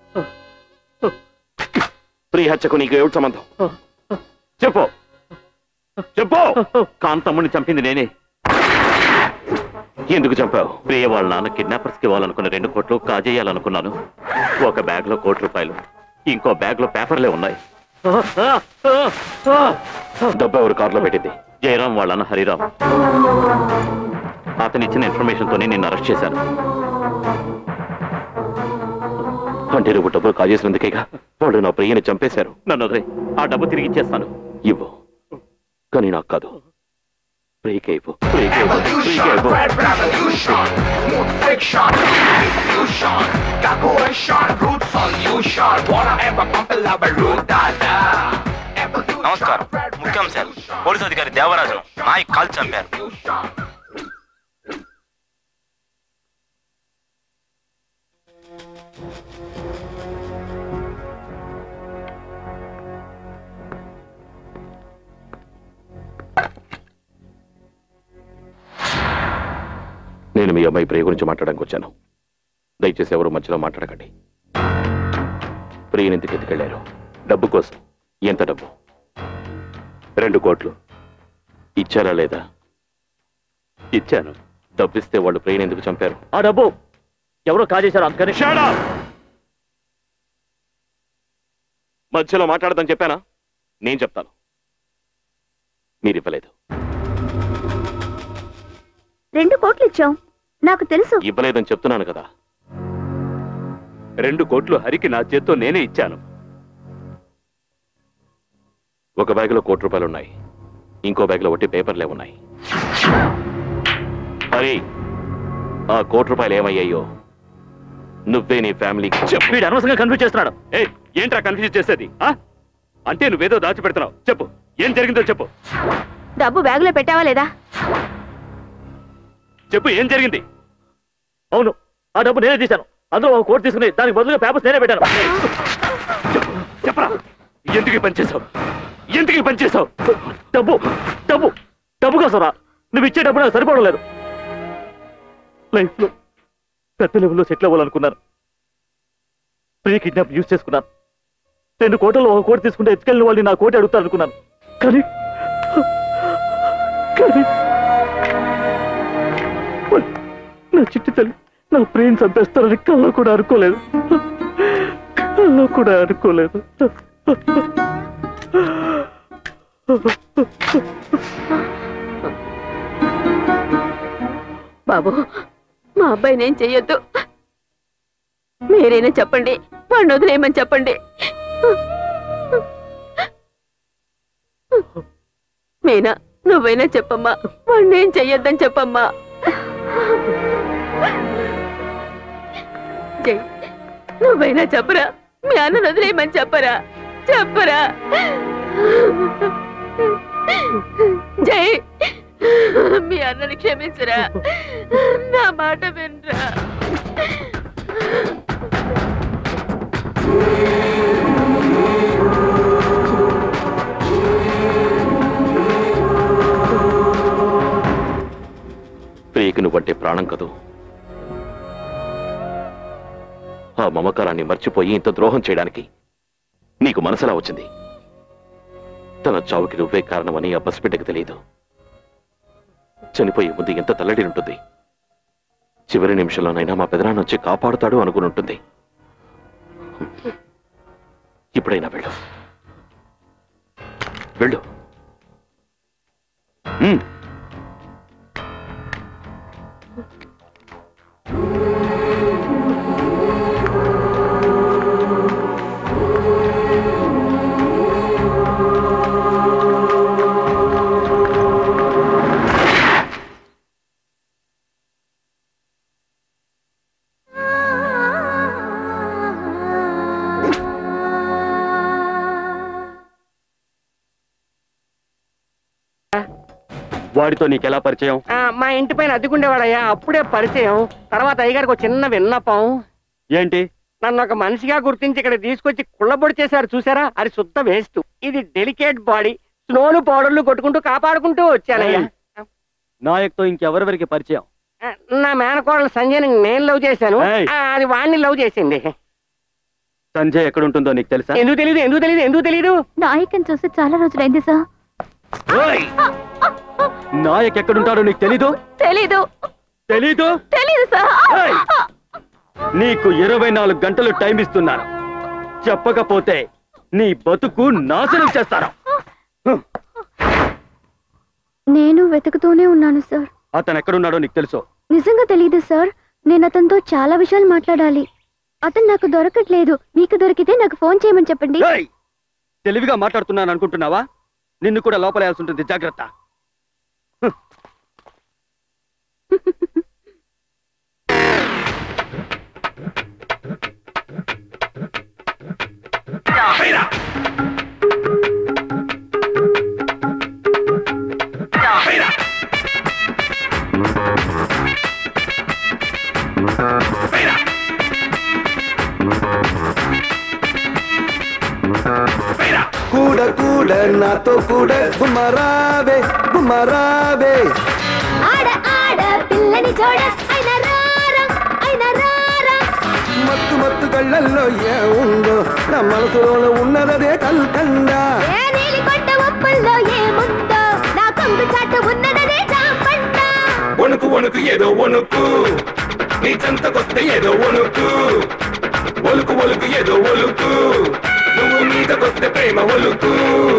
ప్రియ హత్యకు నీకు ఏమిటి సంబంధం చెప్పు చెప్పు కాంతమ్ముని చంపింది నేనే ఎందుకు చంపావు ప్రియ వాళ్ళ నాన్న కిడ్నాపర్స్ కి ఇవ్వాలనుకున్న రెండు కోట్లు కాజేయాలనుకున్నాను ఒక బ్యాగ్ లో కోటి రూపాయలు ఇంకో బ్యాగ్ లో పేపర్లే ఉన్నాయి డబ్బు ఎవరు కారులో పెట్టింది జయరాం వాళ్ళ అన్న హరిరామ్ అతను ఇచ్చిన ఇన్ఫర్మేషన్ తోనే నిన్ను అరెస్ట్ చేశాను అంటే నువ్వు డబ్బులు కాజేసినందుకేగా వాళ్ళు నా ప్రియని చంపేశారు నన్ను వదిలే ఆ డబ్బు తిరిగి ఇచ్చేస్తాను ఇవ్వు కానీ నాకు కాదు ప్రియకే ఇవ్వు ప్రియకే ఇవ్వు ప్రియకే ఇవ్వు Revolution, smooth friction, diffusion, collaboration, root solution, wanna ever pump a lava root dada. నమస్కారం ముఖ్యాంశాలు పోలీసు అధికారి దేవరాజును నాయక్ కాల్ చంపారు నేను మీ అమ్మాయి ప్రియ గురించి మాట్లాడడానికి వచ్చాను దయచేసి ఎవరు మధ్యలో మాట్లాడకండి ప్రియని ఎందుకు ఎత్తుకెళ్లారు డబ్బు కోసం ఎంత డబ్బు రెండు కోట్లు ఇచ్చారా లేదా ఇచ్చాను డబ్బిస్తే వాళ్ళు ప్రియని ఎందుకు చంపారు ఆ డబ్బు ఎవరో కాజేశారు అందుకని మధ్యలో మాట్లాడదని చెప్పానా నేను చెప్తాను మీరు ఇవ్వలేదు రెండు కోట్లు ఇచ్చాం నాకు తెలుసు ఇవ్వలేదని చెప్తున్నాను కదా రెండు కోట్లు హరికి నా చేత్తో నేనే ఇచ్చాను ఒక బ్యాగులో కోటి రూపాయలు ఉన్నాయి ఇంకో బ్యాగులో ఒట్టి పేపర్లే ఉన్నాయి హరి ఆ కోటి రూపాయలు ఏమయ్యాయో నువ్వే నీ ఫ్యామిలీకి చెప్పు వీడు అనవసరంగా కన్ఫ్యూజ్ చేస్తున్నాడు ఏ ఏంట్రా కన్ఫ్యూజ్ చేసేది ఆ? అంటే నువ్వేదో దాచిపెడుతున్నావు చెప్పు ఏం జరిగిందో చెప్పు డబ్బు బ్యాగులో పెట్టావా లేదా చెప్పు ఏం జరిగింది అవును ఆ డబ్బు నేనే తీశాను అందులో ఒక కోట్ తీసుకుని దానికి బదులుగా పేపర్స్ నేనే పెట్టాను చెప్పరా ఎందుకు ఈ పని చేసావు ఎందుకు ఈ పని చేసావు డబ్బు డబ్బు డబ్బు కోసం రా నువ్వు ఇచ్చే డబ్బు నాకు సరిపోవడం లేదు లైఫ్ లో పెద్ద లెవెల్లో సెటిల్ అవ్వాలనుకున్నాను ప్రీ కిడ్నాప్ యూజ్ చేసుకున్నాను రెండు కోటల్లో ఒక కోటి తీసుకుంటే ఎత్తుకెళ్ళిన వాళ్ళు నా కోటి అడుగుతారు అనుకున్నాను కానీ కానీ వాళ్ళు నా చిట్టి తల్లి నా ప్రేమ చంపేస్తారని కల్లో కూడా అనుకోలేదు కల్లో కూడా అనుకోలేదు బాబు మా అబ్బాయిని ఏం చెయ్యొద్దు మీరైనా చెప్పండి వాడిని వదిలేయమని చెప్పండి మీనా నువ్వైనా చెప్పమ్మా వాడిని ఏం చెయ్యొద్దని చెప్పమ్మా జై నువ్వైనా చెప్పరా మీ అన్నను వదిలేయమని చెప్పరా చెప్పరా జై మీ అన్నని క్షమించరా నా మాట వినరా ప్రియకి నువ్వంటే ప్రాణం కదూ ఆ మమకారాన్ని మర్చిపోయి ఇంత ద్రోహం చేయడానికి నీకు మనసులా వచ్చింది తన చావుకి నువ్వే కారణమని ఆ పసిబిడ్డకి తెలియదు చనిపోయే ముందు ఎంత తల్లడి ఉంటుంది చివరి నిమిషంలోనైనా మా పెదనాన్న వచ్చి కాపాడుతాడు అనుకుని ఉంటుంది ఇప్పుడైనా వెళ్ళు వెళ్ళు ఉమ్. వాడితో నీకెలా పరిచయం ఆ, మా ఇంటి పైన అద్దెకుండేవాడయ్యా అప్పుడే పరిచయం తర్వాత అయ్యగారికి ఒక చిన్న విన్నపం ఏంటి నన్ను ఒక మనిషిగా గుర్తించి ఇక్కడ తీసుకొచ్చి కుళ్ళబొడి చేశారు చూసారా అది శుద్ధ వేస్ట్ ఇది డెలికేట్ బాడీ స్నోలు పౌడర్లు కొట్టుకుంటూ కాపాడుకుంటూ వచ్చానయ్యా నాయక్తో ఇంకెవరెవరికి పరిచయం ఆ, నా మేనకోడలు సంజయ్ని నేను లవ్ చేశాను ఏయ్. ఆ, అది వాడిని లవ్ చేసింది సంజయ్ ఎక్కడుంటుందో నీకు తెలుసా ఎందుకు తెలియదు ఎందుకు తెలియదు ఎందుకు తెలియదు నాయకని చూసి చాలా రోజులైంది సార్ ఓయ్! నాయక్ ఎక్కడుంటాడో నీకు తెలీదు తెలీదు తెలీదు తెలీదు సార్ ఏయ్! నీకు ఇరవై నాలుగు గంటలు టైం ఇస్తున్నాను చెప్పకపోతే నీ బతుకు నాశనం చేస్తాను నేను వెతుకుతూనే ఉన్నాను సార్ అతను ఎక్కడున్నాడో నీకు తెలుసు నిజంగా తెలియదు సార్ నేను అతనితో చాలా విషయాలు మాట్లాడాలి అతను నాకు దొరకట్లేదు మీకు దొరికితే నాకు ఫోన్ చేయమని చెప్పండి ఏయ్! తెలివిగా మాట్లాడుతున్నాను అనుకుంటున్నావా నిన్ను కూడా లోపలేయాల్సి ఉంటుంది జాగ్రత్త కూడ కూడ నాతో కూడ గుమ్మరావే గుమ్మరావే ఆడ ఆడ పిల్లని చూడ అయిన రారా అయిన రారా మత్తు మత్తు కళ్ళల్లో ఏ ఉందో నా మనసులో ఉన్నదే కల్కండ ఏ నీలి కొండ ఉప్పుల్లో ఏముందో నా కొంగు చాటు ఉన్నదనే జాంపంట వణుకు వణుకు ఏదో వణుకు నీ చెంతకొస్తే ఏదో వణుకు ఒలుకు ఒలుకు ఏదో ఒలుకు నువ్వు మీదకొస్తే ప్రేమ ఒలుకు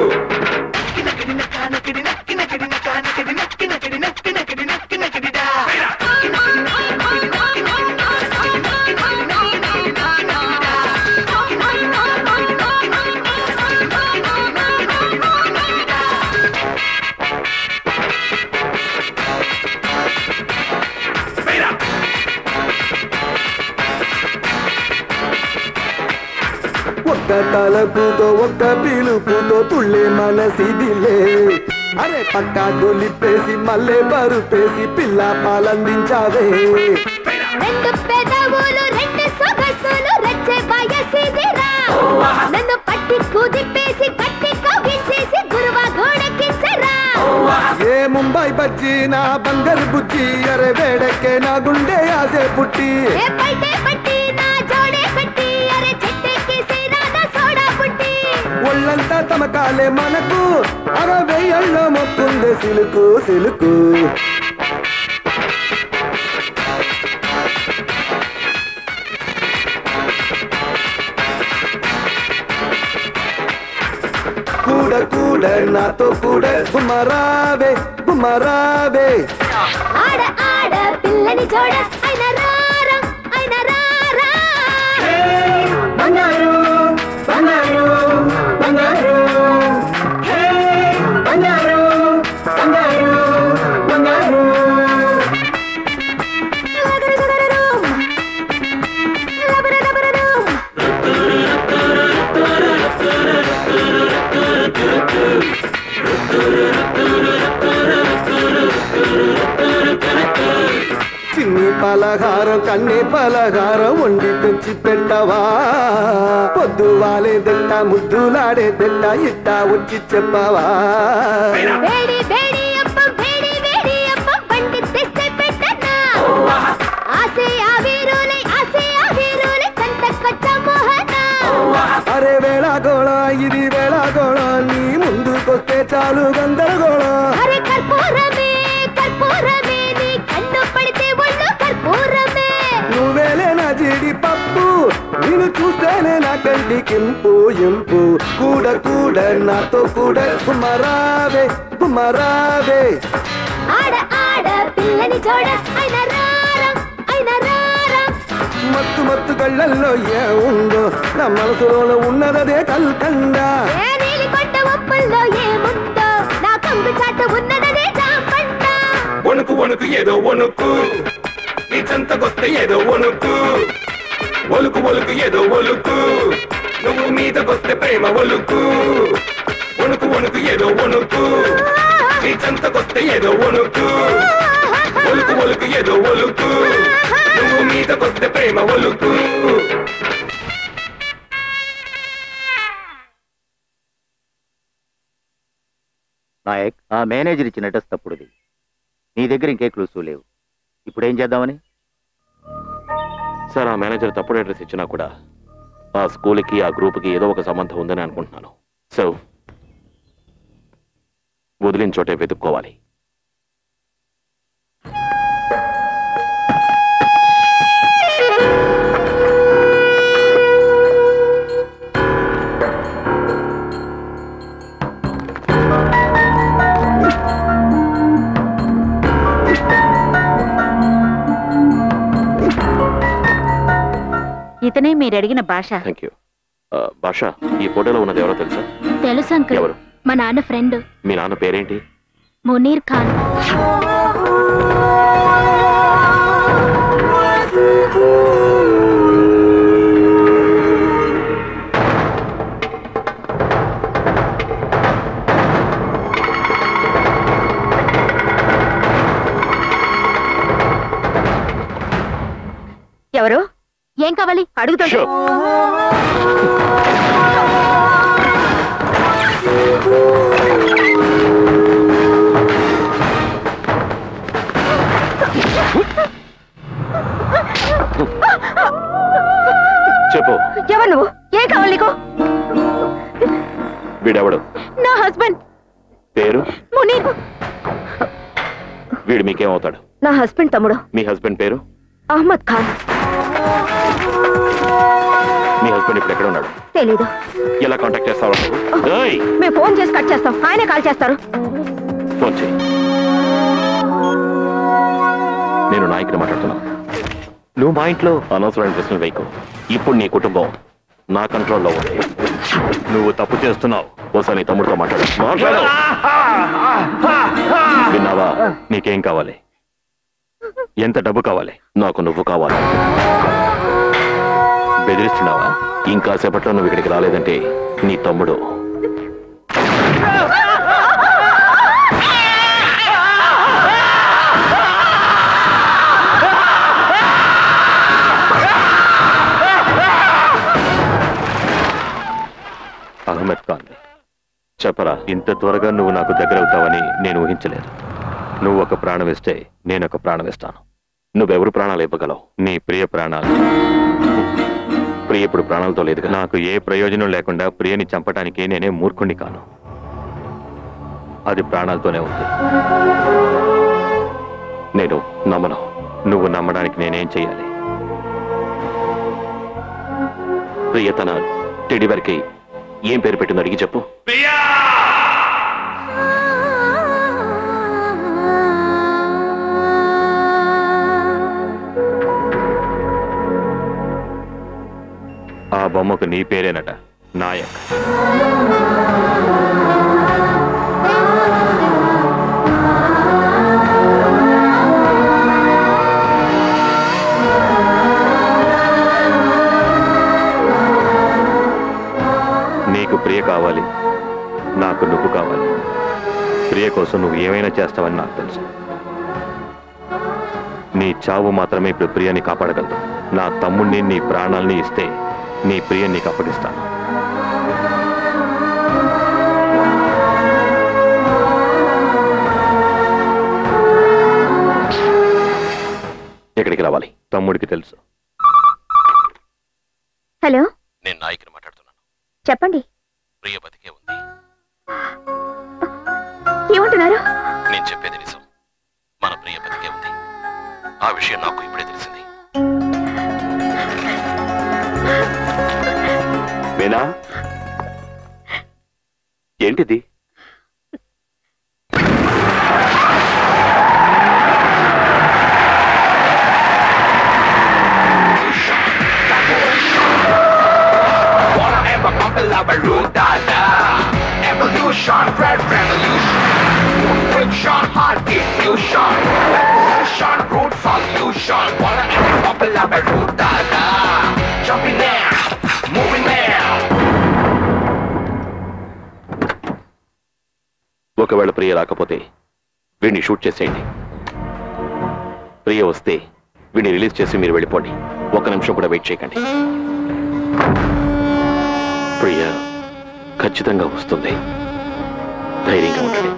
ఒక్క తలపుతో ఒక్క పిలుపుతో తుళ్ళే మనసిదిలే అరే పక్కా గొలిపేసి మళ్ళీ బరుపేసి పిల్ల పాలందించావే రెండు పెదవులు రెండు సొగసులు రచ్చే వయసిదిరా నన్ను పట్టి కుదిపేసి కట్టి కవ్వించేసి గురువ గోడకిచ్చరా ఏ ముంబై బజ్జి నా బంగారు బుజ్జి అరే వేడెక్కే నా గుండె ఆసే పుట్టి ఏ పట్టే పట్టి నా జోడే కట్టి అరే చెట్టెక్కేసి నాద సోడా పుట్టి ఒళ్ళంతా తమకాలే మనకు అరవై ఏళ్ళ మొక్కుందే సిలుకు సిలుకు కూడ కూడ నాతో కూడ గుమ్మరావే గుమ్మరావే ఆడ ఆడ పిల్లని చూడ అయిన రారా అయిన రారా బంగారు బంగారు బంగారు హే బంగారు బంగారు బంగారు చిన్ని పలహారం కన్ని పలహారం వండి తెచ్చి పెట్టవా పొద్దు వాలే దిట్ట ముద్దులాడే దిట్ట ఇట్ట వచ్చి చెప్పవా వేడి వేడి అప్పం వేడి వేడి అప్పం బండి తెస్తే పెట్టనా ఆసే ఆవిరులే ఆసే ఆవిరులే సంతకొచ్చ మోహన అరే వేళాగోళ ఇది వేళాగోళ నీ ముందుకొస్తే చాలు గందరగోళం అరే కర్పూరమే కర్పూరమే నీ కన్ను పడితే ఒళ్ళు కర్పూరమే నువ్వేలే నా జీడి పప్పు నేను చూస్తేనే నా కంటికింపు ఇంపు కూడ కూడ నాతో కూడ కుమరావే కుమరావే ఆడ ఆడ పిల్లని చూడ అయిన రారా అయిన రారా మత్తు మత్తు కళ్ళల్లో ఏ ఉందో నా మనసులో ఉన్నదే కల్కండ ఏ నీలి కొండ ఉప్పుల్లో ఏముందో నా కొంగు చాటు ఉన్నదనే జాంపంట వణుకు వణుకు ఏదో వణుకు నీ చెంతకొస్తే ఏదో వణుకు ఒలుకు ఒలుకు ఏదో ఒలుకు నువ్వు మీదకొస్తే ప్రేమ ఒలుకు వణుకు వణుకు ఏదో వణుకు నీ చెంతకొస్తే ఏదో ఒలుకు ఒలుకు ఒలుకు ఏదో ఒలుకు నువ్వు మీదకొస్తే ప్రేమ ఒలుకు నాయక్ ఆ మేనేజర్ ఇచ్చిన అడ్రస్ తప్పుడుది నీ దగ్గర ఇంకే క్లూస్ లేవు ఇప్పుడు ఏం చేద్దామని సార్ ఆ మేనేజర్ తప్పుడు అడ్రస్ ఇచ్చినా కూడా ఆ స్కూల్కి ఆ గ్రూప్కి ఏదో ఒక సంబంధం ఉందని అనుకుంటున్నాను సో వదిలిన చోటే వెతుక్కోవాలి ఇతనే మీరు అడిగిన భాష థ్యాంక్ యూ భాష ఈ ఫోటోలో ఉన్నది ఎవరో తెలుసా తెలుసు అంకుల్ ఎవరు మా నాన్న ఫ్రెండ్ మీ నాన్న పేరేంటి మునీర్ ఖాన్ ఎవరు ఏం కావాలి అడుగుతుంది చెప్పు ఎవరు నువ్వు ఏం కావాలి నీకు వీడెవడు నా హస్బెండ్ పేరు మునీర్ వీడు మీకేమవుతాడు నా హస్బెండ్ తమ్ముడు మీ హస్బెండ్ పేరు అహ్మద్ ఖాన్ మీ హస్బెండ్ ఇప్పుడు ఎక్కడ ఉన్నాడు తెలీదు ఎలా కాంటాక్ట్ చేస్తావు నువ్వు ఏయ్, మేము ఫోన్ చేసి కట్ చేస్తాం ఆయనే కాల్ చేస్తారు ఫోన్ చేయి నేను నాయకుని మాట్లాడుతున్నా నువ్వు మా ఇంట్లో అనవసరమైన ప్రశ్నలు వేయకు ఇప్పుడు నీ కుటుంబం నా కంట్రోల్లో ఉంది నువ్వు తప్పు చేస్తున్నావు ఒకసారి నీ తమ్ముడితో మాట్లాడు మాట్లాడు విన్నావా నీకేం కావాలి ఎంత డబ్బు కావాలి నాకు నువ్వు కావాలి బెదిరిస్తున్నావా ఇంకా సేపట్లో నువ్వు ఇక్కడికి రాలేదంటే నీ తమ్ముడు అహ్మద్ ఖాన్ చెప్పరా ఇంత త్వరగా నువ్వు నాకు దగ్గరవుతావని నేను ఊహించలేదు నువ్వు ఒక ప్రాణం ఇస్తే నేను ఒక ప్రాణం ఇస్తాను నువ్వెవరు ప్రాణాలు ఇవ్వగలవు నీ ప్రియ ప్రాణాలు ప్రియ ఇప్పుడు ప్రాణాలతో లేదు నాకు ఏ ప్రయోజనం లేకుండా ప్రియని చంపడానికి నేనే మూర్ఖుణ్ణి కాను అది ప్రాణాలతోనే ఉంది నేను నమ్మను నువ్వు నమ్మడానికి నేనేం చెయ్యాలి ప్రియ తన టెడివర్కి ఏం పేరు పెట్టిందో అడిగి చెప్పు ఆ బొమ్మకు నీ పేరేనట నాయక్ నీకు ప్రియ కావాలి నాకు నువ్వు కావాలి ప్రియ కోసం నువ్వు ఏమైనా చేస్తావని నాకు తెలుసు నీ చావు మాత్రమే ఇప్పుడు ప్రియని కాపాడగలదు నా తమ్ముణ్ణి నీ ప్రాణాల్ని ఇస్తే నీ ప్రియ నీకు అప్పగిస్తాను ఎక్కడికి రావాలి తమ్ముడికి తెలుసు హలో నేను నాయకుని మాట్లాడుతున్నాను చెప్పండి ప్రియ బతికే ఉంది ఏమంటున్నారు నేను చెప్పేది నిజం మన ప్రియ బతికే ఉంది ఆ విషయం నాకు ఇప్పుడే తెలిసింది మీనా ఏంటిది Wanna ever bubble up a root dada Evolution, red revolution Friction, heartbeat fusion Evolution, root solution Wanna ever bubble up a root dada Jumping now, moving now ఒకవేళ ప్రియ రాకపోతే వీడిని షూట్ చేసేయండి ప్రియ వస్తే వీడిని రిలీజ్ చేసి మీరు వెళ్ళిపోండి ఒక్క నిమిషం కూడా వెయిట్ చేయకండి ప్రియ ఖచ్చితంగా వస్తుంది ధైర్యంగా ఉండండి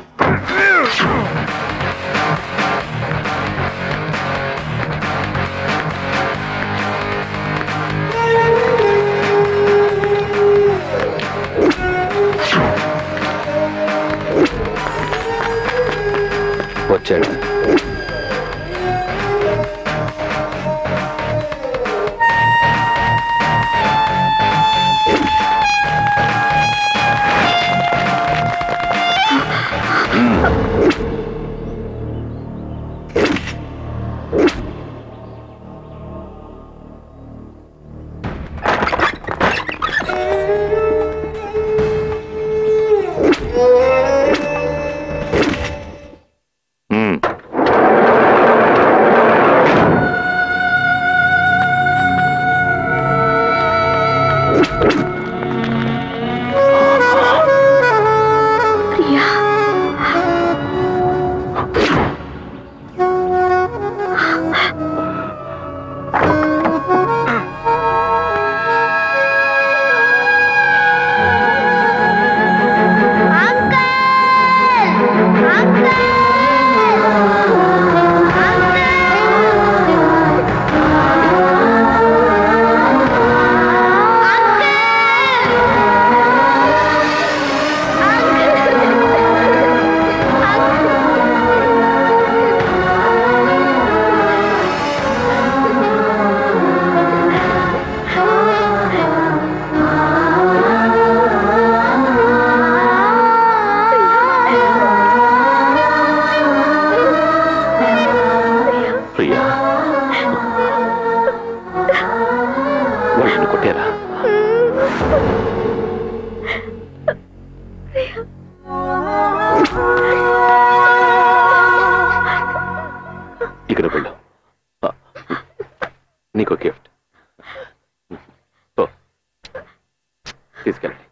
వచ్చాడు మ్మ్. ప్రియా ప్రియా వాళ్ళని కొట్టారా ఇక్కడ వెళ్ళు ఆ, నీకు గిఫ్ట్ ఓ, తీసుకెళ్ళండి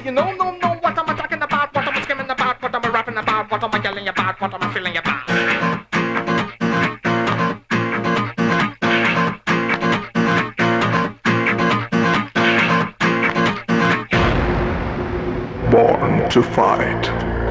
you know, no, know what I'm talking about? What I'm skimming about? What I'm rapping about? What am I yelling about? What am I feeling about? Born to fight.